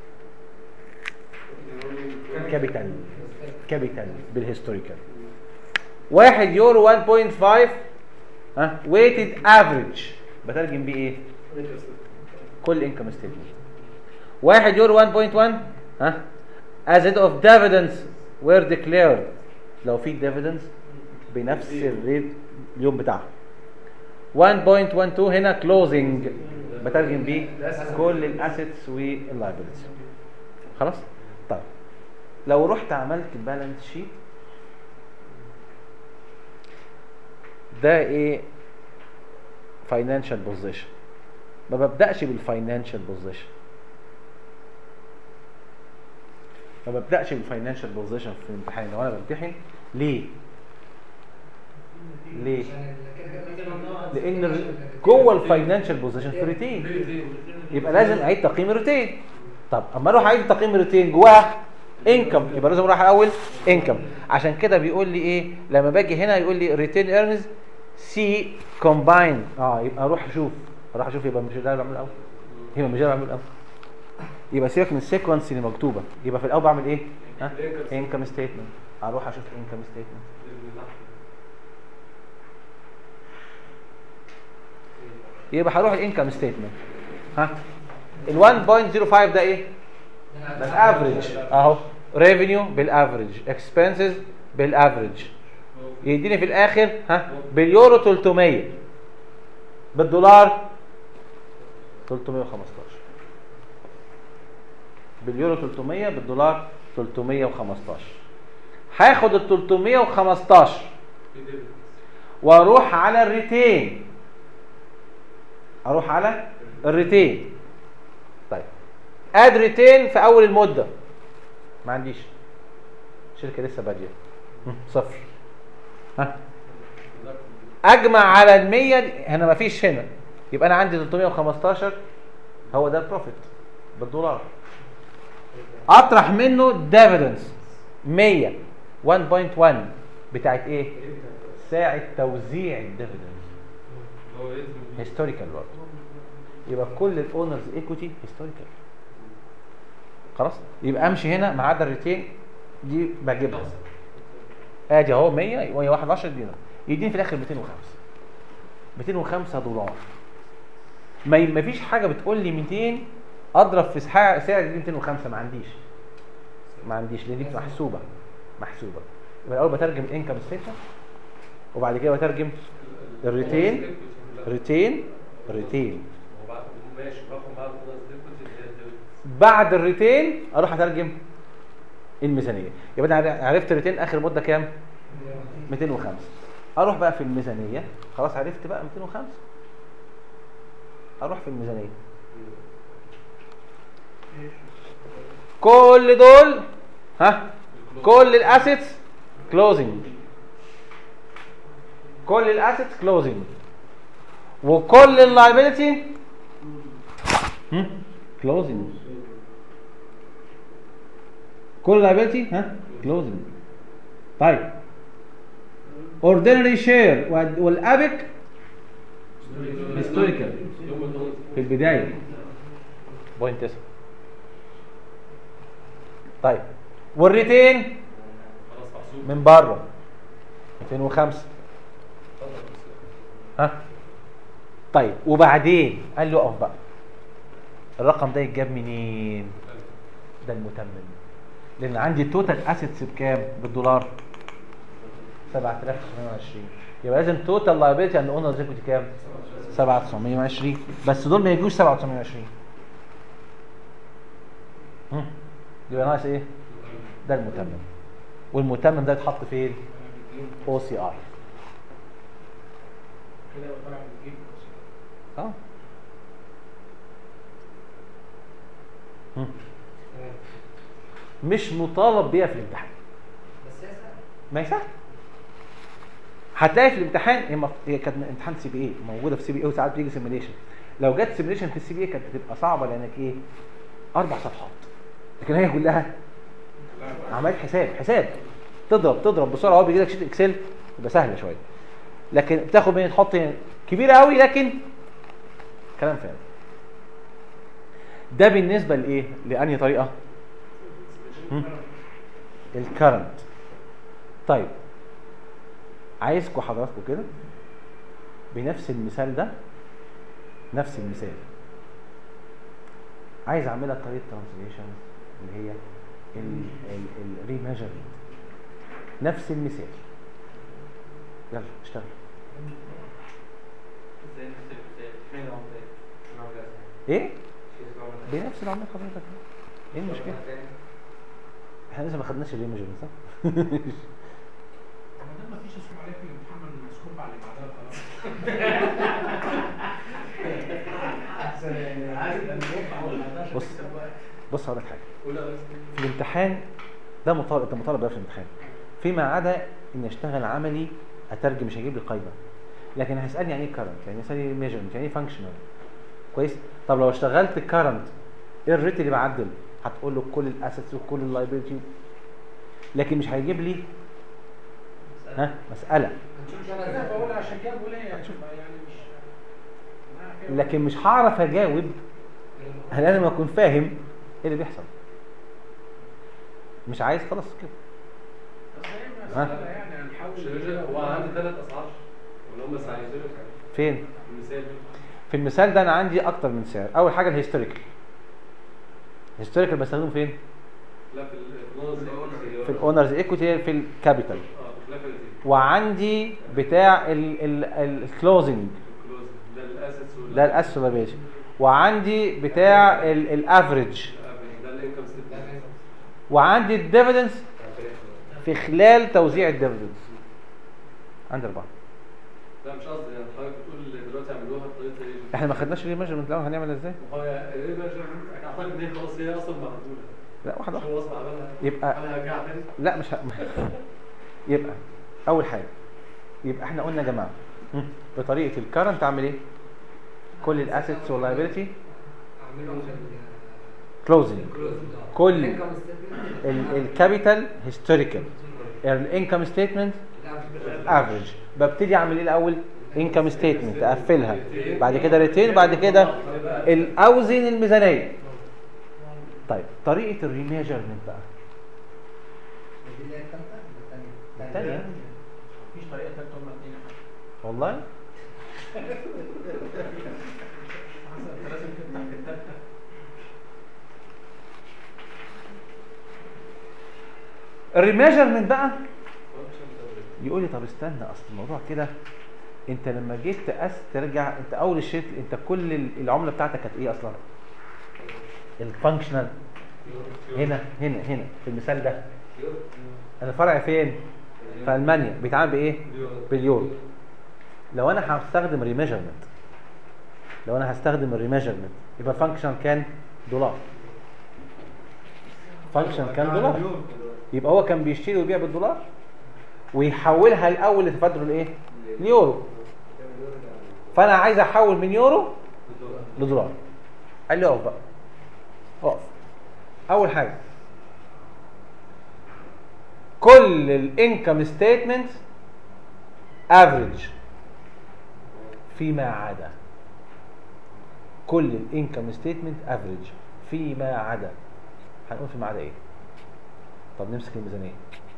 [SPEAKER 2] كابيتال كابيتال بالهيستوريكال واحد يورو 1.5 ها ويتد افريج بترجم بيه ايه كل انكم ستيتمنت واحد يورو 1.1 ها as it of dividends were declared لو في dividends بنفس الريت اليوم بتاعها 1.12 هنا closing بترجم بيه كل الاسيتس واللايبيلتيز خلاص طيب لو رحت عملت بالانس شيت ده ايه فاينانشال بوزيشن ما ببداش بالفاينانشال بوزيشن ما ببداش بالفاينانشال بوزيشن في الامتحان لو انا بمتحن ليه ليه لان ال- جوه الفاينانشال بوزيشن في ريتين يبقى لازم اعيد تقييم الريتين طب اما اروح اعيد تقييم الريتين جواها انكم يبقى لازم اروح اول انكم عشان كده بيقول لي ايه لما باجي هنا يقول لي ريتين ايرنز سي كومباين اه يبقى اروح اشوف اروح اشوف يبقى مش ده اللي بعمله الاول يبقى مش ده اللي بعمله الاول يبقى سيبك من السيكونس اللي مكتوبه يبقى في الاول بعمل ايه ها انكم ستيتمنت اروح اشوف انكم ستيتمنت يبقى هروح الانكم ستيتمنت ها ال 1.05 ده ايه ده الافريج اهو ريفينيو بالافريج اكسبنسز بالافريج يديني في الاخر ها باليورو 300 بالدولار 315 باليورو 300 بالدولار 315 هاخد ال 315 واروح على الريتين اروح على الريتين طيب اد ريتين في اول المده ما عنديش شركه لسه باديه هم، صفر ها اجمع على ال 100 هنا ما فيش هنا يبقى انا عندي 315 هو ده البروفيت بالدولار اطرح منه ديفيدنس 100 1.1 بتاعت ايه ساعه توزيع الديفيدنس
[SPEAKER 4] هو اسمه
[SPEAKER 2] هيستوريكال برضه يبقى كل الاونرز ايكوتي هيستوريكال خلاص يبقى امشي هنا ما عدا الريتين دي بجيبها ادي اهو 100 وهي 11 دينار يديني في الاخر 205 205 دولار ما ي- ما فيش حاجه بتقول لي 200 اضرب في سعر سعر دي 205 ما عنديش ما عنديش لان دي محسوبه محسوبه يبقى الاول بترجم الانكم ستيتمنت وبعد كده بترجم الريتين ريتين ريتين
[SPEAKER 4] وبعد ماشي باخد بعد الناس دي اللي هي الديفيدنس.
[SPEAKER 2] بعد الريتين اروح اترجم الميزانيه يبقى انا عرفت الريتين اخر مده كام 205 اروح بقى في الميزانيه خلاص عرفت بقى 205 اروح في الميزانيه كل دول ها كل الاسيتس كلوزنج كل الاسيتس كلوزنج وكل اللايبيلتي كلوزنج كل liability ها closing طيب ordinary share وال- والابك historical
[SPEAKER 4] يوم الدولار.
[SPEAKER 2] في البداية بوينت تسعة طيب والريتين
[SPEAKER 4] خلاص محسوب
[SPEAKER 2] من بره 205 ها طيب وبعدين قال له اقف بقى الرقم ده يتجاب منين ده المتمم لان عندي توتال اسيتس بكام بالدولار 7920 يبقى لازم توتال لايبيلتي اند اونرز ايكويتي كام 7920 بس دول ما يجوش 7920 هم. يبقى ناقص ايه ده المتمم والمتمم ده يتحط فين او سي اي
[SPEAKER 3] كده يبقى طالع من الجيب
[SPEAKER 2] اه هم. مش مطالب بيها في الامتحان
[SPEAKER 5] بس هي سهله
[SPEAKER 2] ما هي سهل هتلاقي في الامتحان هي مف- هي كانت امتحان سي بي اي موجوده في سي بي اي وساعات بيجي سيميليشن لو جت سيميليشن في السي بي اي كانت هتبقى صعبه لانك ايه اربع صفحات لكن هي كلها عملت حساب حساب تضرب تضرب بسرعه هو بيجي لك شيت اكسل يبقى سهله شويه لكن بتاخد من تحط كبيره قوي لكن كلام فارغ ده بالنسبه لايه لانهي طريقه الكرنت طيب عايزكم حضراتكم كده بنفس المثال ده نفس المثال عايز اعملها بطريقه ترانسليشن اللي هي الريميجرمنت نفس المثال يلا اشتغل
[SPEAKER 6] ازاي نفس المثال فين العملات
[SPEAKER 2] ايه بنفس العمليه حضرتك ايه المشكله احنا لسه ما خدناش الريميجرمنت صح
[SPEAKER 3] ما دام مفيش اسلوب عليك في الامتحان من السكوب على اللي بعدها خلاص احسن يعني عارف ان ينفع ولا لا عشان
[SPEAKER 2] بص.
[SPEAKER 3] تكسب وقت.
[SPEAKER 2] بص هقول لك حاجه
[SPEAKER 4] قول يا ريس.
[SPEAKER 2] في الامتحان ده مطالب ده مطالب ده في الامتحان فيما عدا اني اشتغل عملي اترجم مش هيجيب لي قايمه لكن هيسالني يعني ايه كارنت يعني يسالني ميجرمنت يعني ايه فانكشنال كويس طب لو اشتغلت كارنت ايه الريت اللي بعدل هتقول له كل الاسيتس وكل اللايبيلتي لكن مش هيجيب لي ها مساله
[SPEAKER 5] هنشوف
[SPEAKER 3] انا
[SPEAKER 5] شبه
[SPEAKER 3] بقول عشان كده بقول ايه يعني يعني مش أنا كده-
[SPEAKER 2] لكن مش هعرف اجاوب هل لازم اكون فاهم ايه اللي بيحصل مش عايز خلاص كده
[SPEAKER 3] بس هي
[SPEAKER 2] ها؟
[SPEAKER 3] مسألة يعني هنحاول
[SPEAKER 4] مش هيرجع. هو عندي ثلاث اسعار ولا هم ساعتين
[SPEAKER 2] فين
[SPEAKER 4] المثال
[SPEAKER 2] في المثال ده انا عندي اكتر من سعر اول حاجه الهيستوريكال الهيستوريكال بستخدمه فين
[SPEAKER 4] لا في ال-
[SPEAKER 2] في الاونرز ايكويتي في الكابيتال
[SPEAKER 4] اه في اللايبيلتي
[SPEAKER 2] وعندي بتاع الكلوزنج
[SPEAKER 4] الكلوز ده الاسيتس
[SPEAKER 2] ده الاسولابيشن وعندي بتاع الافريج
[SPEAKER 4] ده الانكم ستيتمنت
[SPEAKER 2] وعندي الديفيدنس في خلال توزيع الديفيدنس عندي اربعه
[SPEAKER 4] لا مش قصدي يعني حضرتك بتقول دلوقتي اعملوها بطريقه
[SPEAKER 2] احنا ما خدناش ريميجرمنت الاول هنعمل ازاي
[SPEAKER 4] هو ايه بقى انا اعتقد ان هي خلاص هي اصلا مقبوله
[SPEAKER 2] لا واحده واحده
[SPEAKER 4] هو اصلا عملها
[SPEAKER 2] يبقى
[SPEAKER 4] انا هرجع تاني
[SPEAKER 2] لا مش ه... يبقى اول حاجه يبقى احنا قلنا يا جماعه هم، بطريقه الكرنت اعمل ايه كل الاسيتس واللايبيلتي
[SPEAKER 5] اعمله
[SPEAKER 2] كلوزنج كل
[SPEAKER 5] income statement.
[SPEAKER 2] الكابيتال هيستوريكال الانكم ستيتمنت افريج ببتدي اعمل ايه الاول انكم ستيتمنت اقفلها بعد كده ريتين بعد كده الاوزن الميزانيه طيب طريقه الريميجرمنت بقى
[SPEAKER 5] دي اللي هي التالتة ولا التانية؟
[SPEAKER 2] التانية.
[SPEAKER 3] مفيش طريقه ثالثه هم الاثنين
[SPEAKER 2] والله
[SPEAKER 3] انت لازم تفتح في الثالثه
[SPEAKER 2] الريميجرمنت بقى يقول لي طب استنى اصل الموضوع كده انت لما جيت تقاس ترجع انت اول الشيء انت كل ال- العمله بتاعتك كانت ايه اصلا الفانكشنال هنا هنا هنا في المثال ده الفرع فين في المانيا بيتعامل بايه باليورو لو انا هستخدم ريميجرمنت لو انا هستخدم الريميجرمنت يبقى الفانكشن كان دولار فانكشن كان دولار يبقى هو كان بيشتري ويبيع بالدولار ويحولها الاول لتفادله الايه اليورو فانا عايز احول من يورو لدولار قال لي اقف بقى اقف اول حاجه كل الانكم ستيتمنت افريج فيما عدا كل الانكم ستيتمنت افريج فيما عدا هنقول فيما عدا ايه طب نمسك الميزانيه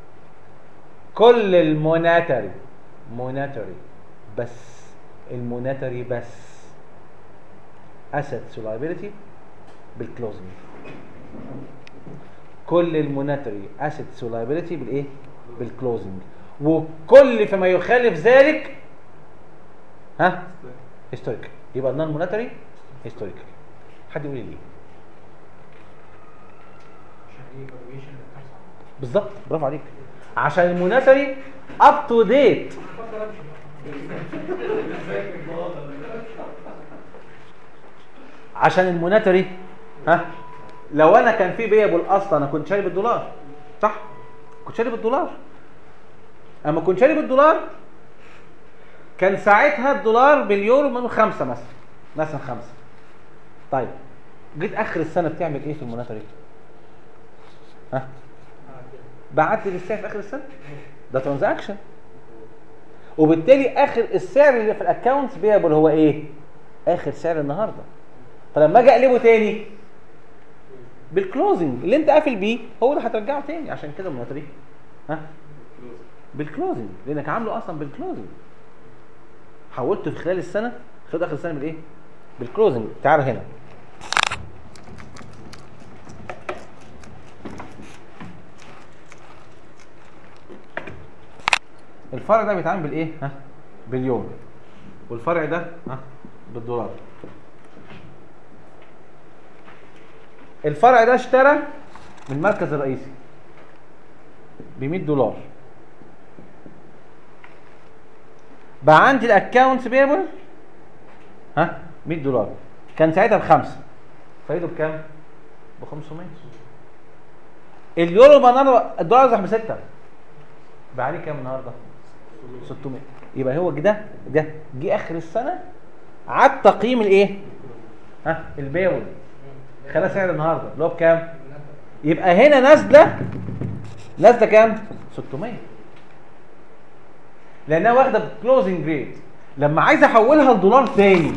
[SPEAKER 2] كل الموناتري موناتري بس الموناتري بس assets liability بالكلوزنج كل الموناتري assets liability بالايه بالكلوزنج وكل فيما يخالف ذلك ها هيستوريكال يبقى النون موناتري هيستوريكال حد يقول لي ليه
[SPEAKER 3] عشان ايه evaluation للكارثه
[SPEAKER 2] بالظبط برافو عليك عشان الموناتري اب تو ديت عشان الموناتري ها لو انا كان في بيبل اصلا انا كنت شاري بالدولار صح كنت شاري بالدولار اما كنت شاري بالدولار كان ساعتها الدولار باليورو منه خمسة مثلا مثلا خمسة طيب جيت اخر السنه بتعمل ايه في الموناتري ها بعت لي السعر في اخر السنه ده ترانزاكشن وبالتالي اخر السعر اللي في الاكونتس بيبل هو ايه اخر سعر النهارده فلما اجي اقلبه تاني بالكلوزنج اللي انت قافل بيه هو اللي هترجعه تاني عشان كده الموناتري ها بالكلوزنج لانك عامله اصلا بالكلوزنج حولته في خلال السنه خد اخر السنه بالايه بالكلوزنج تعال هنا الفرع ده بيتعامل بالايه ها باليورو والفرع ده ها بالدولار الفرع ده اشترى من المركز الرئيسي ب 100 دولار بقى عندي الاكونت بيبل ها 100 دولار كان ساعتها بخمسه فايده بكام؟ ب 500 اليورو بقى النهارده الدولار راح بسته بقى عليه كام النهارده؟ 600 يبقى هو ده ده جه اخر السنه عاد تقييم الايه؟ ها البيول خلى سعر النهارده اللي هو بكام؟ يبقى هنا نازله نازله كام؟ 600 لانها واخده كلوزنج ريت لما عايز احولها لدولار تاني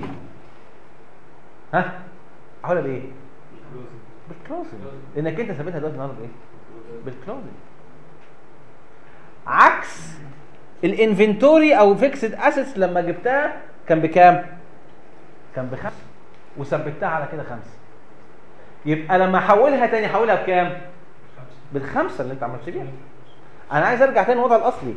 [SPEAKER 2] ها احولها بايه؟ بالكلوزنج لانك انت ثابتها دلوقتي النهارده بايه؟ بالكلوزنج عكس الانفنتوري او فيكسد اسيتس لما جبتها كان بكام؟ كان بخمسه وثبتها على كده خمسه يبقى لما احولها تاني احولها بكام؟ بالخمسه اللي انت عملت بيها انا عايز ارجع تاني الوضع الاصلي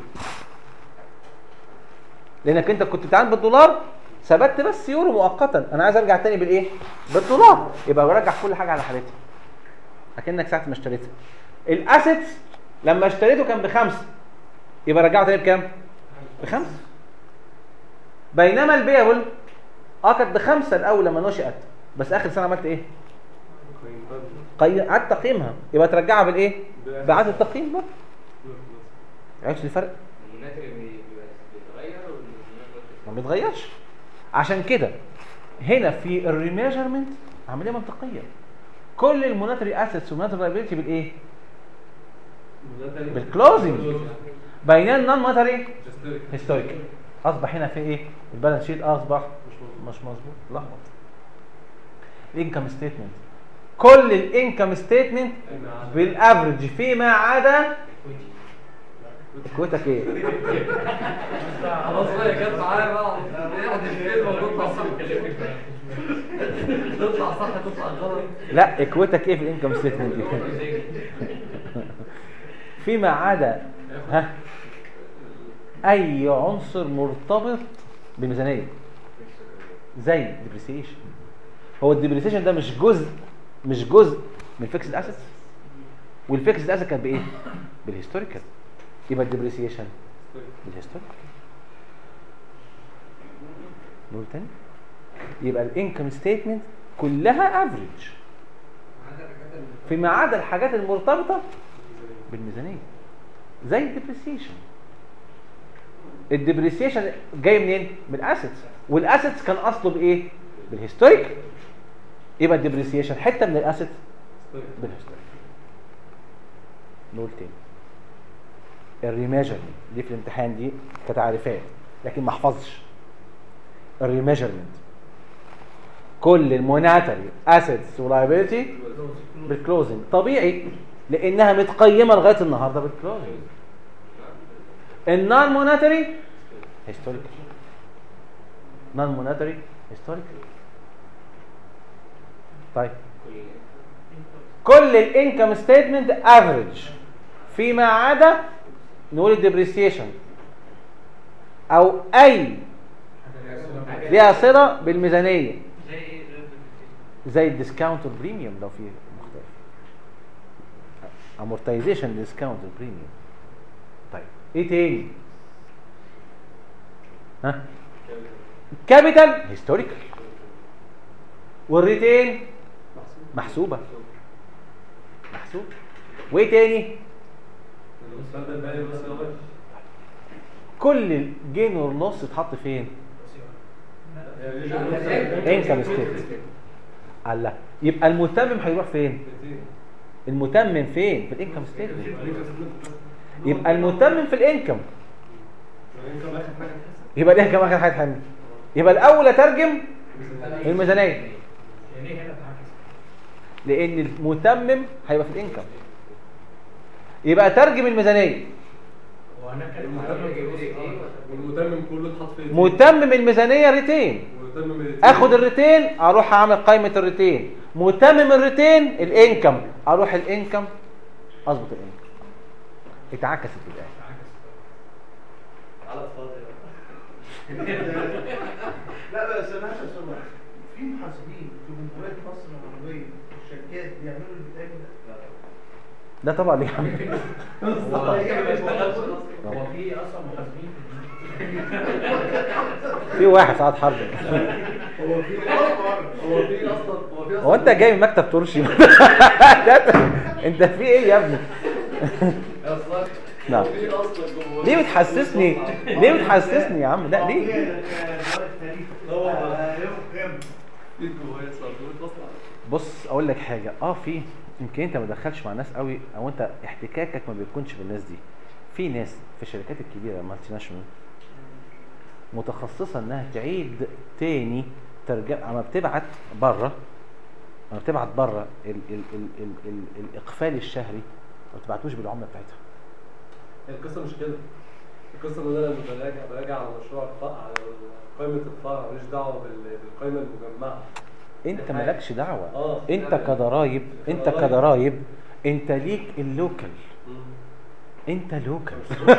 [SPEAKER 2] لانك انت كنت بتتعامل بالدولار ثبت بس يورو مؤقتا انا عايز ارجع تاني بالايه بالدولار يبقى برجع كل حاجه على حالتها اكنك ساعه ما اشتريتها الاسيتس لما اشتريته كان بخمسه يبقى رجعه تاني بكام بخمسه بينما البيبل اه كانت بخمسه الاول لما نشأت بس اخر سنه عملت ايه؟ قي... قعدت تقييمها يبقى ترجعها بالايه؟ بعد التقييم بقى عرفت الفرق؟
[SPEAKER 7] الموناتري بي- بيبقى- بيتغير والموناتري
[SPEAKER 2] ما بيتغيرش عشان كده هنا في الريميجرمنت عمليه منطقيه كل المونتري اسيتس والمونتري لايبيلتي بالايه؟ بالكلوزنج بينما النون مونتري هيستوريكال اصبح هنا في ايه؟ البالانس شيت اصبح مش مظبوط لخبط الانكم ستيتمنت كل الانكم ستيتمنت بالافرج فيما عدا كوتك ايه؟
[SPEAKER 6] خلاص بقى جت معايا بقى احد الكلمه وتطلع صح تطلع صح تطلع غلط
[SPEAKER 2] لا اكوتك ايه في الانكم ستيتمنت دي؟ فيما عدا ها اي عنصر مرتبط بالميزانيه زي الديبريسيشن هو الديبريسيشن ده مش جزء مش جزء من فيكسد اسيتس والفيكسد اسيت كانت بايه بالهيستوريكال يبقى الديبريسيشن بالهيستوريكال نقول تاني يبقى الانكم ستيتمنت كلها افريج فيما عدا الحاجات المرتبطه بالميزانيه زي الديبريسيشن الديبريسيشن جاي منين من الاسيتس والاسيتس كان اصله بايه بالهيستوريك يبقى الديبريسيشن حته من الاسيتس بالهيستوريك نقول تاني الريميجرمنت دي في الامتحان دي كتعريفات لكن ما احفظش الريميجرمنت كل الموناتري اسيتس ولايبيلتي بالكلوزنج طبيعي لانها متقيمه لغايه النهارده بالكلوزنج النون موناتري هيستوريكال نون موناتري هيستوريكال طيب كل الانكم ستيتمنت افريج فيما عدا نقول الديبريسيشن او اي ليها صله بالميزانيه
[SPEAKER 6] زي ايه
[SPEAKER 2] زي الديسكاونت والبريميوم لو في مختلف امورتايزيشن ديسكاونت والبريميوم طيب ايه تاني ها كابيتال هيستوريكال والريتين محسوبه محسوبه وايه تاني كل الجين والنص اتحط فين انكم ستيتمنت الله يبقى المتمم هيروح فين المتمم فين في الانكم ستيتمنت يبقى المتمم في الانكم يبقى الانكم اخر حاجه تحمل يبقى الاول اترجم الميزانيه
[SPEAKER 6] يعني ايه هنا اتعكس
[SPEAKER 2] لان المتمم هيبقى في الانكم يبقى ترجم الميزانيه
[SPEAKER 6] وهناك كان
[SPEAKER 4] والمتمم كله اتحط فين
[SPEAKER 2] متمم الميزانيه ريتين
[SPEAKER 4] والمتمم الاتنين.
[SPEAKER 2] اخد الريتين اروح اعمل قائمه الريتين متمم الريتين الانكم اروح الانكم اظبط الانكم اتعكست في الاخر
[SPEAKER 6] على الفاضي
[SPEAKER 1] لا بس انا عشان سؤال في محاسبين في جمهوريه مصر العربيه الشركات بيعملوا اللي بتعمل ده؟
[SPEAKER 2] ده طبعا ليه عم
[SPEAKER 3] هو في اصلا محاسبين
[SPEAKER 2] في واحد ساعات حرب
[SPEAKER 1] هو في
[SPEAKER 4] هو في اصلا هو في اصلا
[SPEAKER 2] هو انت جاي من مكتب ترشي انت في ايه يا ابني
[SPEAKER 4] اصلا
[SPEAKER 2] نعم
[SPEAKER 4] في اصلا جمهور
[SPEAKER 2] ليه بتحسسني ليه بتحسسني يا عم لا ليه
[SPEAKER 4] لا والله.
[SPEAKER 1] آه، يوم كام؟
[SPEAKER 4] في جمهور اصلا جمهور اصلا
[SPEAKER 2] بص اقول لك حاجه اه في يمكن انت ما تدخلش مع ناس قوي او انت احتكاكك ما بيكونش بالناس دي في ناس في الشركات الكبيره المالتي ناشونال متخصصه انها تعيد تاني ترجم اما بتبعت بره اما بتبعت بره ال ال ال ال ال الاقفال الشهري ما بتبعتوش بالعمله بتاعتها
[SPEAKER 4] القصه مش كده القصه ان انا لما براجع براجع على مشروع الفرع على قائمه الفرع ماليش دعوه بال- بالقائمه المجمعه
[SPEAKER 2] انت مالكش دعوه
[SPEAKER 4] اه
[SPEAKER 2] انت كضرايب انت
[SPEAKER 4] كضرايب.
[SPEAKER 2] كضرايب انت ليك اللوكال
[SPEAKER 4] مم.
[SPEAKER 2] انت لوكال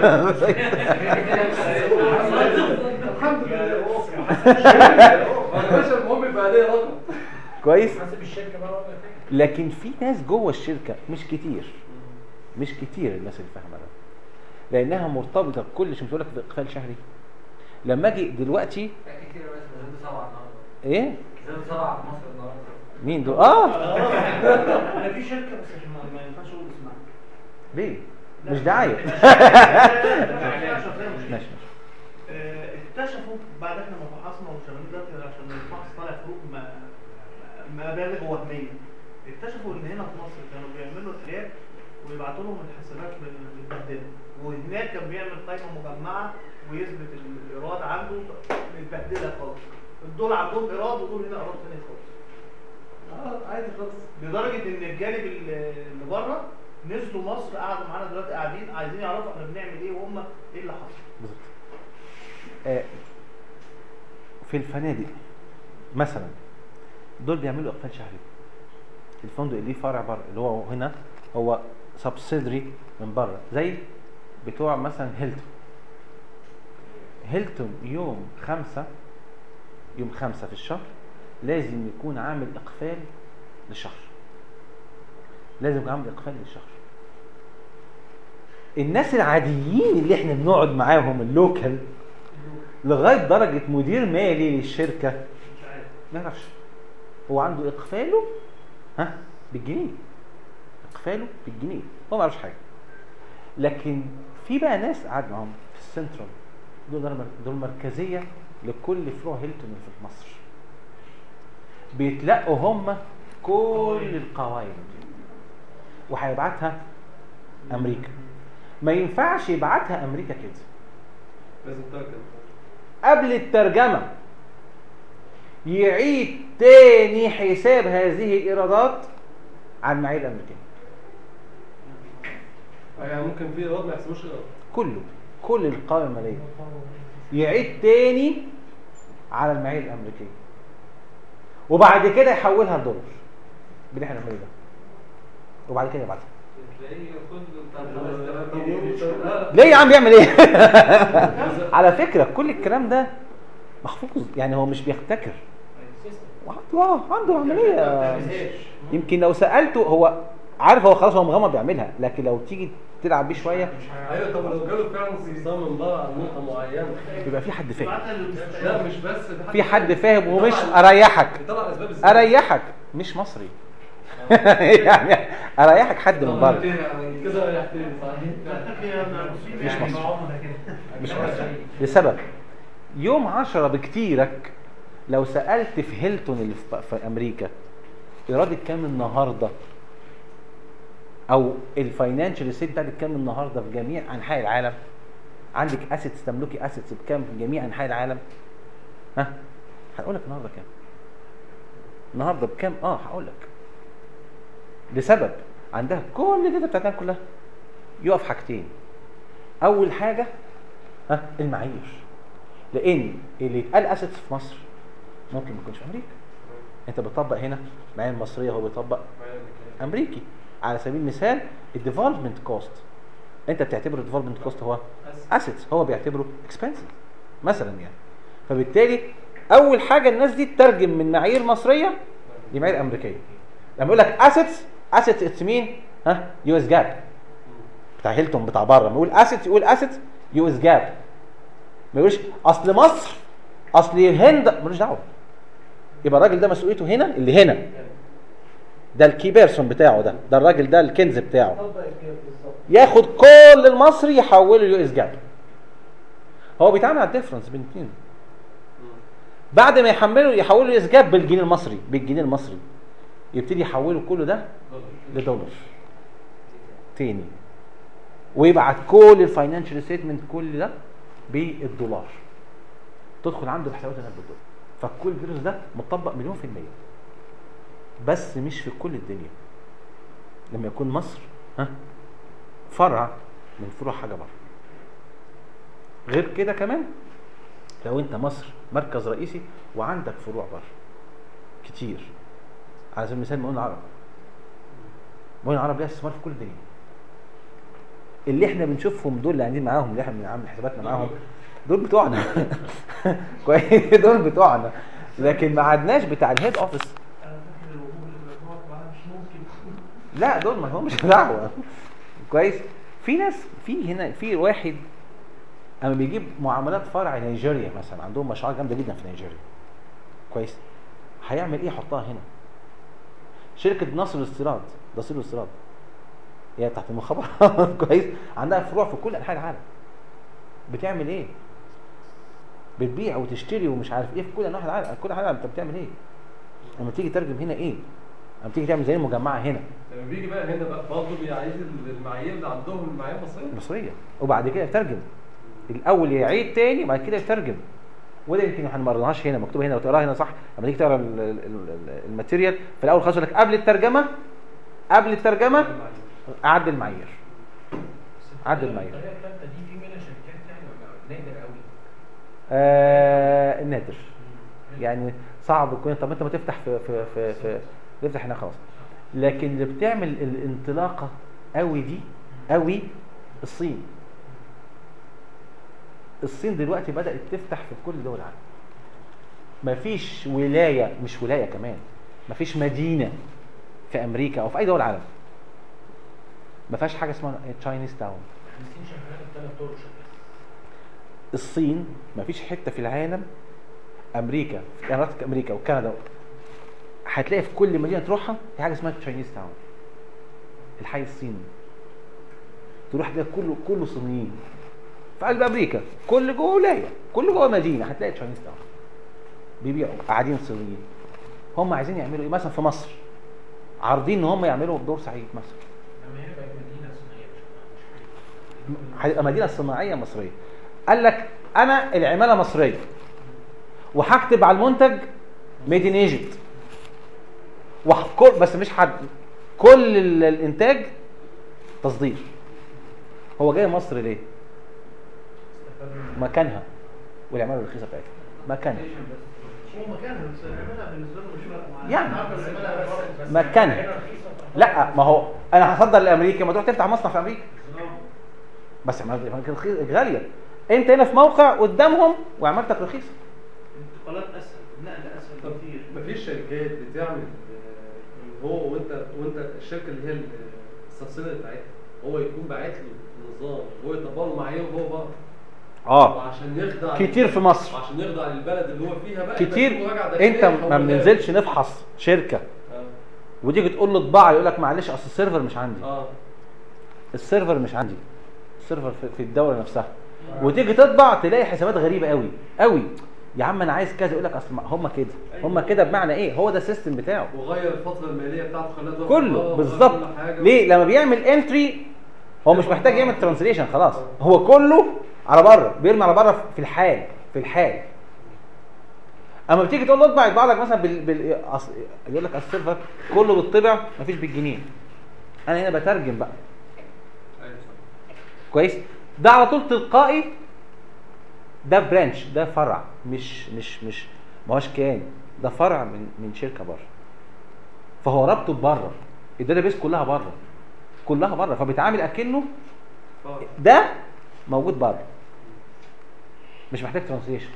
[SPEAKER 4] الحمد لله يا باشا المهم يبقى ليه رقم
[SPEAKER 2] كويس
[SPEAKER 3] حاسب الشركه بقى ولا فين
[SPEAKER 2] لكن في ناس جوه الشركه مش كتير مش كتير الناس اللي فاهمه ده لانها مرتبطه بكل شيء بتقول لك باقفال شهري لما اجي دلوقتي
[SPEAKER 6] كتير بس لازم سبعة النهارده
[SPEAKER 2] ايه
[SPEAKER 6] زي سبعة في مصر النهارده
[SPEAKER 2] مين دول اه
[SPEAKER 1] انا في شركه بس عشان ما ما ينفعش اقول اسمها
[SPEAKER 2] ليه مش دعايه
[SPEAKER 1] ماشي
[SPEAKER 2] ماشي ماشي
[SPEAKER 1] اكتشفوا بعد احنا ما فحصنا وشغالين دلوقتي عشان الفحص طالع فروق ما مبالغ وهميه اكتشفوا ان هنا في مصر كانوا بيعملوا حاجات ويبعتوا لهم الحسابات متبهدله وهناك كان بيعمل قائمه مجمعه ويثبت الايراد عنده متبهدله خالص دول عندهم ايراد ودول هنا ايراد تاني خالص اه عادي خالص لدرجه ان الجانب اللي اللي بره نزلوا مصر قعدوا معانا دلوقتي قاعدين عايزين يعرفوا احنا بنعمل ايه وهم ايه اللي حصل
[SPEAKER 2] بالظبط آه، في الفنادق مثلا دول بيعملوا اقفال شهري الفندق اللي ليه فرع بره اللي هو هنا هو سبسيدري من بره زي بتوع مثلا هيلتون هيلتون يوم خمسة يوم خمسة في الشهر لازم يكون عامل اقفال للشهر لازم يكون عامل اقفال للشهر الناس العاديين اللي احنا بنقعد معاهم اللوكال لغايه درجه مدير مالي للشركه
[SPEAKER 1] مش عارف
[SPEAKER 2] ما يعرفش هو عنده اقفاله ها بالجنيه اقفاله بالجنيه هو ما يعرفش حاجه لكن في بقى ناس قعد معاهم في السنترال دول دول مركزيه لكل فروع هيلتون اللي في مصر بيتلقوا هم كل القوائم دي وهيبعتها امريكا ما ينفعش يبعتها امريكا كده
[SPEAKER 4] لازم تركب
[SPEAKER 2] قبل الترجمة يعيد تاني حساب هذه الإيرادات على المعايير الأمريكية
[SPEAKER 4] يعني ممكن في ايراد ما يحسبوش ايراد
[SPEAKER 2] كله كل القوائم المالية يعيد تاني على المعايير الأمريكية وبعد كده يحولها لدولار باللي احنا بنعمله ده وبعد كده يبعتها
[SPEAKER 6] تلاقيه ياخد بتاع
[SPEAKER 4] طب
[SPEAKER 6] 5000 جنيه
[SPEAKER 4] لا،
[SPEAKER 2] ليه يا عم بيعمل ايه على فكرة كل الكلام ده محفوظ يعني هو مش بيختكر عنده اه عنده عملية يمكن لو سألته هو عارف هو خلاص هو مغمض بيعملها لكن لو تيجي تلعب بيه شوية
[SPEAKER 4] ايوه طب لو جاله فعلا استفسار من بره عن نقطه معينه
[SPEAKER 2] يبقى في حد فاهم
[SPEAKER 4] لا مش بس ده
[SPEAKER 2] في حد فاهم ومش اريحك
[SPEAKER 4] بيطلع اسباب ازاي
[SPEAKER 2] اريحك مش مصري يعني اريحك حد من بره
[SPEAKER 4] كده ريحتني صحيح
[SPEAKER 2] مش مصري مش مصري لسبب يوم عشرة بكتيرك لو سألت في هيلتون اللي في في أمريكا إيرادة كام النهاردة أو الفاينانشال ستيت بتاعتك كام النهاردة في جميع أنحاء العالم عندك اسيتس تملكي اسيتس بكام في جميع أنحاء العالم ها هقول لك النهارده كام النهارده بكام اه هقول لك لسبب عندها كل الداتا بتاعتها كلها يقف حاجتين اول حاجه ها المعايير لان اللي يتقال اسيتس في مصر ممكن ما يكونش في امريكا انت بتطبق هنا معايير مصريه هو بيطبق امريكي على سبيل المثال الديفلوبمنت كوست انت بتعتبر الديفلوبمنت كوست هو اسيتس هو بيعتبره اكسبنسيف مثلا يعني فبالتالي اول حاجه الناس دي تترجم من معايير مصريه لمعايير امريكيه لما يقول لك اسيتس اسيتس اتس مين ها يو اس جاب بتاع هيلتون بتاع بره لما يقول اسيتس يقول اسيتس يو اس جاب ما يقولش اصل مصر اصل الهند ملوش دعوه يبقى الراجل ده مسؤوليته هنا اللي هنا ده الكي بيرسون بتاعه ده ده الراجل ده الكنز بتاعه ياخد كل المصري يحوله يو اس جاب هو بيتعامل على الديفرنس بين الاثنين بعد ما يحمله يحوله يو اس جاب بالجنيه المصري بالجنيه المصري يبتدي يحوله كله ده لدولار تاني ويبعت كل الفاينانشال ستيتمنت كل ده بالدولار تدخل عنده الحسابات هناك بالدولار فكل الفيروس ده مطبق مليون في المية بس مش في كل الدنيا لما يكون مصر ها فرع من فروع حاجة بره غير كده كمان لو انت مصر مركز رئيسي وعندك فروع بره كتير على سبيل المثال مؤون العرب مؤون العرب ليها استثمار في كل الدنيا اللي احنا بنشوفهم دول اللي قاعدين معاهم اللي احنا بنعمل حساباتنا معاهم دول بتوعنا كويس دول بتوعنا لكن ما عدناش بتاع الهيد اوفيس لا دول ما همش دعوه كويس في ناس في هنا في واحد اما بيجيب معاملات فرع نيجيريا مثلا عندهم مشروعات جامده جدا في نيجيريا كويس هيعمل ايه يحطها هنا شركه نصر الاستيراد نصر الاستيراد هي تحت المخابرات كويس عندها فروع في كل انحاء العالم بتعمل ايه بتبيع وتشتري ومش عارف ايه في كل انواع العالم كل حاجه انت بتعمل ايه لما تيجي ترجم هنا ايه لما تيجي تعمل زي المجمعه هنا
[SPEAKER 4] لما بيجي بقى هنا بقى برضه عايز المعايير اللي عندهم المعايير المصريه
[SPEAKER 2] مصريه وبعد كده يترجم الاول يعيد تاني بعد كده يترجم وده يمكن احنا ما قريناهاش هنا مكتوب هنا وتقراها هنا صح لما تيجي تقرا ال- ال- ال- الماتيريال في الاول خالص يقول لك قبل الترجمه قبل الترجمه عدل المعايير عدل المعايير
[SPEAKER 3] الطريقه الثالثه دي في منها شركات يعني ولا نادر قوي
[SPEAKER 2] آه نادر يعني صعب يكون طب انت ما تفتح في في في, في تفتح هنا خلاص لكن اللي بتعمل الانطلاقه قوي دي قوي الصين الصين دلوقتي بدات تفتح في كل دول العالم مفيش ولايه مش ولايه كمان مفيش مدينه في امريكا او في اي دول العالم ما فيهاش حاجه اسمها تشاينيز تاون
[SPEAKER 3] يعني الصين شغاله بثلاث طرق شغاله
[SPEAKER 2] الصين مفيش حته في العالم امريكا في امارات امريكا وكندا هتلاقي في كل مدينه تروحها في حاجه اسمها تشاينيز تاون الحي الصيني تروح تلاقي كله كله صينيين في قلب امريكا كل جوه ولايه كل جوه مدينه هتلاقي تشاينيز تاون بيبيعوا قاعدين صينيين هم عايزين يعملوا ايه مثلا في مصر عارضين ان هم يعملوا دور سعيد مثلا
[SPEAKER 3] لما هي بقت مدينه صناعيه مش
[SPEAKER 2] هتبقى مدينه صناعيه مصريه قال لك انا العماله مصريه وهكتب على المنتج ميد ان ايجيبت وكل بس مش حد كل ال- الانتاج تصدير هو جاي مصر ليه مكانها والعماله الرخيصه بتاعتها مكانها
[SPEAKER 1] هو مكانها بس العمالة بالنسبه له مش فارقه معاه
[SPEAKER 2] يعني.
[SPEAKER 1] عارف العمالة بره.
[SPEAKER 2] مكانها لا ما هو انا هصدر لامريكا ما تروح تفتح مصنع في امريكا بس عمالتك رخيصة- غاليه انت هنا في موقع قدامهم وعمالتك رخيصه
[SPEAKER 1] انتقالات اسهل نقل اسهل
[SPEAKER 4] طب
[SPEAKER 1] بكتير
[SPEAKER 4] مفيش شركات بتعمل آه، هو وانت وانت الشركه اللي هي السبسيدري بتاعتها هو يكون باعت له نظام هو يطبق له معايير وهو بره
[SPEAKER 2] اه
[SPEAKER 4] وعشان يخضع
[SPEAKER 2] كتير في مصر
[SPEAKER 4] وعشان يخضع للبلد اللي هو فيها بقى يبقى في
[SPEAKER 2] كتير
[SPEAKER 4] مراجعة داخلية
[SPEAKER 2] انت ما
[SPEAKER 4] يحولها له.
[SPEAKER 2] بننزلش نفحص شركه
[SPEAKER 4] اه
[SPEAKER 2] وتيجي تقول له طباعه يقول لك معلش اصل السيرفر مش عندي
[SPEAKER 4] اه
[SPEAKER 2] السيرفر مش عندي السيرفر في- في الدوله نفسها وتيجي تطبع تلاقي حسابات غريبه قوي قوي يا عم انا عايز كذا يقول لك اصل هم كده هم كده بمعنى ايه هو ده السيستم بتاعه
[SPEAKER 4] وغير الفتره الماليه بتاعته خلاها تقف
[SPEAKER 2] كله
[SPEAKER 4] بره
[SPEAKER 2] بالظبط
[SPEAKER 4] وغير كل حاجة.
[SPEAKER 2] ليه لما بيعمل انتري هو مش محتاج يعمل ترانسليشن خلاص هو كله على بره بيرمي على بره في الحال في الحال اما بتيجي تقول له اطبع يطبع لك مثلا بال, بال... أص... يقول لك السيرفر كله بالطبع مفيش بالجنيه انا هنا بترجم بقى
[SPEAKER 4] أيوة صح.
[SPEAKER 2] كويس ده على طول تلقائي ده برانش ده فرع مش مش مش ما هوش كيان ده فرع من من شركه بره فهو رابطه بره الداتابيس كلها بره كلها بره فبيتعامل اكنه
[SPEAKER 4] اه
[SPEAKER 2] ده موجود بره مش محتاج ترانسليشن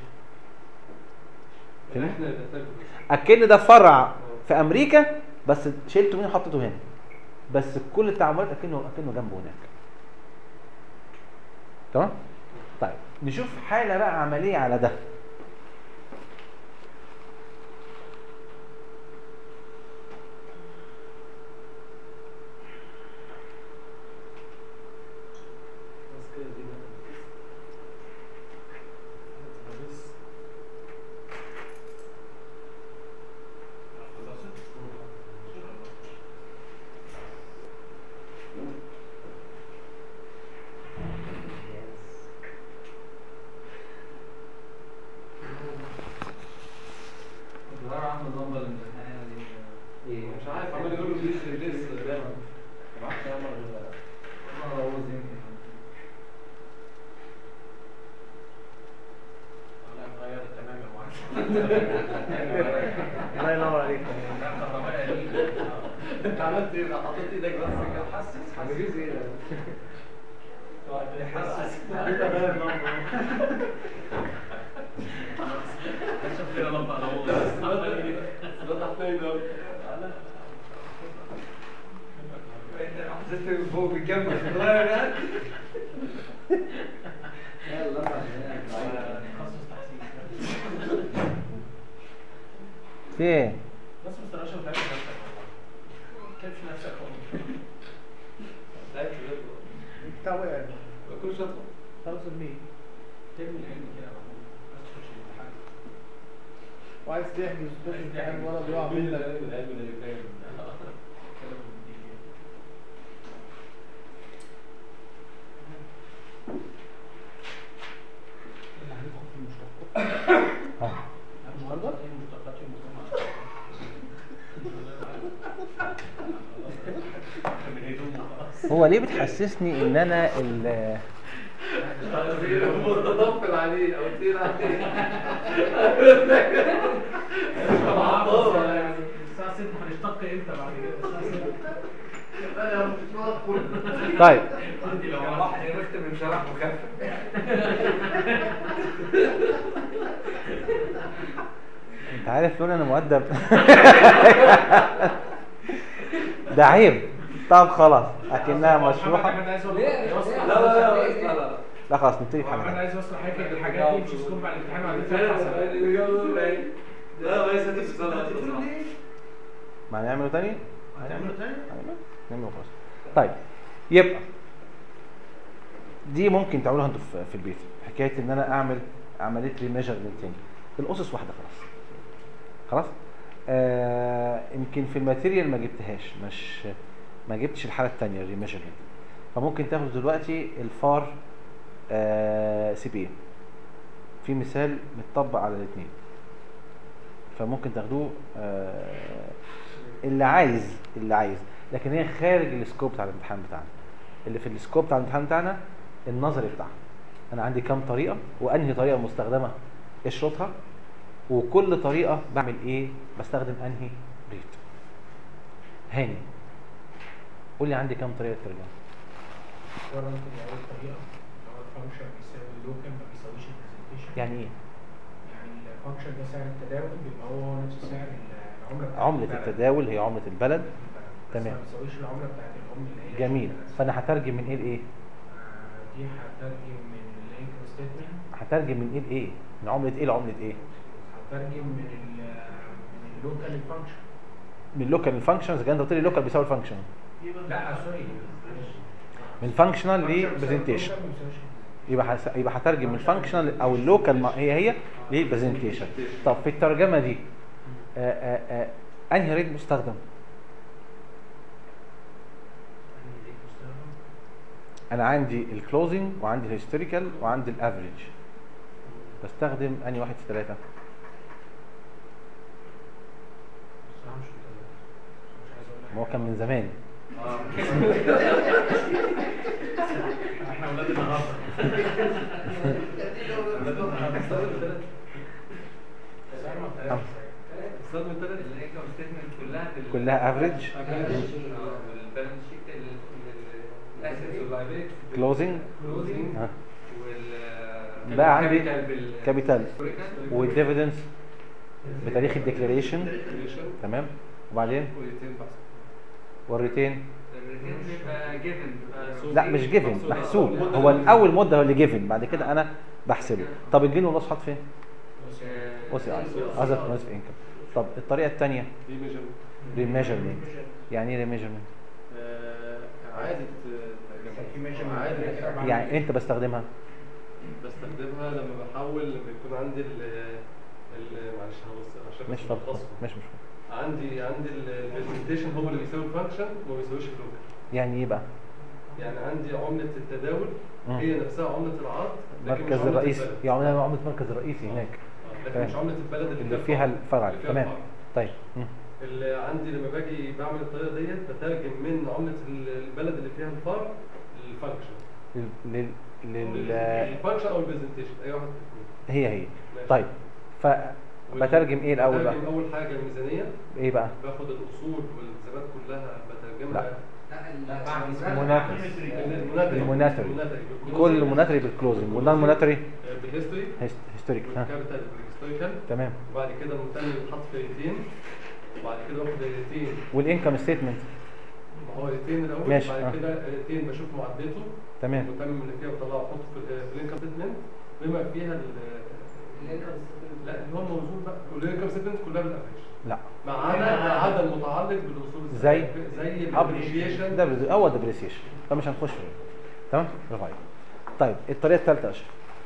[SPEAKER 4] اللي احنا بنحتاجه
[SPEAKER 2] اكن ده فرع في امريكا بس شلته منه وحطيته هنا بس كل التعاملات اكنه اكنه جنبه هناك تمام طيب نشوف حاله بقى عمليه على ده
[SPEAKER 4] بس كده دي بقى.
[SPEAKER 6] الظاهر عم نظام الامتحان دي
[SPEAKER 4] مش عارف عمال يقول له ليس ليس دايما ما اعرفش يعمل غير-
[SPEAKER 6] والله عاوز يمكن
[SPEAKER 3] لا اتغيرت تماما وعكس
[SPEAKER 1] الله ينور عليك
[SPEAKER 3] لا كهربائي قديم
[SPEAKER 4] انت عملت ايه؟ حطيت ايدك بس كده
[SPEAKER 3] حسس
[SPEAKER 4] حسيت ايه ده؟
[SPEAKER 3] حسس شوف كده لمبه على
[SPEAKER 6] انت حسيت فوق بيكمل صغير يعني
[SPEAKER 3] تخصص تحسين
[SPEAKER 2] في ايه
[SPEAKER 3] بس ما تستناش وتعبش نفسك والله ما تتعبش نفسك والله
[SPEAKER 4] لعبت بجد
[SPEAKER 1] بتاع وقع
[SPEAKER 4] كل شويه
[SPEAKER 1] خلاص المية
[SPEAKER 3] ترمي العلم كده يا محمود عايز تخش الامتحان
[SPEAKER 1] وعايز تحجز تخش امتحان ولا بيقع
[SPEAKER 4] مين
[SPEAKER 1] منك
[SPEAKER 4] العلم العلم اللي فاهم
[SPEAKER 3] كلام جديد
[SPEAKER 1] النهارده؟
[SPEAKER 2] هو ليه بتحسسني ان انا ال
[SPEAKER 4] متطفل عليه او تقيل عليه
[SPEAKER 3] الساعة 6 هنشتق امتى بعد كده؟ الساعة 6
[SPEAKER 2] طيب
[SPEAKER 6] لو واحد عرفت من شرح مخفف
[SPEAKER 2] انت عارف لون انا مؤدب ده عيب طب خلاص اكنها مشروحه
[SPEAKER 3] انا عايز اقول
[SPEAKER 5] ليه؟
[SPEAKER 3] يوصل-
[SPEAKER 5] ليه؟
[SPEAKER 6] لا لا لا لا لا
[SPEAKER 2] لا خلاص نبتدي في
[SPEAKER 3] انا
[SPEAKER 2] حاجه
[SPEAKER 3] عايز اوصل حاجه الحاجات دي مش سكور بعد الامتحان وبعدين تدفع حسابات.
[SPEAKER 4] لا ما يسدد الصلاة
[SPEAKER 2] ما هنعمله تاني
[SPEAKER 1] هتعمله تاني؟
[SPEAKER 2] هنعمله نعمله خلاص طيب يبقى دي ممكن تعملوها انتوا في- في البيت حكايه ان انا اعمل عمليه ريميجرمنت تاني الاسس واحده خلاص خلاص آه يمكن في الماتيريال ما جبتهاش مش ما جبتش الحاله الثانيه الريميجرمنت فممكن تاخد دلوقتي الفار آه سي بي في مثال متطبق على الاثنين فممكن تاخدوه آه اللي عايز اللي عايز لكن هي خارج السكوب بتاع الامتحان بتاعنا اللي في السكوب بتاع الامتحان بتاعنا النظري بتاعها انا عندي كام طريقه وانهي طريقه مستخدمه اشرطها وكل طريقه بعمل ايه بستخدم انهي ريت هاني قول لي عندي كام طريقه ترجمه
[SPEAKER 3] مرة ممكن يعمل طريقة لو الفانكشن بيساوي اللوكال ما بيساويش البرزنتيشن
[SPEAKER 2] يعني ايه
[SPEAKER 3] يعني الفانكشن ده سعر التداول بيبقى هو نفس سعر العملة بتاعت
[SPEAKER 2] عمله
[SPEAKER 3] البلد.
[SPEAKER 2] التداول هي عمله البلد
[SPEAKER 3] بس
[SPEAKER 2] تمام.
[SPEAKER 3] ما بيساويش العملة بتاعت الأم اللي هي
[SPEAKER 2] جميل
[SPEAKER 3] الشركة.
[SPEAKER 2] فانا هترجم من ايه لايه
[SPEAKER 3] آه، دي هترجم من الانكم ستيتمنت
[SPEAKER 2] هترجم من ايه لايه من عمله ايه لعمله ايه
[SPEAKER 3] هترجم من ال من اللوكال فانكشن
[SPEAKER 2] من لوكال فانكشنز كان انت قلت لي لوكال بيساوي الفانكشن
[SPEAKER 3] لا سوري معلش.
[SPEAKER 2] من فانكشنال
[SPEAKER 3] function بيساوي
[SPEAKER 2] لبرزنتيشن
[SPEAKER 3] local بيساويش
[SPEAKER 2] يبقى حس... يبقى هترجم من الفانكشنال او اللوكال ما هي هي للبرزنتيشن طب في الترجمه دي آآ آآ انهي ريت مستخدم
[SPEAKER 3] يعني دي مستخدم.
[SPEAKER 2] انا عندي الكلوزنج وعندي الهيستوريكال وعندي الافريج بستخدم انهي واحد في ثلاثه
[SPEAKER 3] بصراحة مش متابع. مش عايز أقول لك
[SPEAKER 2] ما هو كان من زمان
[SPEAKER 3] احنا اولاد النهارده
[SPEAKER 4] استخدم الثلاث
[SPEAKER 6] الانكم ستيتمنت كلها بال-
[SPEAKER 2] كلها average.
[SPEAKER 6] آه، والبالانس شيت الاسيتس واللايبيلتيز
[SPEAKER 2] كلوزنج
[SPEAKER 6] كلوزنج
[SPEAKER 2] ها.
[SPEAKER 6] وال
[SPEAKER 2] بقى عندي
[SPEAKER 6] capital بال-
[SPEAKER 2] كابيتال
[SPEAKER 6] historical.
[SPEAKER 2] والديفيدنس بتاريخ الديكلاريشن تمام وبعدين
[SPEAKER 4] وريتين بحث
[SPEAKER 2] والريتين
[SPEAKER 6] الريتين بيبقى جيفن
[SPEAKER 2] لا مش جيفن محسوب هو الاول مده هو اللي جيفن بعد كده انا بحسبه طب الجين والراس حاط فين اوسي اذر كونس انكم طب الطريقه الثانيه
[SPEAKER 4] دي ميجر
[SPEAKER 2] ريميجرمنت يعني ايه ريميجرمنت
[SPEAKER 4] عادة
[SPEAKER 3] في
[SPEAKER 4] ترجمة
[SPEAKER 3] measurement
[SPEAKER 4] عادة
[SPEAKER 3] كده بعمل
[SPEAKER 2] يعني انت بستخدمها
[SPEAKER 4] بستخدمها لما بحول لما يكون عندي ال ال معلش هبص عشان
[SPEAKER 2] مش
[SPEAKER 4] بس
[SPEAKER 2] فاضي
[SPEAKER 4] بختصر.
[SPEAKER 2] مش مش فاضي.
[SPEAKER 4] عندي عندي البرزنتيشن هو اللي بيساوي الفانكشن وما بيساويش اللوكال
[SPEAKER 2] يعني ايه بقى
[SPEAKER 4] يعني عندي عملة التداول
[SPEAKER 2] مم.
[SPEAKER 4] هي نفسها عملة العرض لكن مش
[SPEAKER 2] مركز
[SPEAKER 4] عملة
[SPEAKER 2] الرئيسي
[SPEAKER 4] البلد.
[SPEAKER 2] يعني عملنا عمله مركز الرئيسي هناك
[SPEAKER 4] آه، لكن
[SPEAKER 2] تمام.
[SPEAKER 4] مش عملة البلد اللي,
[SPEAKER 2] اللي فيها الفرع
[SPEAKER 4] اللي فيها
[SPEAKER 2] تمام
[SPEAKER 4] الفرع.
[SPEAKER 2] طيب مم.
[SPEAKER 4] اللي عندي لما باجي بعمل الطريقة ديت بترجم من عملة ال- البلد اللي فيها الفرع للفانكشن
[SPEAKER 2] لل لل لل
[SPEAKER 4] الفانكشن او البرزنتيشن اي واحد في الاثنين
[SPEAKER 2] هي هي
[SPEAKER 4] ماشي.
[SPEAKER 2] طيب فبترجم ايه الاول بقى
[SPEAKER 4] بترجم اول حاجة الميزانية
[SPEAKER 2] ايه بقى
[SPEAKER 4] باخد الاصول والالتزامات كلها بترجمها
[SPEAKER 2] لا.
[SPEAKER 5] لا
[SPEAKER 3] بعد
[SPEAKER 2] منافس
[SPEAKER 4] الموناتري
[SPEAKER 2] الموناتري.
[SPEAKER 4] الموناتري.
[SPEAKER 2] كل موناتري بالكلوزنج والنون موناتري
[SPEAKER 4] بالهيستوري
[SPEAKER 2] هيستوريك ها
[SPEAKER 4] والكابيتال بالهيستوريكال
[SPEAKER 2] تمام
[SPEAKER 4] وبعد كده المنتمي بيتحط في ريتين وبعد كده باخد الريتين
[SPEAKER 2] والانكم ستيتمنت
[SPEAKER 4] ما هو ريتين الاول
[SPEAKER 2] ماشي، آه.
[SPEAKER 4] بعد كده ريتين بشوف معدته
[SPEAKER 2] تمام
[SPEAKER 4] المنتمي اللي فيها بطلعه احطه في ال- في الانكم ستيتمنت بما فيها ال- لا اللي هو موزون بقى والانكم ستيتمنت كلها بالافريج
[SPEAKER 2] لا
[SPEAKER 4] ما عدا ما عدا المتعلق بالاصول
[SPEAKER 2] زي
[SPEAKER 4] زي
[SPEAKER 2] اب
[SPEAKER 4] الابريشيشن
[SPEAKER 2] ده بز- هو ديبريسيشن فمش هنخش فيه تمام برافو عليك طيب الطريقه الثالثه يا اشرف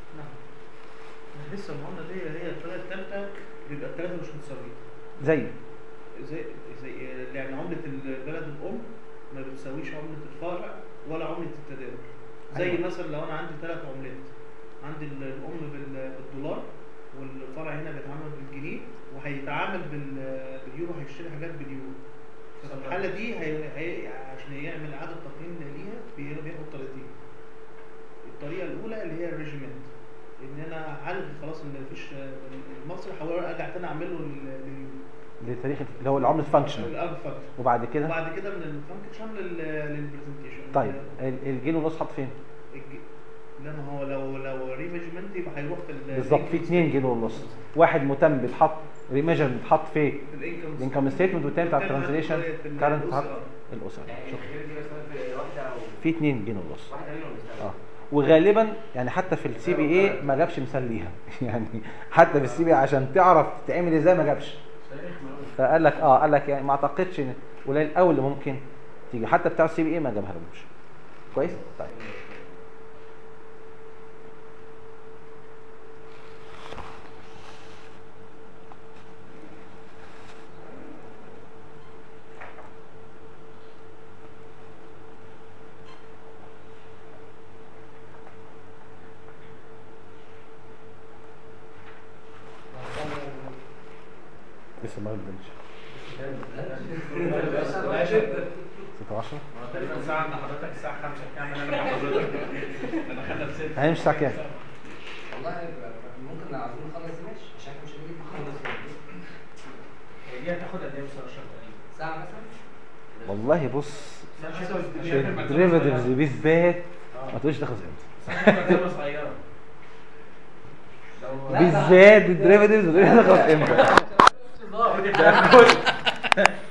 [SPEAKER 1] لسه ما قلنا دي هي الطريقه الثالثه بيبقى الثلاثه مش متساويين
[SPEAKER 2] زي
[SPEAKER 1] زي زي يعني عمله البلد الام ما بتساويش عمله الفرع ولا عمله التداول زي
[SPEAKER 2] أيوة.
[SPEAKER 1] مثلا لو انا عندي ثلاث عملات عندي ال- الام بال- بالدولار والفرع هنا بيتعامل بالجنيه وهيتعامل بال- باليورو هيشتري حاجات باليورو ففي الحاله دي هي هي عشان يعمل اعاده تقييم ليها بي- بياخد طريقتين الطريقه الاولى اللي هي الريجيمنت ان انا عارف خلاص ان مفيش المصري هحاول ارجع تاني اعمله لل- لليورو
[SPEAKER 2] لتاريخ اللي هو العمله فانكشنال
[SPEAKER 1] الاب فاكتور
[SPEAKER 2] وبعد كده
[SPEAKER 1] وبعد كده من الفانكشن للبرزنتيشن
[SPEAKER 2] طيب ال- الجين والنص حط فين
[SPEAKER 1] لا ما هو لو لو ريميجمنت يبقى هيروح في ال-
[SPEAKER 2] بالظبط في اثنين جين والنص واحد متم بيتحط ريميجر بيتحط في
[SPEAKER 1] في الانكم
[SPEAKER 2] الانكم ستيتمنت والتاني بتاع
[SPEAKER 1] والتاني
[SPEAKER 2] الترانزليشن
[SPEAKER 1] في ال-
[SPEAKER 2] كارنت
[SPEAKER 1] الأسرة.
[SPEAKER 2] الاسره
[SPEAKER 7] يعني
[SPEAKER 2] شكرا
[SPEAKER 7] الخير دي مثلا في واحده او
[SPEAKER 2] في اثنين جين ونص
[SPEAKER 7] واحده منهم بتستخدم
[SPEAKER 2] اه وغالبا يعني حتى في السي بي اي ما جابش مثال ليها يعني حتى في السي بي عشان تعرف تتعمل ازاي ما جابش فقال لك اه قال لك يعني ما اعتقدش ان قليل قوي اللي ممكن تيجي حتى بتاع السي بي اي ما جابها لهمش كويس طيب لسه ما بدنش 16
[SPEAKER 3] تقريبا ساعه عند حضرتك الساعه 5 كامل انا مع حضرتك انا خدنا بست
[SPEAKER 2] هنمشي الساعه كام؟
[SPEAKER 5] والله ممكن لو عايزين نخلص ماشي مش عارف مش هنيجي نخلص
[SPEAKER 3] هي دي هتاخد قد ايه يا استاذ اشرف تقريبا؟
[SPEAKER 5] ساعة مثلا
[SPEAKER 2] والله بص
[SPEAKER 3] ساعة
[SPEAKER 2] في الدريفاتيفز بالذات ما تقولش تاخد امتى
[SPEAKER 3] مكتبه صغيره لو
[SPEAKER 2] بالذات الدريفاتيفز ما تقولش تاخد امتى